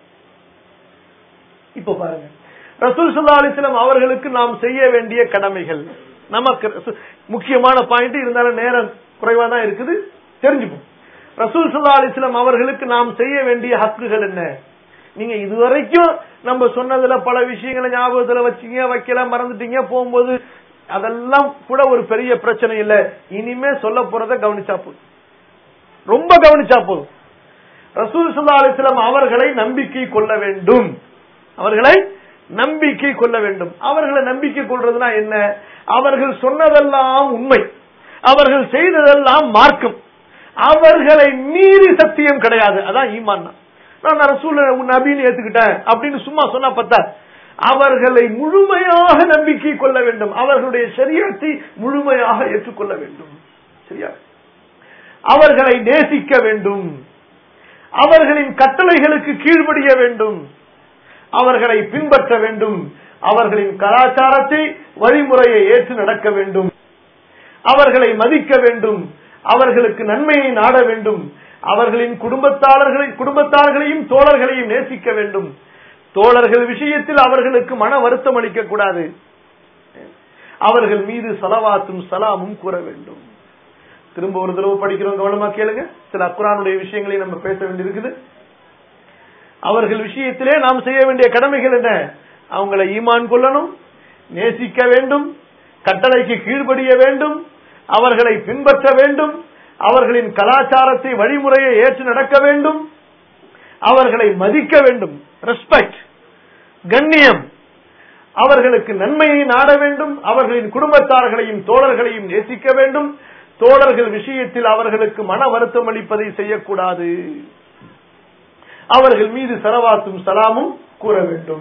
இப்ப பாருங்க ரசூல் சுல்லா அலிஸ்லாம் அவர்களுக்கு நாம் செய்ய வேண்டிய கடமைகள் நமக்கு ரசூ- முக்கியமான பாயிண்ட் இருந்தாலும் நேரம் குறைவா தான் இருக்குது தெரிஞ்சுப்போம் ரசூல் சுல்லா அலிஸ்லாம் அவர்களுக்கு நாம் செய்ய வேண்டிய ஹக்குகள் என்ன நீங்க இதுவரைக்கும் நம்ம சொன்னதுல பல விஷயங்களை ஞாபகத்துல வச்சீங்க வைக்கல மறந்துட்டீங்க போகும்போது அதெல்லாம் கூட ஒரு பெரிய பிரச்சனை இல்ல இனிமே சொல்ல போறத கவனிச்சா போதும் ரொம்ப கவனிச்சா போதும் ரசூல் சுல்லா அலிஸ்லாம் அவர்களை நம்பிக்கை கொள்ள வேண்டும் அவர்களை நம்பிக்கை கொள்ள வேண்டும் அவர்களை நம்பிக்கை கொள்றதுனா என்ன அவர்கள் சொன்னதெல்லாம் உண்மை அவர்கள் செய்ததெல்லாம் மார்க்கம் அவர்களை மீறி சத்தியம் கிடையாது அதான் ஈமான் நான் ரசூல் நபின்னு ஏத்துக்கிட்டேன் அப்படின்னு சும்மா சொன்னா பத்தா அவர்களை முழுமையாக நம்பிக்கை கொள்ள வேண்டும் அவர்களுடைய சரியத்தை முழுமையாக ஏற்றுக்கொள்ள வேண்டும் சரியா அவர்களை நேசிக்க வேண்டும் அவர்களின் கட்டளைகளுக்கு கீழ்ப்படிய வேண்டும் அவர்களை பின்பற்ற வேண்டும் அவர்களின் கலாச்சாரத்தை வழிமுறையை ஏற்று நடக்க வேண்டும் அவர்களை மதிக்க வேண்டும் அவர்களுக்கு நன்மையை நாட வேண்டும் அவர்களின் குடும்பத்தாளர்களை குடும்பத்தார்களையும் தோழர்களையும் நேசிக்க வேண்டும் தோழர்கள் விஷயத்தில் அவர்களுக்கு மன வருத்தம் அளிக்க கூடாது அவர்கள் மீது சலவாத்தும் சலாமும் கூற வேண்டும் திரும்ப ஒரு தடவை படிக்கிறோம் கவனமா கேளுங்க சில அக்குரானுடைய விஷயங்களை நம்ம பேச வேண்டியிருக்குது அவர்கள் விஷயத்திலே நாம் செய்ய வேண்டிய கடமைகள் என்ன அவங்களை ஈமான் கொள்ளணும் நேசிக்க வேண்டும் கட்டளைக்கு கீழ்ப்படிய வேண்டும் அவர்களை பின்பற்ற வேண்டும் அவர்களின் கலாச்சாரத்தை வழிமுறையை ஏற்று நடக்க வேண்டும் அவர்களை மதிக்க வேண்டும் ரெஸ்பெக்ட் கண்ணியம் அவர்களுக்கு நன்மையை நாட வேண்டும் அவர்களின் குடும்பத்தார்களையும் தோழர்களையும் நேசிக்க வேண்டும் தோழர்கள் விஷயத்தில் அவர்களுக்கு மன வருத்தம் அளிப்பதை செய்யக்கூடாது அவர்கள் மீது சரவாத்தும் சலாமும் கூற வேண்டும்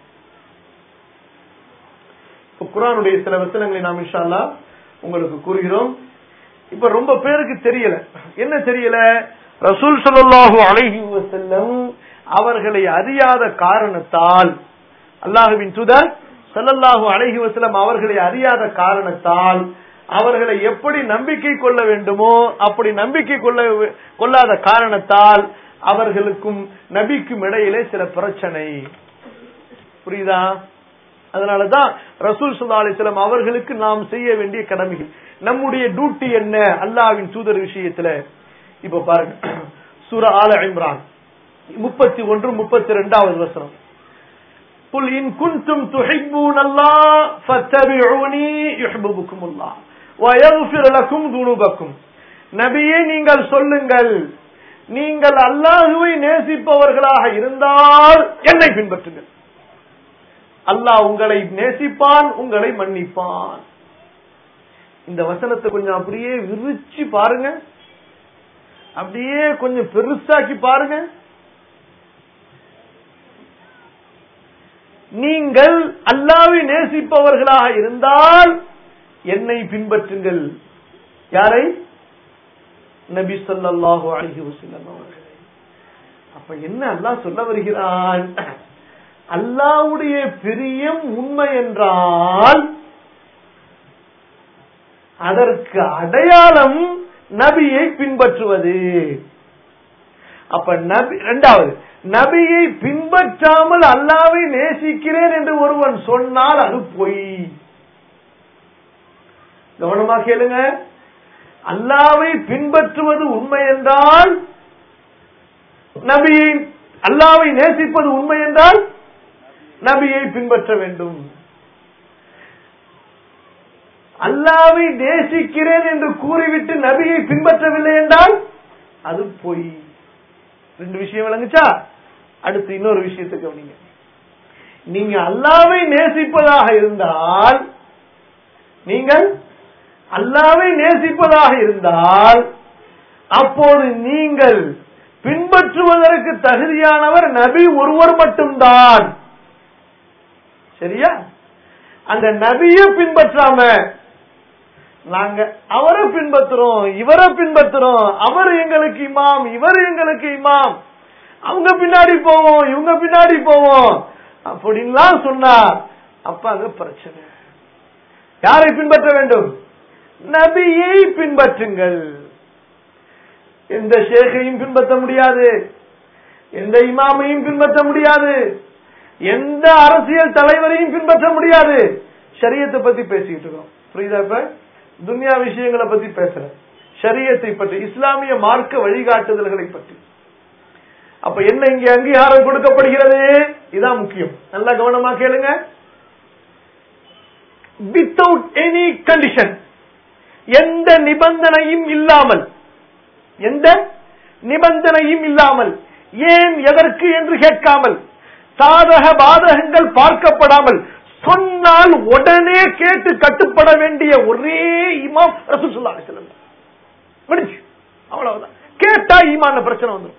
இப்ப குரானுடைய சில வசனங்களை நாம் இன்ஷா அல்லாஹ் உங்களுக்கு கூறுகிறோம் இப்ப ரொம்ப பேருக்கு தெரியல என்ன தெரியல ரசூல் ஸல்லல்லாஹு அலைஹி வஸல்லம் அவர்களை அறியாத காரணத்தால் அல்லாஹுவின் தூதர் ஸல்லல்லாஹு அலைஹி வஸல்லம் அவர்களை அறியாத காரணத்தால் அவர்களை எப்படி நம்பிக்கை கொள்ள வேண்டுமோ அப்படி நம்பிக்கை கொள்ள கொள்ளாத காரணத்தால் அவர்களுக்கும் நபிக்கும் இடையிலே சில பிரச்சனை புரியுதா அதனாலதான் ரசூல் சுல்லா அலிஸ்லாம் அவர்களுக்கு நாம் செய்ய வேண்டிய கடமைகள் நம்முடைய டியூட்டி என்ன அல்லாவின் தூதர் விஷயத்துல இப்ப பாருங்க சூர ஆல இம்ரான் முப்பத்தி ஒன்று முப்பத்தி ரெண்டாவது வசனம் قل إن كنتم تحبون الله فاتبعوني يحببكم الله ويغفر لكم ذنوبكم நபியே நீங்கள் சொல்லுங்கள் நீங்கள் அல்லாஹுவை நேசிப்பவர்களாக இருந்தால் என்னை பின்பற்றுங்கள் அல்லாஹ் உங்களை நேசிப்பான் உங்களை மன்னிப்பான் இந்த வசனத்தை கொஞ்சம் அப்படியே விரிச்சு பாருங்க அப்படியே கொஞ்சம் பெருசாக்கி பாருங்க நீங்கள் அல்லாவை நேசிப்பவர்களாக இருந்தால் என்னை பின்பற்றுங்கள் யாரை நபி ஸல்லல்லாஹு அலைஹி வஸல்லம் அவர்களை அப்ப என்ன அல்லாஹ் சொல்ல வருகிறான் அல்லாவுடைய பிரியம் உண்மை என்றால் அதற்கு அடையாளம் நபியை பின்பற்றுவது அப்ப நபி இரண்டாவது நபியை பின்பற்றாமல் அல்லாவை நேசிக்கிறேன் என்று ஒருவன் சொன்னால் அது பொய் கவனமா கேளுங்க அல்லாவை பின்பற்றுவது உண்மை என்றால் நபியை அல்லாவை நேசிப்பது உண்மை என்றால் நபியை பின்பற்ற வேண்டும் அல்லாவை நேசிக்கிறேன் என்று கூறிவிட்டு நபியை பின்பற்றவில்லை என்றால் அது பொய் ரெண்டு விஷயம் விளங்குச்சா அடுத்து இன்னொரு விஷயத்தை கவனிங்க நீங்க அல்லாவை நேசிப்பதாக இருந்தால் நீங்கள் அல்லாவை நேசிப்பதாக இருந்தால் அப்போது நீங்கள் பின்பற்றுவதற்கு தகுதியானவர் நபி ஒருவர் மட்டும்தான் சரியா அந்த நபியை பின்பற்றாம நாங்க அவரை பின்பற்றுறோம் இவரை பின்பற்றுறோம் அவர் எங்களுக்கு இமாம் இவர் எங்களுக்கு இமாம் அவங்க பின்னாடி போவோம் இவங்க பின்னாடி போவோம் அப்படின்லாம் சொன்னா அப்ப அங்க பிரச்சனை யாரை பின்பற்ற வேண்டும் நபியை பின்பற்றுங்கள் எந்த ஷேகையும் பின்பற்ற முடியாது எந்த இமாமையும் பின்பற்ற முடியாது எந்த அரசியல் தலைவரையும் பின்பற்ற முடியாது ஷரியத்தை பத்தி பேசிக்கிட்டு இருக்கோம் புரியுதா இப்ப துன்யா விஷயங்களை பத்தி பேசுறேன் ஷரியத்தை பற்றி இஸ்லாமிய மார்க்க வழிகாட்டுதல்களை பற்றி அப்ப என்ன இங்க அங்கீகாரம் கொடுக்கப்படுகிறது இதான் முக்கியம் நல்லா கவனமா கேளுங்க வித்தவுட் எனி கண்டிஷன் எந்த நிபந்தனையும் இல்லாமல் எந்த நிபந்தனையும் இல்லாமல் ஏன் எதற்கு என்று கேட்காமல் சாதக பாதகங்கள் பார்க்கப்படாமல் சொன்னால் உடனே கேட்டு கட்டுப்பட வேண்டிய ஒரே இமாம் ரசூலுல்லாஹி அலைஹி வஸல்லம் முடிஞ்சு அவ்வளவுதான் கேட்டா ஈமான பிரச்சனை வந்துடும்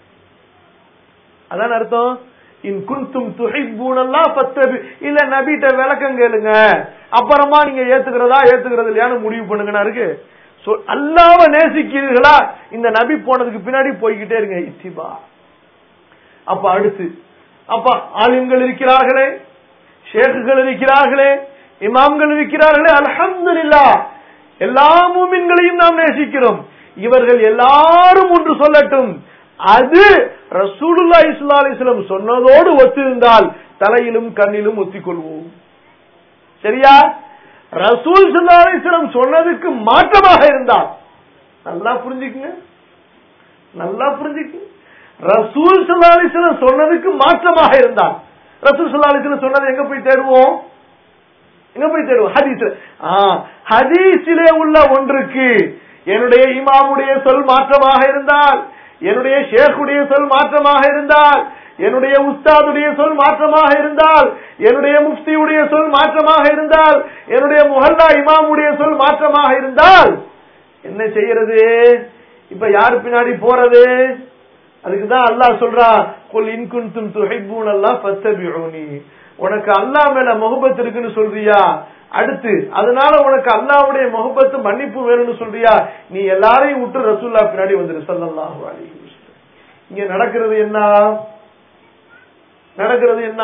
அதான் அர்த்தம் இன் குந்தும் துஹிப்பூனல்லா ஃபத்தபி இல்ல நபிட்ட விளக்கம் கேளுங்க அப்புறமா நீங்க ஏத்துக்கிறதா ஏத்துக்கிறது இல்லையான்னு முடிவு பண்ணுங்கன்னு இருக்கு சொ- அல்லாஹ்வை நேசிக்கிறீர்களா இந்த நபி போனதுக்கு பின்னாடி போய்கிட்டே இருங்க இத்திபா அப்ப அடுத்து அப்ப ஆலிம்கள் இருக்கிறார்களே ஷேக்குகள் இருக்கிறார்களே இமாம்கள் இருக்கிறார்களே அல்ஹம்துலில்லாஹ் எல்லா மூமின்களையும் நாம் நேசிக்கிறோம் இவர்கள் எல்லாரும் ஒன்று சொல்லட்டும் அது ரசூலுல்லாஹி ஸல்லல்லாஹு அலைஹி வஸல்லம் சொன்னதோடு ஒத்திருந்தால் தலையிலும் கண்ணிலும் ஒத்திக்கொள்வோம் சரியா ரசூல் ஸல்லல்லாஹு அலைஹி வஸல்லம் சொன்னதுக்கு மாற்றமாக இருந்தால் நல்லா புரிஞ்சுக்குங்க நல்லா புரிஞ்சுக்குங்க ரசூல் ஸல்லல்லாஹு அலைஹி வஸல்லம் சொன்னதுக்கு மாற்றமாக இருந்தால் ரசூல் ஸல்லல்லாஹு அலைஹி வஸல்லம் சொன்னது எங்க போய் தேடுவோம் எங்க போய் தேடுவோம் ஹதீஸ்ல ஆ, ஹதீஸிலே உள்ள ஒன்றுக்கு என்னுடைய இமாமுடைய சொல் மாற்றமாக இருந்தால் என்னுடைய ஷேக்குடைய சொல் மாற்றமாக இருந்தால் என்னுடைய உஸ்தாதுடைய சொல் மாற்றமாக இருந்தால் என்னுடைய முஃப்தியுடைய சொல் மாற்றமாக இருந்தால் என்னுடைய முஹல்லா இமாமுடைய சொல் மாற்றமாக இருந்தால் என்ன செய்யறது இப்ப யாரு பின்னாடி போறது அதுக்குதான் அல்லாஹ் சொல்றான் குல் இன் குன்தும் துஹிப்பூன் அல்லாஹ் ஃபத்தபிஊனி உனக்கு அல்லாஹ் மேல முகபத் இருக்குன்னு சொல்றியா அடுத்து அதனால உனக்கு அல்லாஹ்வுடைய முகபத்து மன்னிப்பு வேணும்னு சொல்றியா நீ எல்லாரையும் விட்டு ரசூல்லா பின்னாடி வந்துரு ஸல்லல்லாஹு அலைஹி வஸல்லம் இங்க நடக்கிறது என்ன நடக்கிறது என்ன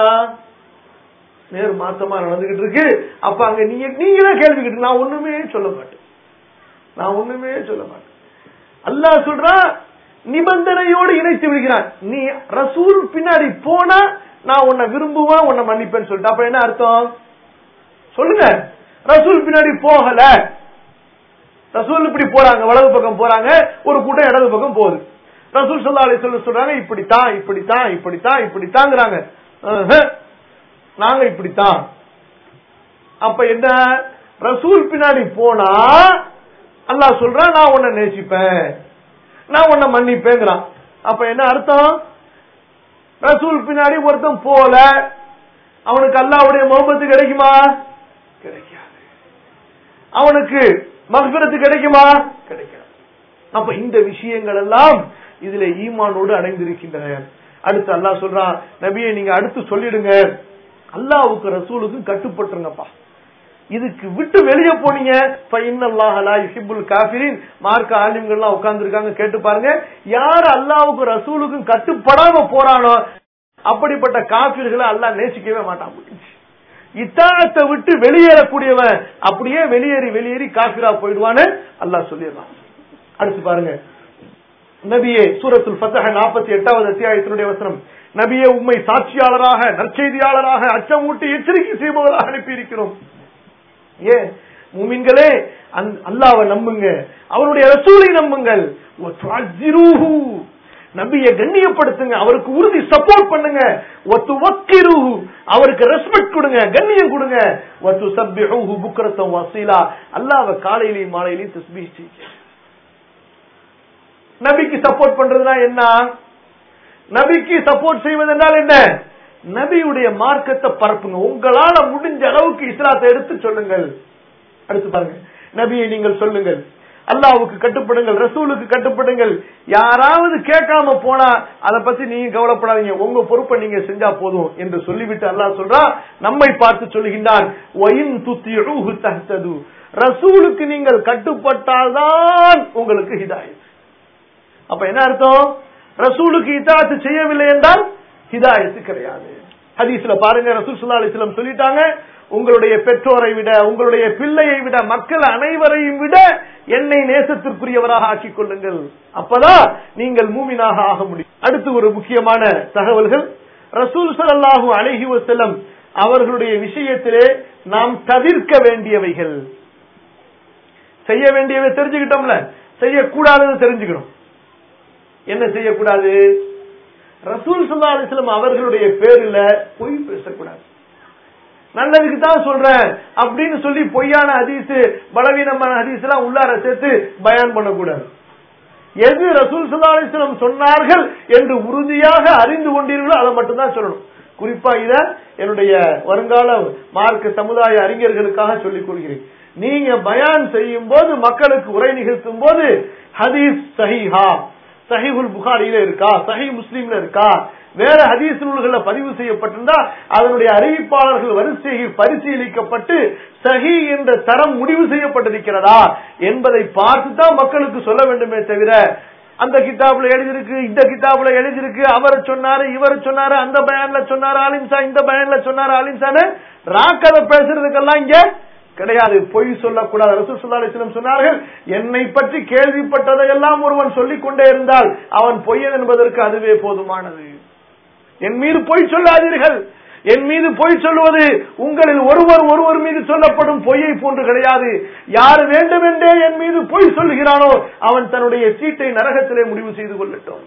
நேர் மாத்தமா நடந்துகிட்டு இருக்கு அப்ப அங்க நீங்க நீங்களே கேள்வி கேட்டு நான் ஒண்ணுமே சொல்ல மாட்டேன் நான் ஒண்ணுமே சொல்ல மாட்டேன் அல்லாஹ் சொல்றான் நிபந்தனையோடு இணைத்து விடுகிறான் நீ ரசூல் பின்னாடி போனா நான் உன்னை விரும்புவேன் உன்னை மன்னிப்பேன்னு சொல்லிட்டு அப்ப என்ன அர்த்தம் சொல்லுங்க ரசூல் பின்னாடி போகல ரசூல் இப்படி போறாங்க வலது பக்கம் போறாங்க ஒரு கூட்டம் இடது பக்கம் போகுது ரசூல் சொல்லா அலி சொல்ல சொல்றாங்க இப்படித்தான் இப்படித்தான் இப்படித்தான் இப்படித்தாங்கிறாங்க ஆஹ். நாங்க இப்படித்தான் அப்ப என்ன ரசூல் பின்னாடி போனா அல்லாஹ் சொல்றான் நான் உன்னை நேசிப்பேன் நான் உன்னை மன்னிப்பேங்கிறான் அப்ப என்ன அர்த்தம் ரசூல் பின்னாடி ஒருத்தன் போல அவனுக்கு அல்லாஹ்வுடைய முகபத்து கிடைக்குமா கிடைக்காது அவனுக்கு மகபிரத்து கிடைக்குமா கிடைக்காது அப்ப இந்த விஷயங்கள் எல்லாம் இதுல ஈமானோடு அடைந்திருக்கின்றன அடுத்து அல்லாஹ் சொல்றான் நபியை நீங்க அடுத்து சொல்லிடுங்க அல்லாஹ்வுக்கு ரசூலுக்கும் கட்டுப்பட்டுருங்கப்பா இதுக்கு விட்டு வெளியே போனீங்க ஃபைனல்லாஹ லா யுஹிப்புல் காஃபிரின் மார்க்க ஆலிம்கள்லாம் உட்கார்ந்திருக்காங்க கேட்டு பாருங்க யார் அல்லாஹ்வுக்கு ரசூலுக்கும் கட்டுப்படாம போறானோ அப்படிப்பட்ட காஃபிர்களை அல்லாஹ் நேசிக்கவே மாட்டான் முடிஞ்சு இத்தாத்தை விட்டு வெளியேறக்கூடியவன் அப்படியே வெளியேறி வெளியேறி காஃபிரா போயிடுவான்னு அல்லாஹ் சொல்லிடுறான் அடுத்து பாருங்க நபியே சூரத்துல் ஃபத்தஹ 48 எட்டாவது அத்தியாயத்தினுடைய வசனம் நபியே உம்மை சாட்சியாளராக நற்செய்தியாளராக அச்சமூட்டி எச்சரிக்கை செய்பவராக அனுப்பியிருக்கிறோம் ஏன் மூமின்களே அந்த- அல்லாஹ்வை நம்புங்க அவருடைய ரசூலை நம்புங்கள் வத்துஅஸ்ஸிரூஹு. நபியை கண்ணியப்படுத்துங்க அவருக்கு உறுதி சப்போர்ட் பண்ணுங்க ஒத்து வக்கிருஹு அவருக்கு ரெஸ்பெக்ட் கொடுங்க கண்ணியம் கொடுங்க ஒத்து சப்பிஹூஹு புக்ரத்தம் வசீலா அல்லாஹ்வை காலையிலையும் மாலையிலையும் தஸ்பீஹ் செய்யுங்க நபிக்கு சப்போர்ட் பண்றதுனா என்ன நபிக்கு சப்போர்ட் செய்வது என்றால் என்ன நபியுடைய மார்க்கத்தை பரப்புங்க உங்களால முடிஞ்ச அளவுக்கு இஸ்லாத்தை எடுத்து சொல்லுங்கள் அடுத்து பாருங்க நபியை நீங்கள் சொல்லுங்கள் அல்லாஹ்வுக்கு கட்டுப்படுங்கள் ரசூலுக்கு கட்டுப்படுங்கள் யாராவது கேட்காம போனா அதை பத்தி நீங்க கவலைப்படாதீங்க உங்க பொறுப்பை நீங்க செஞ்சா போதும் என்று சொல்லிவிட்டு அல்லாஹ் சொல்றா நம்மை பார்த்து சொல்லுகின்றான் "வஇன் துத்திஊஹு தஹ்தது." ரசூலுக்கு நீங்கள் கட்டுப்பட்டால்தான் உங்களுக்கு ஹிதாயத் அப்ப என்ன அர்த்தம் ரசூலுக்கு இத்தாத்து செய்யவில்லை என்றால் ஹிதாயத்து கிடையாது ஹதீஸ்ல பாருங்க ரசூல் ஸல்லல்லாஹு அலைஹி வஸல்லம் சொல்லிட்டாங்க உங்களுடைய பெற்றோரை விட உங்களுடைய பிள்ளையை விட மக்கள் அனைவரையும் விட என்னை நேசத்திற்குரியவராக ஆக்கிக் கொள்ளுங்கள் அப்பதான் நீங்கள் மூமினாக ஆக முடியும் அடுத்து ஒரு முக்கியமான தகவல்கள் ரசூல் ஸல்லல்லாஹு அலைஹி வஸல்லம் அவர்களுடைய விஷயத்திலே நாம் தவிர்க்க வேண்டியவைகள் செய்ய வேண்டியவை தெரிஞ்சுக்கிட்டோம்ல செய்யக்கூடாதுன்னு தெரிஞ்சுக்கணும் என்ன செய்யக்கூடாது ரசூல் ஸல்லல்லாஹு அலைஹி வஸல்லம் அவர்களுடைய பேரில் பொய் பேசக்கூடாது நல்லதுக்கு தான் சொல்றேன் அப்படின்னு சொல்லி பொய்யான ஹதீஸ் பலவீனமான ஹதீஸ் எல்லாம் உள்ளார சேர்த்து பயான் பண்ணக்கூடாது எது ரசூல் ஸல்லல்லாஹு அலைஹி வஸல்லம் சொன்னார்கள் என்று உறுதியாக அறிந்து கொண்டீர்களோ அதை மட்டும் தான் சொல்லணும் குறிப்பா இத என்னுடைய வருங்கால மார்க்க சமுதாய அறிஞர்களுக்காக சொல்லிக் கொள்கிறேன் நீங்க பயான் செய்யும் போது மக்களுக்கு உரை நிகழ்த்தும் போது ஹதீஸ் சஹீஹா சஹீஹுல் புகாரியில இருக்கா சஹீ முஸ்லீம்ல இருக்கா வேற ஹதீஸ் நூல்கள்ல பதிவு செய்யப்பட்டிருந்தா அதனுடைய அறிவிப்பாளர்கள் வரிசையில் பரிசீலிக்கப்பட்டு சஹி என்ற தரம் முடிவு செய்யப்பட்டிருக்கிறதா என்பதை பார்த்து தான் மக்களுக்கு சொல்ல வேண்டுமே தவிர அந்த கிதாபுல எழுதிருக்கு இந்த கிதாபுல எழுதிருக்கு அவரை சொன்னாரு இவரை சொன்னாரு அந்த பயான்ல சொன்னாரு ஆலிம்சா இந்த பயான்ல சொன்னாரு ஆலிம்சான்னு ராக்கதை பேசுறதுக்கெல்லாம் இங்க கிடையாது பொய் சொல்லக்கூடாது ரசூல் ஸல்லல்லாஹு அலைஹி வஸல்லம் சொன்னார்கள் என்னை பற்றி கேள்விப்பட்டதை எல்லாம் ஒருவன் சொல்லிக் கொண்டே இருந்தால் அவன் பொய்யன் என்பதற்கு அதுவே போதுமானது என் மீது பொய் சொல்லாதீர்கள் என் மீது பொய் சொல்லுவது உங்களில் ஒருவர் ஒருவர் மீது சொல்லப்படும் பொய்யை போன்று கிடையாது யார் வேண்டுமென்றே என் மீது பொய் சொல்லுகிறானோ அவன் தன்னுடைய சீட்டை நரகத்திலே முடிவு செய்து கொள்ளட்டும்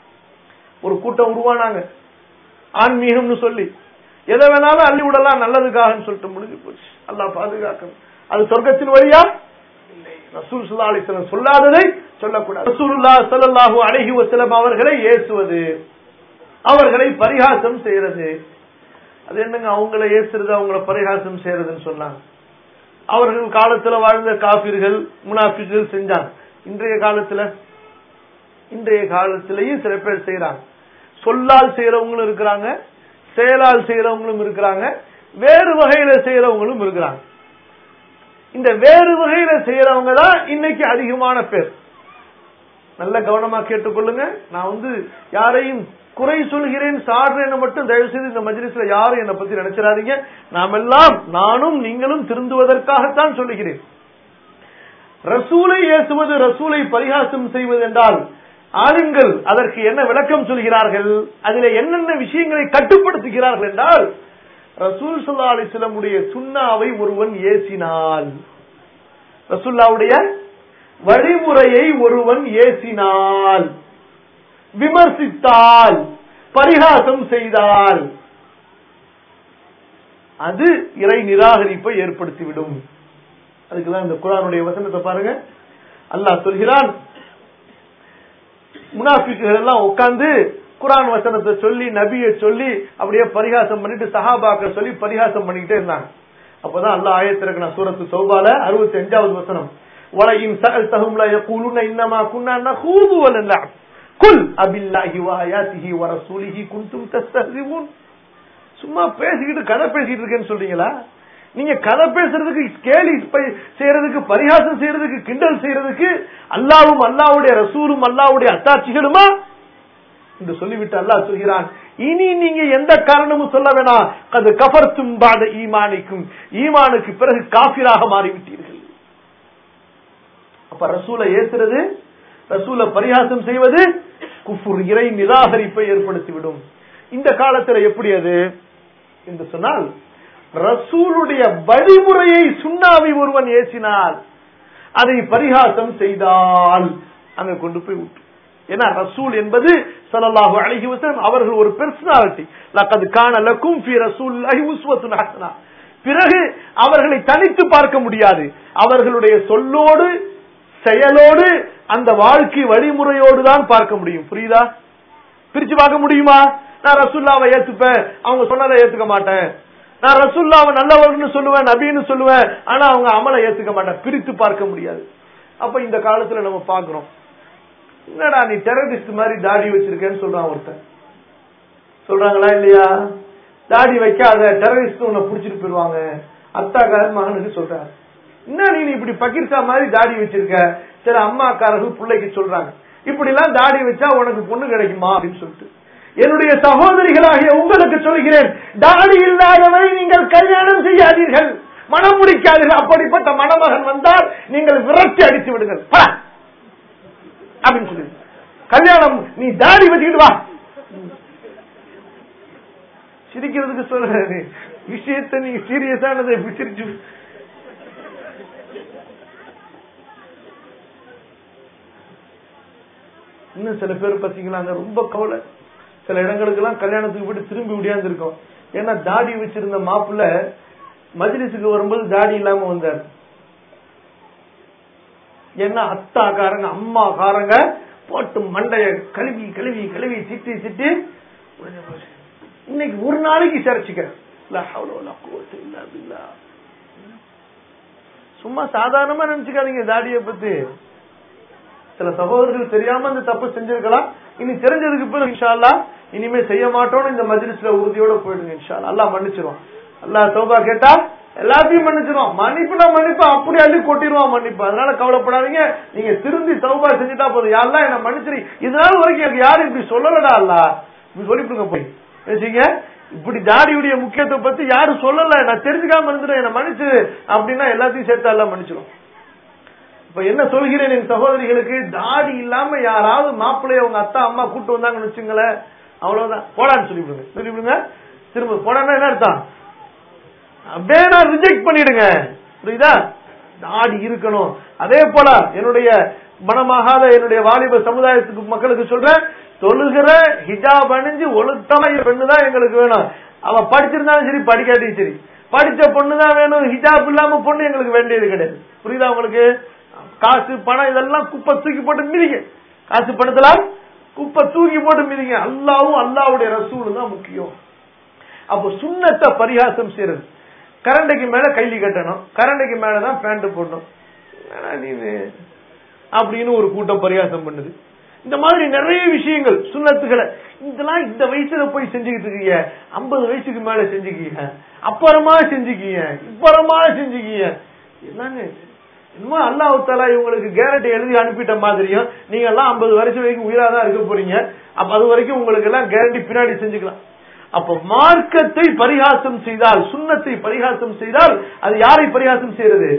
ஒரு கூட்டம் உருவானாங்க ஆன்மீகம்னு சொல்லி எதை வேணாலும் அள்ளி விடலாம் நல்லதுக்காக சொல்லிட்டு முடிஞ்சு போச்சு அல்லாஹ் பாதுகாக்கணும் அது சொர்க்கத்தின் வழியா இல்லை ரசூல் ஸல்லல்லாஹு அலைஹி வஸல்லம் சொல்லாததை சொல்லக்கூடாது ரசூலுல்லாஹ் ஸல்லல்லாஹு அலைஹி வஸல்லம் அவர்களை ஏசுவது அவர்களை பரிகாசம் செய்யறது அது என்னங்க அவங்கள ஏசுறது அவங்கள பரிகாசம் செய்யறதுன்னு சொன்னாங்க அவர்கள் காலத்துல வாழ்ந்த காபிர்கள் முனாஃபிகள் செஞ்சாங்க இன்றைய காலத்துல இன்றைய காலத்திலேயும் சில பேர் செய்யறாங்க சொல்லால் செய்யறவங்களும் இருக்கிறாங்க செயலால் செய்யறவங்களும் இருக்கிறாங்க வேறு வகையில செய்யறவங்களும் இருக்கிறாங்க இந்த வேறு வகையில செய்யறவங்க தான் இன்னைக்கு அதிகமான பேர் நல்ல கவனமா கேட்டுக்கொள்ளுங்க நான் வந்து யாரையும் குறை சொல்கிறேன் சாடுறேன்னு மட்டும் தயவு செய்து இந்த மஜ்லிஸ்ல யாரும் என்னை பத்தி நினைச்சிடாதீங்க நாமெல்லாம் நானும் நீங்களும் திருந்துவதற்காகத்தான் சொல்லுகிறேன் ரசூலை ஏசுவது ரசூலை பரிகாசம் செய்வது என்றால் ஆளுங்கள் அதற்கு என்ன விளக்கம் சொல்கிறார்கள் அதிலே என்னென்ன விஷயங்களை கட்டுப்படுத்துகிறார்கள் என்றால் ரசூல் சல்லா அலிஸ்லமுடைய சுண்ணாவை ஒருவன் ஏசினால் ரசூல்லாவுடைய வழிமுறையை ஒருவன் ஏசினால் விமர்சித்தால் பரிகாசம் செய்தால் அது இறை நிராகரிப்பை ஏற்படுத்திவிடும் அதுக்குதான் இந்த குரானுடைய வசனத்தை பாருங்க அல்லாஹ் சொல்கிறான் முனாஃபிக்குகள் எல்லாம் உட்கார்ந்து குரான் வசனத்தை சொல்லி நபியை சொல்லி அப்படியே பரிகாசம் பண்ணிட்டு சஹாபாக்க சொல்லி பரிகாசம் பண்ணிக்கிட்டே இருந்தாங்க அப்பதான் அல்லாஹ் ஆயத்திற்கு நான் சூரத்து சௌபால அறுபத்தி அஞ்சாவது வசனம் வலையின் சகல் தகும்ல கூலுன இன்னமா குன்னா நகூது வலல்லா குல் அபில்லாஹி வஹயாத்திஹி வரசூலிஹி குன்தும் தஸ்தஹ்சிபூன் சும்மா பேசிக்கிட்டு கதை பேசிட்டு இருக்கேன்னு சொல்றீங்களா நீங்க கதை பேசுறதுக்கு கேலி ப- செய்யறதுக்கு பரிகாசம் செய்யறதுக்கு கிண்டல் செய்யறதுக்கு அல்லாவும் அல்லாவுடைய ரசூலும் அல்லாவுடைய அத்தாட்சிகளுமா என்று சொல்லிவிட்டு அல்லாஹ் சொல்கிறான் இனி நீங்க எந்த காரணமும் சொல்ல வேணாம் அது கஃபர்த்தும் பாத ஈமானிக்கும் ஈமானுக்கு பிறகு காபிராக மாறிவிட்டீர்கள் அப்ப ரசூலை ஏசுறது ரசூலை பரிகாசம் செய்வது குஃபுர் இறை நிராகரிப்பை ஏற்படுத்திவிடும் இந்த காலத்துல எப்படி அது என்று சொன்னால் ரசூலுடைய வழிமுறையை சுண்ணாவை ஒருவன் ஏசினால் அதை பரிகாசம் செய்தால் அங்க கொண்டு போய் விட்டு ஏன்னா ரசூல் என்பது ஸல்லல்லாஹு அலைஹி வஸல்லம் அவர்கள் ஒரு பெர்சனாலிட்டி லக்கத் கான லக்கும் ஃபீ ரசூலில்லாஹி உஸ்வத்துன் ஹஸனா பிறகு அவர்களை தனித்து பார்க்க முடியாது அவர்களுடைய சொல்லோடு செயலோடு அந்த வாழ்க்கை வழிமுறையோடு தான் பார்க்க முடியும் புரியுதா பிரிச்சு பார்க்க முடியுமா நான் ரசூல்லாவை ஏத்துப்பேன் அவங்க சொன்னதை ஏத்துக்க மாட்டேன் நான் ரசூல்லாவை நல்லவர்னு சொல்லுவேன் நபின்னு சொல்லுவேன் ஆனா அவங்க அமலை ஏத்துக்க மாட்டேன் பிரித்து பார்க்க முடியாது அப்ப இந்த காலத்துல நம்ம பாக்குறோம் என்னடா நீ டெரரிஸ்ட் மாதிரி தாடி வச்சிருக்கேன்னு சொல்றான் ஒருத்தன் சொல்றாங்களா இல்லையா தாடி வைக்காத டெரரிஸ்ட் உன்னை புடிச்சிட்டு போயிருவாங்க அத்தாக்காரன் மகனுக்கு சொல்றாரு என்ன நீ இப்படி பகிர்சா மாதிரி தாடி வச்சிருக்க சில அம்மாக்காரர்கள் பிள்ளைக்கு சொல்றாங்க இப்படி எல்லாம் தாடி வச்சா உனக்கு பொண்ணு கிடைக்குமா அப்படின்னு சொல்லிட்டு என்னுடைய சகோதரிகளாகிய உங்களுக்கு சொல்கிறேன் தாடி இல்லாதவரை நீங்கள் கல்யாணம் செய்யாதீர்கள் மனம் முடிக்காதீர்கள் அப்படிப்பட்ட மணமகன் வந்தால் நீங்கள் விரட்டி அடித்து விடுங்கள் பா. அப்படின்னு சொல்லி கல்யாணம் நீ தாடி வச்சுக்கிட்டு வா சிரிக்கிறதுக்கு சொல்ற விஷயத்தை நீங்க சீரியஸானதை எப்படி சிரிச்சு இன்னும் சில பேர் பாத்தீங்களாங்க ரொம்ப கவலை சில இடங்களுக்கு எல்லாம் கல்யாணத்துக்கு போயிட்டு திரும்பி விடியாந்து இருக்கோம் ஏன்னா தாடி வச்சிருந்த மாப்பிள்ள மஜ்லிஸுக்கு வரும்போது தாடி இல்லாம வந்தார் ஏன்னா அத்தாக்காரங்க அம்மாக்காரங்க போட்டு மண்டைய கழுவி கழுவி கழுவி திட்டி திட்டி இன்னைக்கு ஒரு நாளைக்கு சரிச்சுக்க சும்மா சாதாரணமா நினைச்சுக்காதீங்க தாடியை பத்தி சில சகோதரர்கள் தெரியாம இந்த தப்பு செஞ்சிருக்கலாம் இனி தெரிஞ்சதுக்கு பிறகு இன்ஷால்லா இனிமே செய்ய மாட்டோம்னு இந்த மஜ்லிஸ்ல உறுதியோட போயிடுங்க இன்ஷால்லா அல்லாஹ் மன்னிச்சிருவான் அல்லாஹ் தௌபா கேட்டா எல்லாத்தையும் மன்னிச்சிருவான் மன்னிப்புனா மன்னிப்பு அப்படி அள்ளி கொட்டிடுவான் மன்னிப்பு அதனால கவலைப்படாதீங்க நீங்க திருந்தி தௌபா செஞ்சுட்டா போதும் யாரெல்லாம் என்ன மன்னிச்சிரு இதனால வரைக்கும் எனக்கு யாரும் இப்படி சொல்லலடா அல்ல இப்படி சொல்லிவிடுங்க போய் வச்சுங்க இப்படி தாடியுடைய முக்கியத்துவம் பத்தி யாரும் சொல்லல நான் தெரிஞ்சுக்காம இருந்துட்டேன் என்ன மன்னிச்சு அப்படின்னா எல்லாத்தையும் சேர்த்து எல்லாம் மன்னிச்சிடும் இப்ப என்ன சொல்கிறேன் என் சகோதரிகளுக்கு தாடி இல்லாம யாராவது மாப்பிள்ளைய உங்க அத்தா அம்மா கூட்டு வந்தாங்கன்னு வச்சுங்களேன் அவ்வளவுதான் போடான்னு சொல்லிவிடுங்க சொல்லிவிடுங்க திரும்ப போடான்னா என்ன அர்த்தம் அப்படியே நான் ரிஜெக்ட் பண்ணிடுங்க புரியுதா தாடி இருக்கணும் அதே போல என்னுடைய மனமாகாத என்னுடைய வாலிப சமுதாயத்துக்கு மக்களுக்கு சொல்றேன் தொழுகிற ஹிஜாப் அணிஞ்சு ஒழுக்கமா பெண்ணு தான் எங்களுக்கு வேணும் அவ படிச்சிருந்தாலும் சரி படிக்காட்டியும் சரி படிச்ச பொண்ணு தான் வேணும் ஹிஜாப் இல்லாம பொண்ணு எங்களுக்கு வேண்டியது கிடையாது புரியுதா உங்களுக்கு காசு பணம் இதெல்லாம் குப்பை தூக்கி போட்டு மிதிங்க காசு பணத்தெல்லாம் குப்பை தூக்கி போட்டு மிதிங்க அல்லாவும் அல்லாவுடைய ரசூலு தான் முக்கியம் அப்போ சுண்ணத்தை பரிகாசம் செய்யறது கரண்டைக்கு மேல கைலி கட்டணும் கரண்டைக்கு மேலதான் பேண்ட் போடணும் என்னடா நீ இது? அப்படின்னு ஒரு கூட்டம் பரிகாசம் பண்ணுது இந்த மாதிரி நிறைய விஷயங்கள் சுண்ணத்துகளை இதெல்லாம் இந்த வயசுல போய் செஞ்சுக்கிட்டு இருக்கீங்க ஐம்பது வயசுக்கு மேல செஞ்சுக்கீங்க அப்புறமா செஞ்சுக்கீங்க இப்பறமா செஞ்சுக்கீங்க என்னங்க என்னமோ அல்லாஹ் தாலா இவங்களுக்கு கேரண்டி எழுதி அனுப்பிட்ட மாதிரியும் நீங்க எல்லாம் ஐம்பது வருஷம் வரைக்கும் உயிரா தான் இருக்க போறீங்க அப்ப அது வரைக்கும் உங்களுக்கு எல்லாம் கேரண்டி பின்னாடி செஞ்சுக்கலாம் அப்ப மார்க்கத்தை பரிகாசம் செய்தால் சுண்ணத்தை பரிகாசம் செய்தால் அது யாரை பரிகாசம் செய்யறது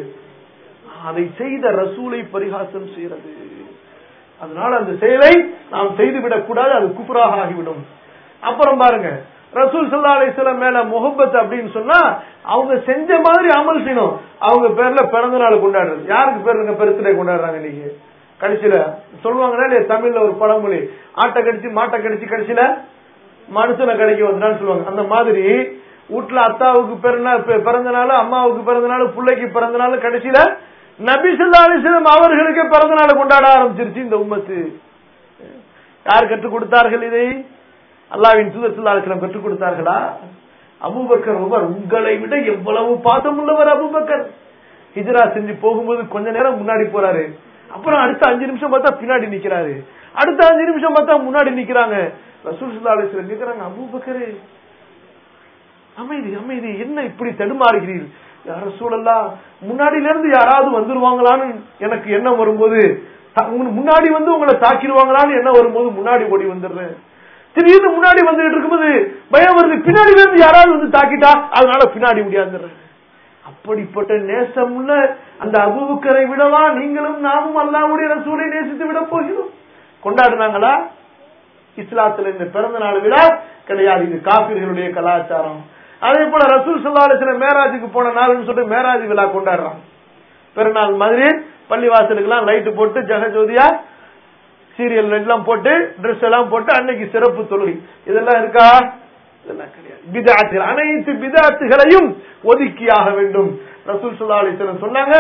அதை செய்த ரசூலை பரிகாசம் செய்யறது அதனால அந்த செயலை நாம் செய்துவிடக் கூடாது அது குஃபராக ஆகிவிடும் அப்புறம் பாருங்க ரசூல் சல்லா அலிஸ்லாம் மேல முகப்பத் அப்படின்னு சொன்னா அவங்க செஞ்ச மாதிரி அமல் செய்யணும் அவங்க பேர்ல பிறந்த நாள் கொண்டாடுறது யாருக்கு பேருங்க பெருத்திலே கொண்டாடுறாங்க இன்னைக்கு கடைசியில சொல்லுவாங்கன்னா இல்லையா தமிழ்ல ஒரு பழமொழி ஆட்டை கடிச்சு மாட்டை கடிச்சு கடைசியில மனுஷனை கடைக்கு வந்துடான்னு சொல்லுவாங்க அந்த மாதிரி வீட்டுல அத்தாவுக்கு பிறந்த பிறந்த நாள் அம்மாவுக்கு பிறந்த நாள் பிள்ளைக்கு பிறந்த நாள் கடைசியில நபி சொல்லா அலிஸ்லாம் அவர்களுக்கு பிறந்த நாள் கொண்டாட ஆரம்பிச்சிருச்சு இந்த உம்மத்து யார் கற்றுக் கொடுத்தார்கள் இதை அல்லாவின் தூதர் சொல்லா அலிஸ்லாம் கற்றுக் கொடுத்தார்களா அபூபக்கர் உமர் உங்களை விட எவ்வளவு பாசம் உள்ளவர் அபூபக்கர் ஹிஜ்ரா செஞ்சு போகும்போது கொஞ்ச நேரம் முன்னாடி போறாரு அப்புறம் அடுத்த அஞ்சு நிமிஷம் பார்த்தா பின்னாடி நிக்கிறாரு அடுத்த அஞ்சு நிமிஷம் பார்த்தா முன்னாடி நிக்கிறாங்க ரசூல் சுல்லா அலிஸ்லாம் கேக்குறாங்க அபூபக்கரு அமைதி அமைதி என்ன இப்படி தடுமாறுகிறீர்கள் யார சூழல்லா முன்னாடில இருந்து யாராவது வந்துருவாங்களான்னு எனக்கு எண்ணம் வரும்போது த- உங்க- முன்னாடி வந்து உங்களை தாக்கிடுவாங்களான்னு என்ன வரும்போது முன்னாடி ஓடி வந்துடுறேன் திடீர்னு முன்னாடி வந்துட்டு இருக்கும்போது பயம் வருது பின்னாடில இருந்து யாராவது வந்து தாக்கிட்டா அதனால பின்னாடி முடியாந்துடுறேன் அப்படிப்பட்ட நேசமுள்ள அந்த அபுபக்கரை விடவா நீங்களும் நாமும் அல்லாவுடைய ரசூலை நேசித்து விட போகிறோம் கொண்டாடுனாங்களா இஸ்லாத்துல இந்த பிறந்த நாள் விழா கிடையாது இது காபிர்களுடைய கலாச்சாரம் அதே போல ரசூல் சல்லாஹ் மேராஜுக்கு போன நாள்னு சொல்லிட்டு மேராஜ் விழா கொண்டாடுறாங்க பெருநாள் மாதிரி பள்ளிவாசலுக்கு எல்லாம் லைட் போட்டு ஜெகஜோதியா சீரியல் எல்லாம் போட்டு ட்ரெஸ் எல்லாம் போட்டு அன்னைக்கு சிறப்பு தொழுகை இதெல்லாம் இருக்கா இதெல்லாம் கிடையாது பிதாத்துகள் அனைத்து பிதாத்துகளையும் ஒதுக்கியாக வேண்டும் ரசூல் சுல்லா அலிஸ்லம் சொன்னாங்க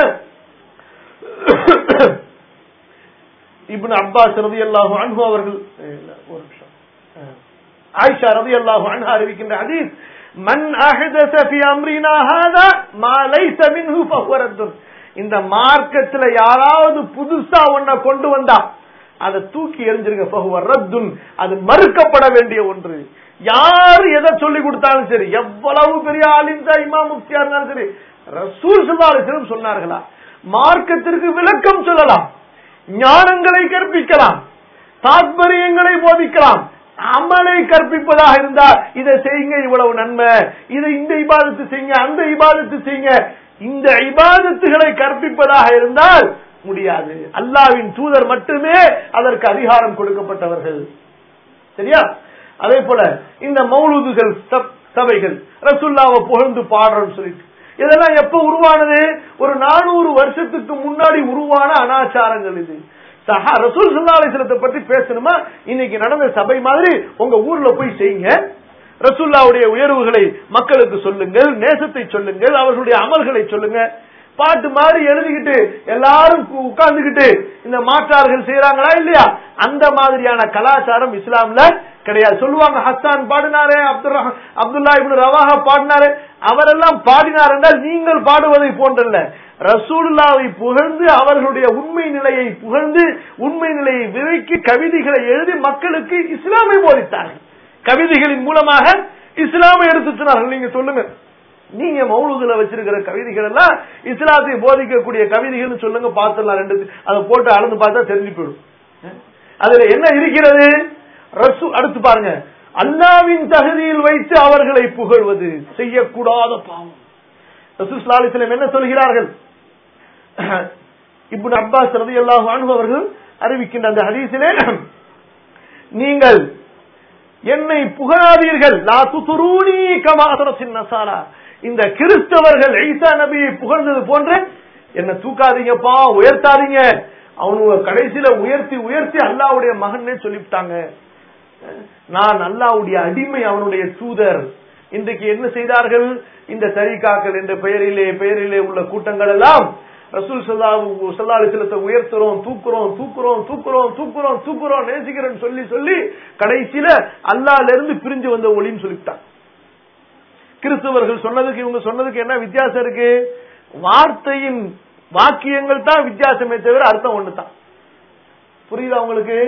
இப்னு அப்பாஸ் ரதி அல்லாஹு அன்ஹு அவர்கள் இல்ல, ஒரு நிமிஷம் அஹ். ஆயிஷா ரதி அல்லாஹு அன்ஹா அறிவிக்கின்ற ஹதீஸ் மன் அஹதஸ ஃபி அம்ரினா ஹாதா மா லைஸ மின்ஹு ஃபஹுவ ரத்துன் இந்த மார்க்கத்துல யாராவது புதுசா ஒன்ன கொண்டு வந்தா அதை தூக்கி எறிஞ்சிருங்க ஃபஹுவ ரத்துன் அது மறுக்கப்பட வேண்டிய ஒன்று யார் எதை சொல்லி கொடுத்தாலும் சரி எவ்வளவு பெரிய ஆலிந்தா இமாம் முஃப்தியா இருந்தாலும் சரி ரசூல் ஸல்லல்லாஹு அலைஹி வஸல்லம் சொன்னார்களா மார்க்கத்திற்கு விளக்கம் சொல்லலாம் ஞானங்களை கற்பிக்கலாம் தாத்பரியங்களை போதிக்கலாம் அமலை கற்பிப்பதாக இருந்தா இதை செய்யுங்க இவ்வளவு நன்மை இதை இந்த இபாதத்து செய்யுங்க அந்த இபாதத்து செய்யுங்க இந்த இபாதத்துகளை கற்பிப்பதாக இருந்தால் முடியாது அல்லாவின் தூதர் மட்டுமே அதற்கு அதிகாரம் கொடுக்கப்பட்டவர்கள் சரியா அதே போல இந்த மௌலூதுகள் சபைகள் ரசுல்லாவை புகழ்ந்து பாடுறோம்னு சொல்லிட்டு இதெல்லாம் எப்ப உருவானது ஒரு நானூறு வருஷத்துக்கு முன்னாடி உருவான அனாச்சாரங்கள் இது சஹா ரசூல் சுல்லாலிசலத்தை பத்தி பேசணுமா இன்னைக்கு நடந்த சபை மாதிரி உங்க ஊர்ல போய் செய்யுங்க ரசூல்லாவுடைய உயர்வுகளை மக்களுக்கு சொல்லுங்கள் நேசத்தை சொல்லுங்கள் அவர்களுடைய அமல்களை சொல்லுங்க பாட்டு மாதிரி எழுதிக்கிட்டு எல்லாரும் உட்கார்ந்துகிட்டு இந்த மாற்றார்கள் செய்யறாங்களா இல்லையா அந்த மாதிரியான கலாச்சாரம் இஸ்லாம்ல கிடையாது சொல்லுவாங்க ஹஸ்தான் பாடினாரே அப்துல் அப்துல்லா இப்னு ரவாஹா பாடினாரே அவரெல்லாம் பாடினார் என்றால் நீங்கள் பாடுவதை போன்றல்ல ரசூலுல்லாவை புகழ்ந்து அவர்களுடைய உண்மை நிலையை புகழ்ந்து உண்மை நிலையை விதைக்கு கவிதைகளை எழுதி மக்களுக்கு இஸ்லாமை போதித்தார்கள் கவிதைகளின் மூலமாக இஸ்லாமை எடுத்து சொன்னார்கள் நீங்க சொல்லுங்க நீங்க மௌலுதுல வச்சிருக்கிற கவிதைகள் எல்லாம் இஸ்லாத்தை போதிக்கக்கூடிய கவிதைகள் சொல்லுங்க பார்த்துடலாம் ரெண்டு அதை போட்டு அளந்து பார்த்தா தெரிஞ்சு போயிடும் அதுல என்ன இருக்கிறது ரசு அடுத்து பாருங்க அல்லாவின் தகுதியில் வைத்து அவர்களை புகழ்வது செய்யக்கூடாத பாவம் ரசூஸ்லாலிஸ்லம் என்ன சொல்கிறார்கள் இப்படி அப்பாஸ் ரதி அல்லாஹ் அவர்கள் அறிவிக்கின்ற அந்த ஹதீசிலே நீங்கள் என்னை புகழாதீர்கள் லா துதுரூனி கமாசரத்தின் நசாரா இந்த கிறிஸ்தவர்கள் ஈசா நபியை புகழ்ந்தது போன்று என்ன தூக்காதீங்கப்பா உயர்த்தாதீங்க அவனுங்க கடைசியில உயர்த்தி உயர்த்தி அல்லாவுடைய மகன்னே சொல்லிவிட்டாங்க நான் அல்லாவுடைய அடிமை அவனுடைய தூதர் இன்றைக்கு என்ன செய்தார்கள் இந்த தரிகாக்கள் என்ற பெயரிலே பெயரிலே உள்ள கூட்டங்கள் எல்லாம் ரசூல் சல்லா சல்லாலிசலத்தை உயர்த்துறோம் தூக்குறோம் தூக்குறோம் தூக்குறோம் தூக்குறோம் தூக்குறோம் நேசிக்கிறோம் சொல்லி சொல்லி கடைசியில அல்லால இருந்து பிரிஞ்சு வந்த ஒளின்னு சொல்லிவிட்டான் கிறிஸ்தவர்கள் சொன்னதுக்கு இவங்க சொன்னதுக்கு என்ன வித்தியாசம் இருக்கு வார்த்தையின் வாக்கியங்கள் தான் வித்தியாசமே தவிர அர்த்தம் ஒண்ணுதான் புரியுதா உங்களுக்கு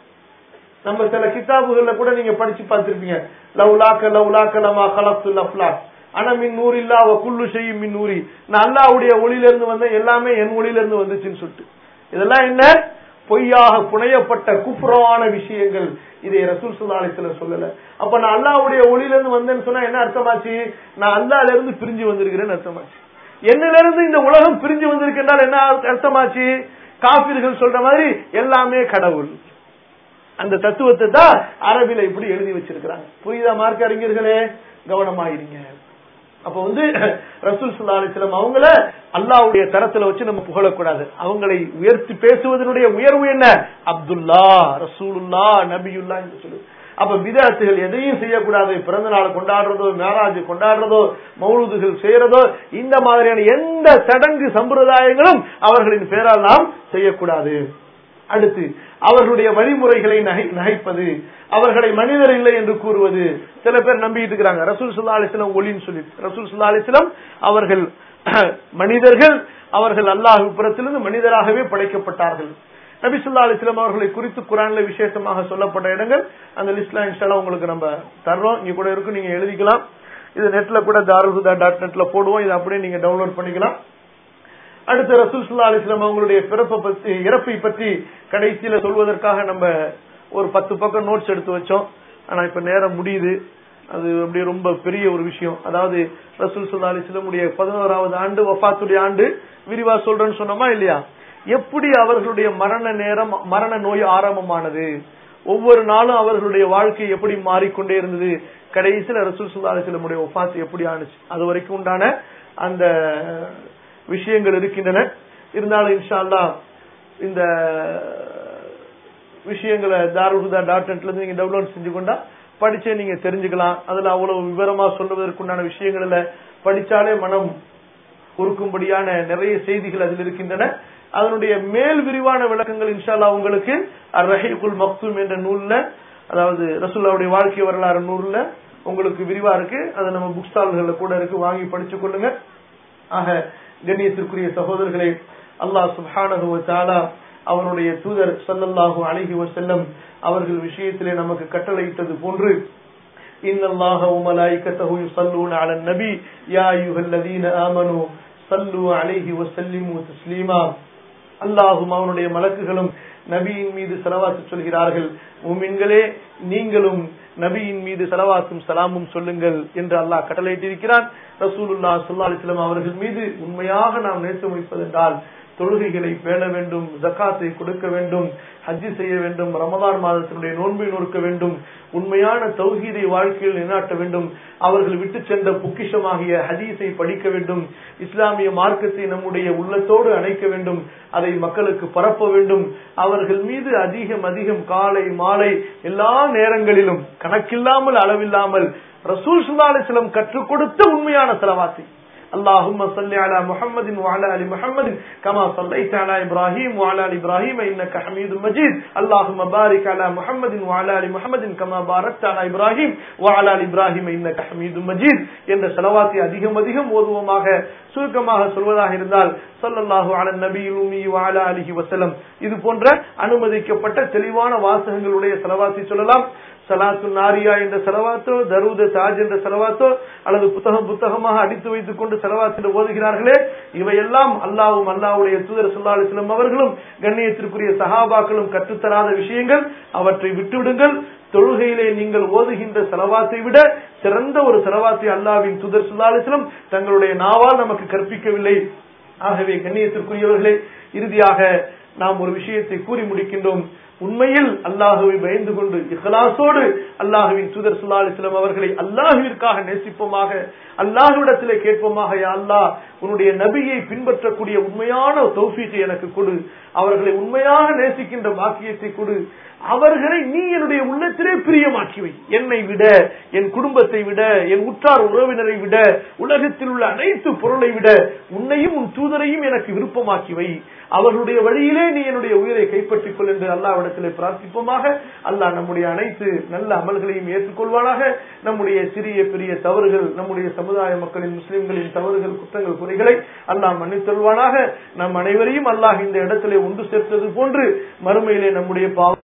நம்ம சில கிதாபுகள்ல கூட நீங்க படிச்சு பார்த்திருப்பீங்க லவ்லாக்க லவ்லாக்க லமா கலப்து லப்லாக் ஆனா மின் நூறு இல்லா அவ குள்ளு செய்யும் மின் நூறி நான் அல்லாவுடைய ஒளியில இருந்து வந்தேன் எல்லாமே என் ஒளியில இருந்து வந்துச்சுன்னு சொல்லிட்டு இதெல்லாம் என்ன பொய்யாக புனையப்பட்ட குப்புரமான விஷயங்கள் இதை ரசூல் சுல்லாலயத்துல சொல்லல அப்ப நான் அல்லாவுடைய ஒளியில இருந்து வந்தேன்னு சொன்னா என்ன அர்த்தமாச்சு நான் அல்லால இருந்து பிரிஞ்சு வந்திருக்கிறேன்னு அர்த்தமாச்சு என்னில இருந்து இந்த உலகம் பிரிஞ்சு வந்திருக்கின்றால் என்ன அர்த்தமாச்சு காபிர்கள் சொல்ற மாதிரி எல்லாமே கடவுள் அந்த தத்துவத்தை தான் அரபில இப்படி எழுதி வச்சிருக்கிறாங்க புரியுதா மார்க்க அறிஞர்களே கவனமாயிருங்க அப்ப வந்து ரசூல் சுல்லா அலிஸ்லாம் அவங்கள அல்லாவுடைய தரத்துல வச்சு நம்ம புகழக்கூடாது அவங்களை உயர்த்தி பேசுவதனுடைய உயர்வு என்ன அப்துல்லா ரசூலுல்லா நபியுல்லா என்று சொல்லுவது அப்ப விதாத்துகள் எதையும் செய்யக்கூடாது பிறந்த நாள் கொண்டாடுறதோ மேராஜ் கொண்டாடுறதோ மௌலுதுகள் செய்யறதோ இந்த மாதிரியான எந்த சடங்கு சம்பிரதாயங்களும் அவர்களின் பேரால் நாம் செய்யக்கூடாது அடுத்து அவர்களுடைய வழிமுறைகளை நகைப்பது அவர்களை மனிதர் இல்லை என்று கூறுவது சில பேர் நம்பிட்டு இருக்கிறாங்க ரசூல் சுல்லா அலிஸ்லாம் ஒளின்னு சொல்லி ரசூல் சுல்லா அலிஸ்லாம் அவர்கள் மனிதர்கள் அவர்கள் அல்லாஹ் புறத்திலிருந்து மனிதராகவே படைக்கப்பட்டார்கள் நபி சொல்லா அலிஸ்லாம் அவர்களை குறித்து குரான்ல விசேஷமாக சொல்லப்பட்ட இடங்கள் அந்த லிஸ்ட்ல இன்ஸ்டால உங்களுக்கு நம்ம தர்றோம் இங்க கூட இருக்கும் நீங்க எழுதிக்கலாம் இது நெட்ல கூட தாருஹுதா டாட் நெட்ல போடுவோம் இதை அப்படியே நீங்க டவுன்லோட் பண்ணிக்கலாம் அடுத்து ரசூல் சுல்லா அலிஸ்லாம் அவங்களுடைய பிறப்பை பத்தி இறப்பை பற்றி கடைசியில சொல்வதற்காக நம்ம ஒரு பத்து பக்கம் நோட்ஸ் எடுத்து வச்சோம் ஆனா இப்ப நேரம் முடியுது அது அப்படியே ரொம்ப பெரிய ஒரு விஷயம் அதாவது ரசூல் சுல்லா அலிஸ்லமுடைய பதினோராவது ஆண்டு வஃபாத்துடைய ஆண்டு விரிவா சொல்றேன்னு சொன்னோமா இல்லையா எப்படி அவர்களுடைய மரண நேரம் மரண நோய் ஆரம்பமானது ஒவ்வொரு நாளும் அவர்களுடைய வாழ்க்கை எப்படி மாறிக்கொண்டே இருந்தது கடைசியில ரசூல் சுல்லா அலிஸ்லமுடைய ஒஃபாத்து எப்படி ஆணுச்சு அது வரைக்கும் உண்டான அந்த விஷயங்கள் இருக்கின்றன இருந்தாலும் இன்ஷா அல்லா இந்த விஷயங்களை தாருஹுதா டாட் நெட்ல இருந்து நீங்க டவுன்லோட் செஞ்சு கொண்டா படிச்சே நீங்க தெரிஞ்சுக்கலாம் அதுல அவ்வளவு விவரமா சொல்வதற்குண்டான விஷயங்கள்ல படிச்சாலே மனம் உருக்கும்படியான நிறைய செய்திகள் அதில் இருக்கின்றன அதனுடைய மேல் விரிவான விளக்கங்கள் இன்ஷால்லா உங்களுக்கு ரஹீகுல் மக்தூம் என்ற நூல்ல அதாவது ரசூல்லாவுடைய வாழ்க்கை வரலாறு நூல்ல உங்களுக்கு விரிவா இருக்கு அது நம்ம புக் ஸ்டால்கள்ல கூட இருக்கு வாங்கி படிச்சு கொள்ளுங்க ஆக கண்ணியத்திற்குரிய சகோதரர்களே அல்லாஹ் சுப்ஹானஹு வ தஆலா அவருடைய தூதர் ஸல்லல்லாஹு அலைஹி வஸல்லம் அவர்கள் விஷயத்திலே நமக்கு கட்டளையிட்டது போன்று இன்னல்லாஹ வ மலாயிகத்தஹு யுஸல்லூன அலன் நபி யா அய்யுஹல்லதீன ஆமனூ ஸல்லு அலைஹி வ ஸல்லிமு தஸ்லீமா அல்லாஹும் அவனுடைய மலக்குகளும் நபியின் மீது செலவாத்து சொல்கிறார்கள் உமின்களே நீங்களும் நபியின் மீது செலவாத்தும் சலாமும் சொல்லுங்கள் என்று அல்லாஹ் கட்டளையிட்டிருக்கிறான் ரசூலுல்லா சுல்லா அலிஸ்லாம் அவர்கள் மீது உண்மையாக நாம் நேசம் வைப்பதென்றால் தொழுகைகளை பேண வேண்டும் ஜக்காத்தை கொடுக்க வேண்டும் ஹஜ்ஜி செய்ய வேண்டும் ரமதான் மாதத்தினுடைய நோன்பை நோக்க வேண்டும் உண்மையான தௌஹீதை வாழ்க்கையில் நிலைநாட்ட வேண்டும் அவர்கள் விட்டு சென்ற பொக்கிஷமாகிய ஹதீஸை படிக்க வேண்டும் இஸ்லாமிய மார்க்கத்தை நம்முடைய உள்ளத்தோடு அணைக்க வேண்டும் அதை மக்களுக்கு பரப்ப வேண்டும் அவர்கள் மீது அதிகம் அதிகம் காலை மாலை எல்லா நேரங்களிலும் கணக்கில்லாமல் அளவில்லாமல் ரசூல் சுல்லா அலிஸ்லம் கற்றுக் கொடுத்த உண்மையான செலவாத்தை اللهم صل على محمد وعلى ال محمد كما صليت على ابراهيم وعلى ال ابراهيم انك حميد مجيد اللهم بارك على محمد وعلى ال محمد كما باركت على ابراهيم وعلى ال ابراهيم انك حميد مجيد என்ற செலவாத்தை அதிகம் அதிகம் ஓதுவோமாக சுருக்கமாக சொல்வதாக இருந்தால் ஸல்லல்லாஹு அலா நபியில் உம்மி வஅலா அலிஹி வஸல்லம் இது போன்ற அனுமதிக்கப்பட்ட தெளிவான வாசகங்களுடைய செலவாத்தை சொல்லலாம் சலாத்து நாரியா என்ற செலவாத்தோ தருத தாஜ் என்ற செலவாத்தோ அல்லது புத்தகம் புத்தகமாக அடித்து வைத்துக் கொண்டு செலவாத்தில் ஓதுகிறார்களே இவையெல்லாம் அல்லாவும் அல்லாவுடைய தூதர் சுல்லா அலிஸ்லம் அவர்களும் கண்ணியத்திற்குரிய சஹாபாக்களும் கற்றுத்தராத விஷயங்கள் அவற்றை விட்டுவிடுங்கள் தொழுகையிலே நீங்கள் ஓதுகின்ற செலவாத்தை விட சிறந்த ஒரு செலவாத்தை அல்லாவின் தூதர் சுல்லா அலிஸ்லம் தங்களுடைய நாவால் நமக்கு கற்பிக்கவில்லை ஆகவே கண்ணியத்திற்குரியவர்களே இறுதியாக நாம் ஒரு விஷயத்தை கூறி முடிக்கின்றோம் உண்மையில் அல்லாஹுவை பயந்து கொண்டு இஹ்லாசோடு அல்லாஹுவின் தூதர் சுல்லா அலிஸ்லாம் அவர்களை அல்லாஹுவிற்காக நேசிப்போமாக அல்லாஹுவிடத்திலே கேட்போமாக யா அல்லாஹ் உன்னுடைய நபியை பின்பற்றக்கூடிய உண்மையான தௌஃபீக்கை எனக்கு கொடு அவர்களை உண்மையாக நேசிக்கின்ற பாக்கியத்தை கொடு அவர்களை நீ என்னுடைய உள்ளத்திலே பிரியமாக்கி வை என்னை விட என் குடும்பத்தை விட என் உற்றார் உறவினரை விட உலகத்தில் உள்ள அனைத்து பொருளை விட உன்னையும் உன் தூதரையும் எனக்கு விருப்பமாக்கி வை அவர்களுடைய வழியிலே நீ என்னுடைய உயிரை கைப்பற்றிக் கொள் என்று அல்லாவிடத்திலே பிரார்த்திப்போமாக அல்லாஹ் நம்முடைய அனைத்து நல்ல அமல்களையும் ஏற்றுக்கொள்வானாக நம்முடைய சிறிய பெரிய தவறுகள் நம்முடைய சமுதாய மக்களின் முஸ்லிம்களின் தவறுகள் குற்றங்கள் குறைகளை அல்லாஹ் மன்னித்தொள்வானாக நம் அனைவரையும் அல்லாஹ் இந்த இடத்திலே ஒன்று சேர்த்தது போன்று மறுமையிலே நம்முடைய பாவ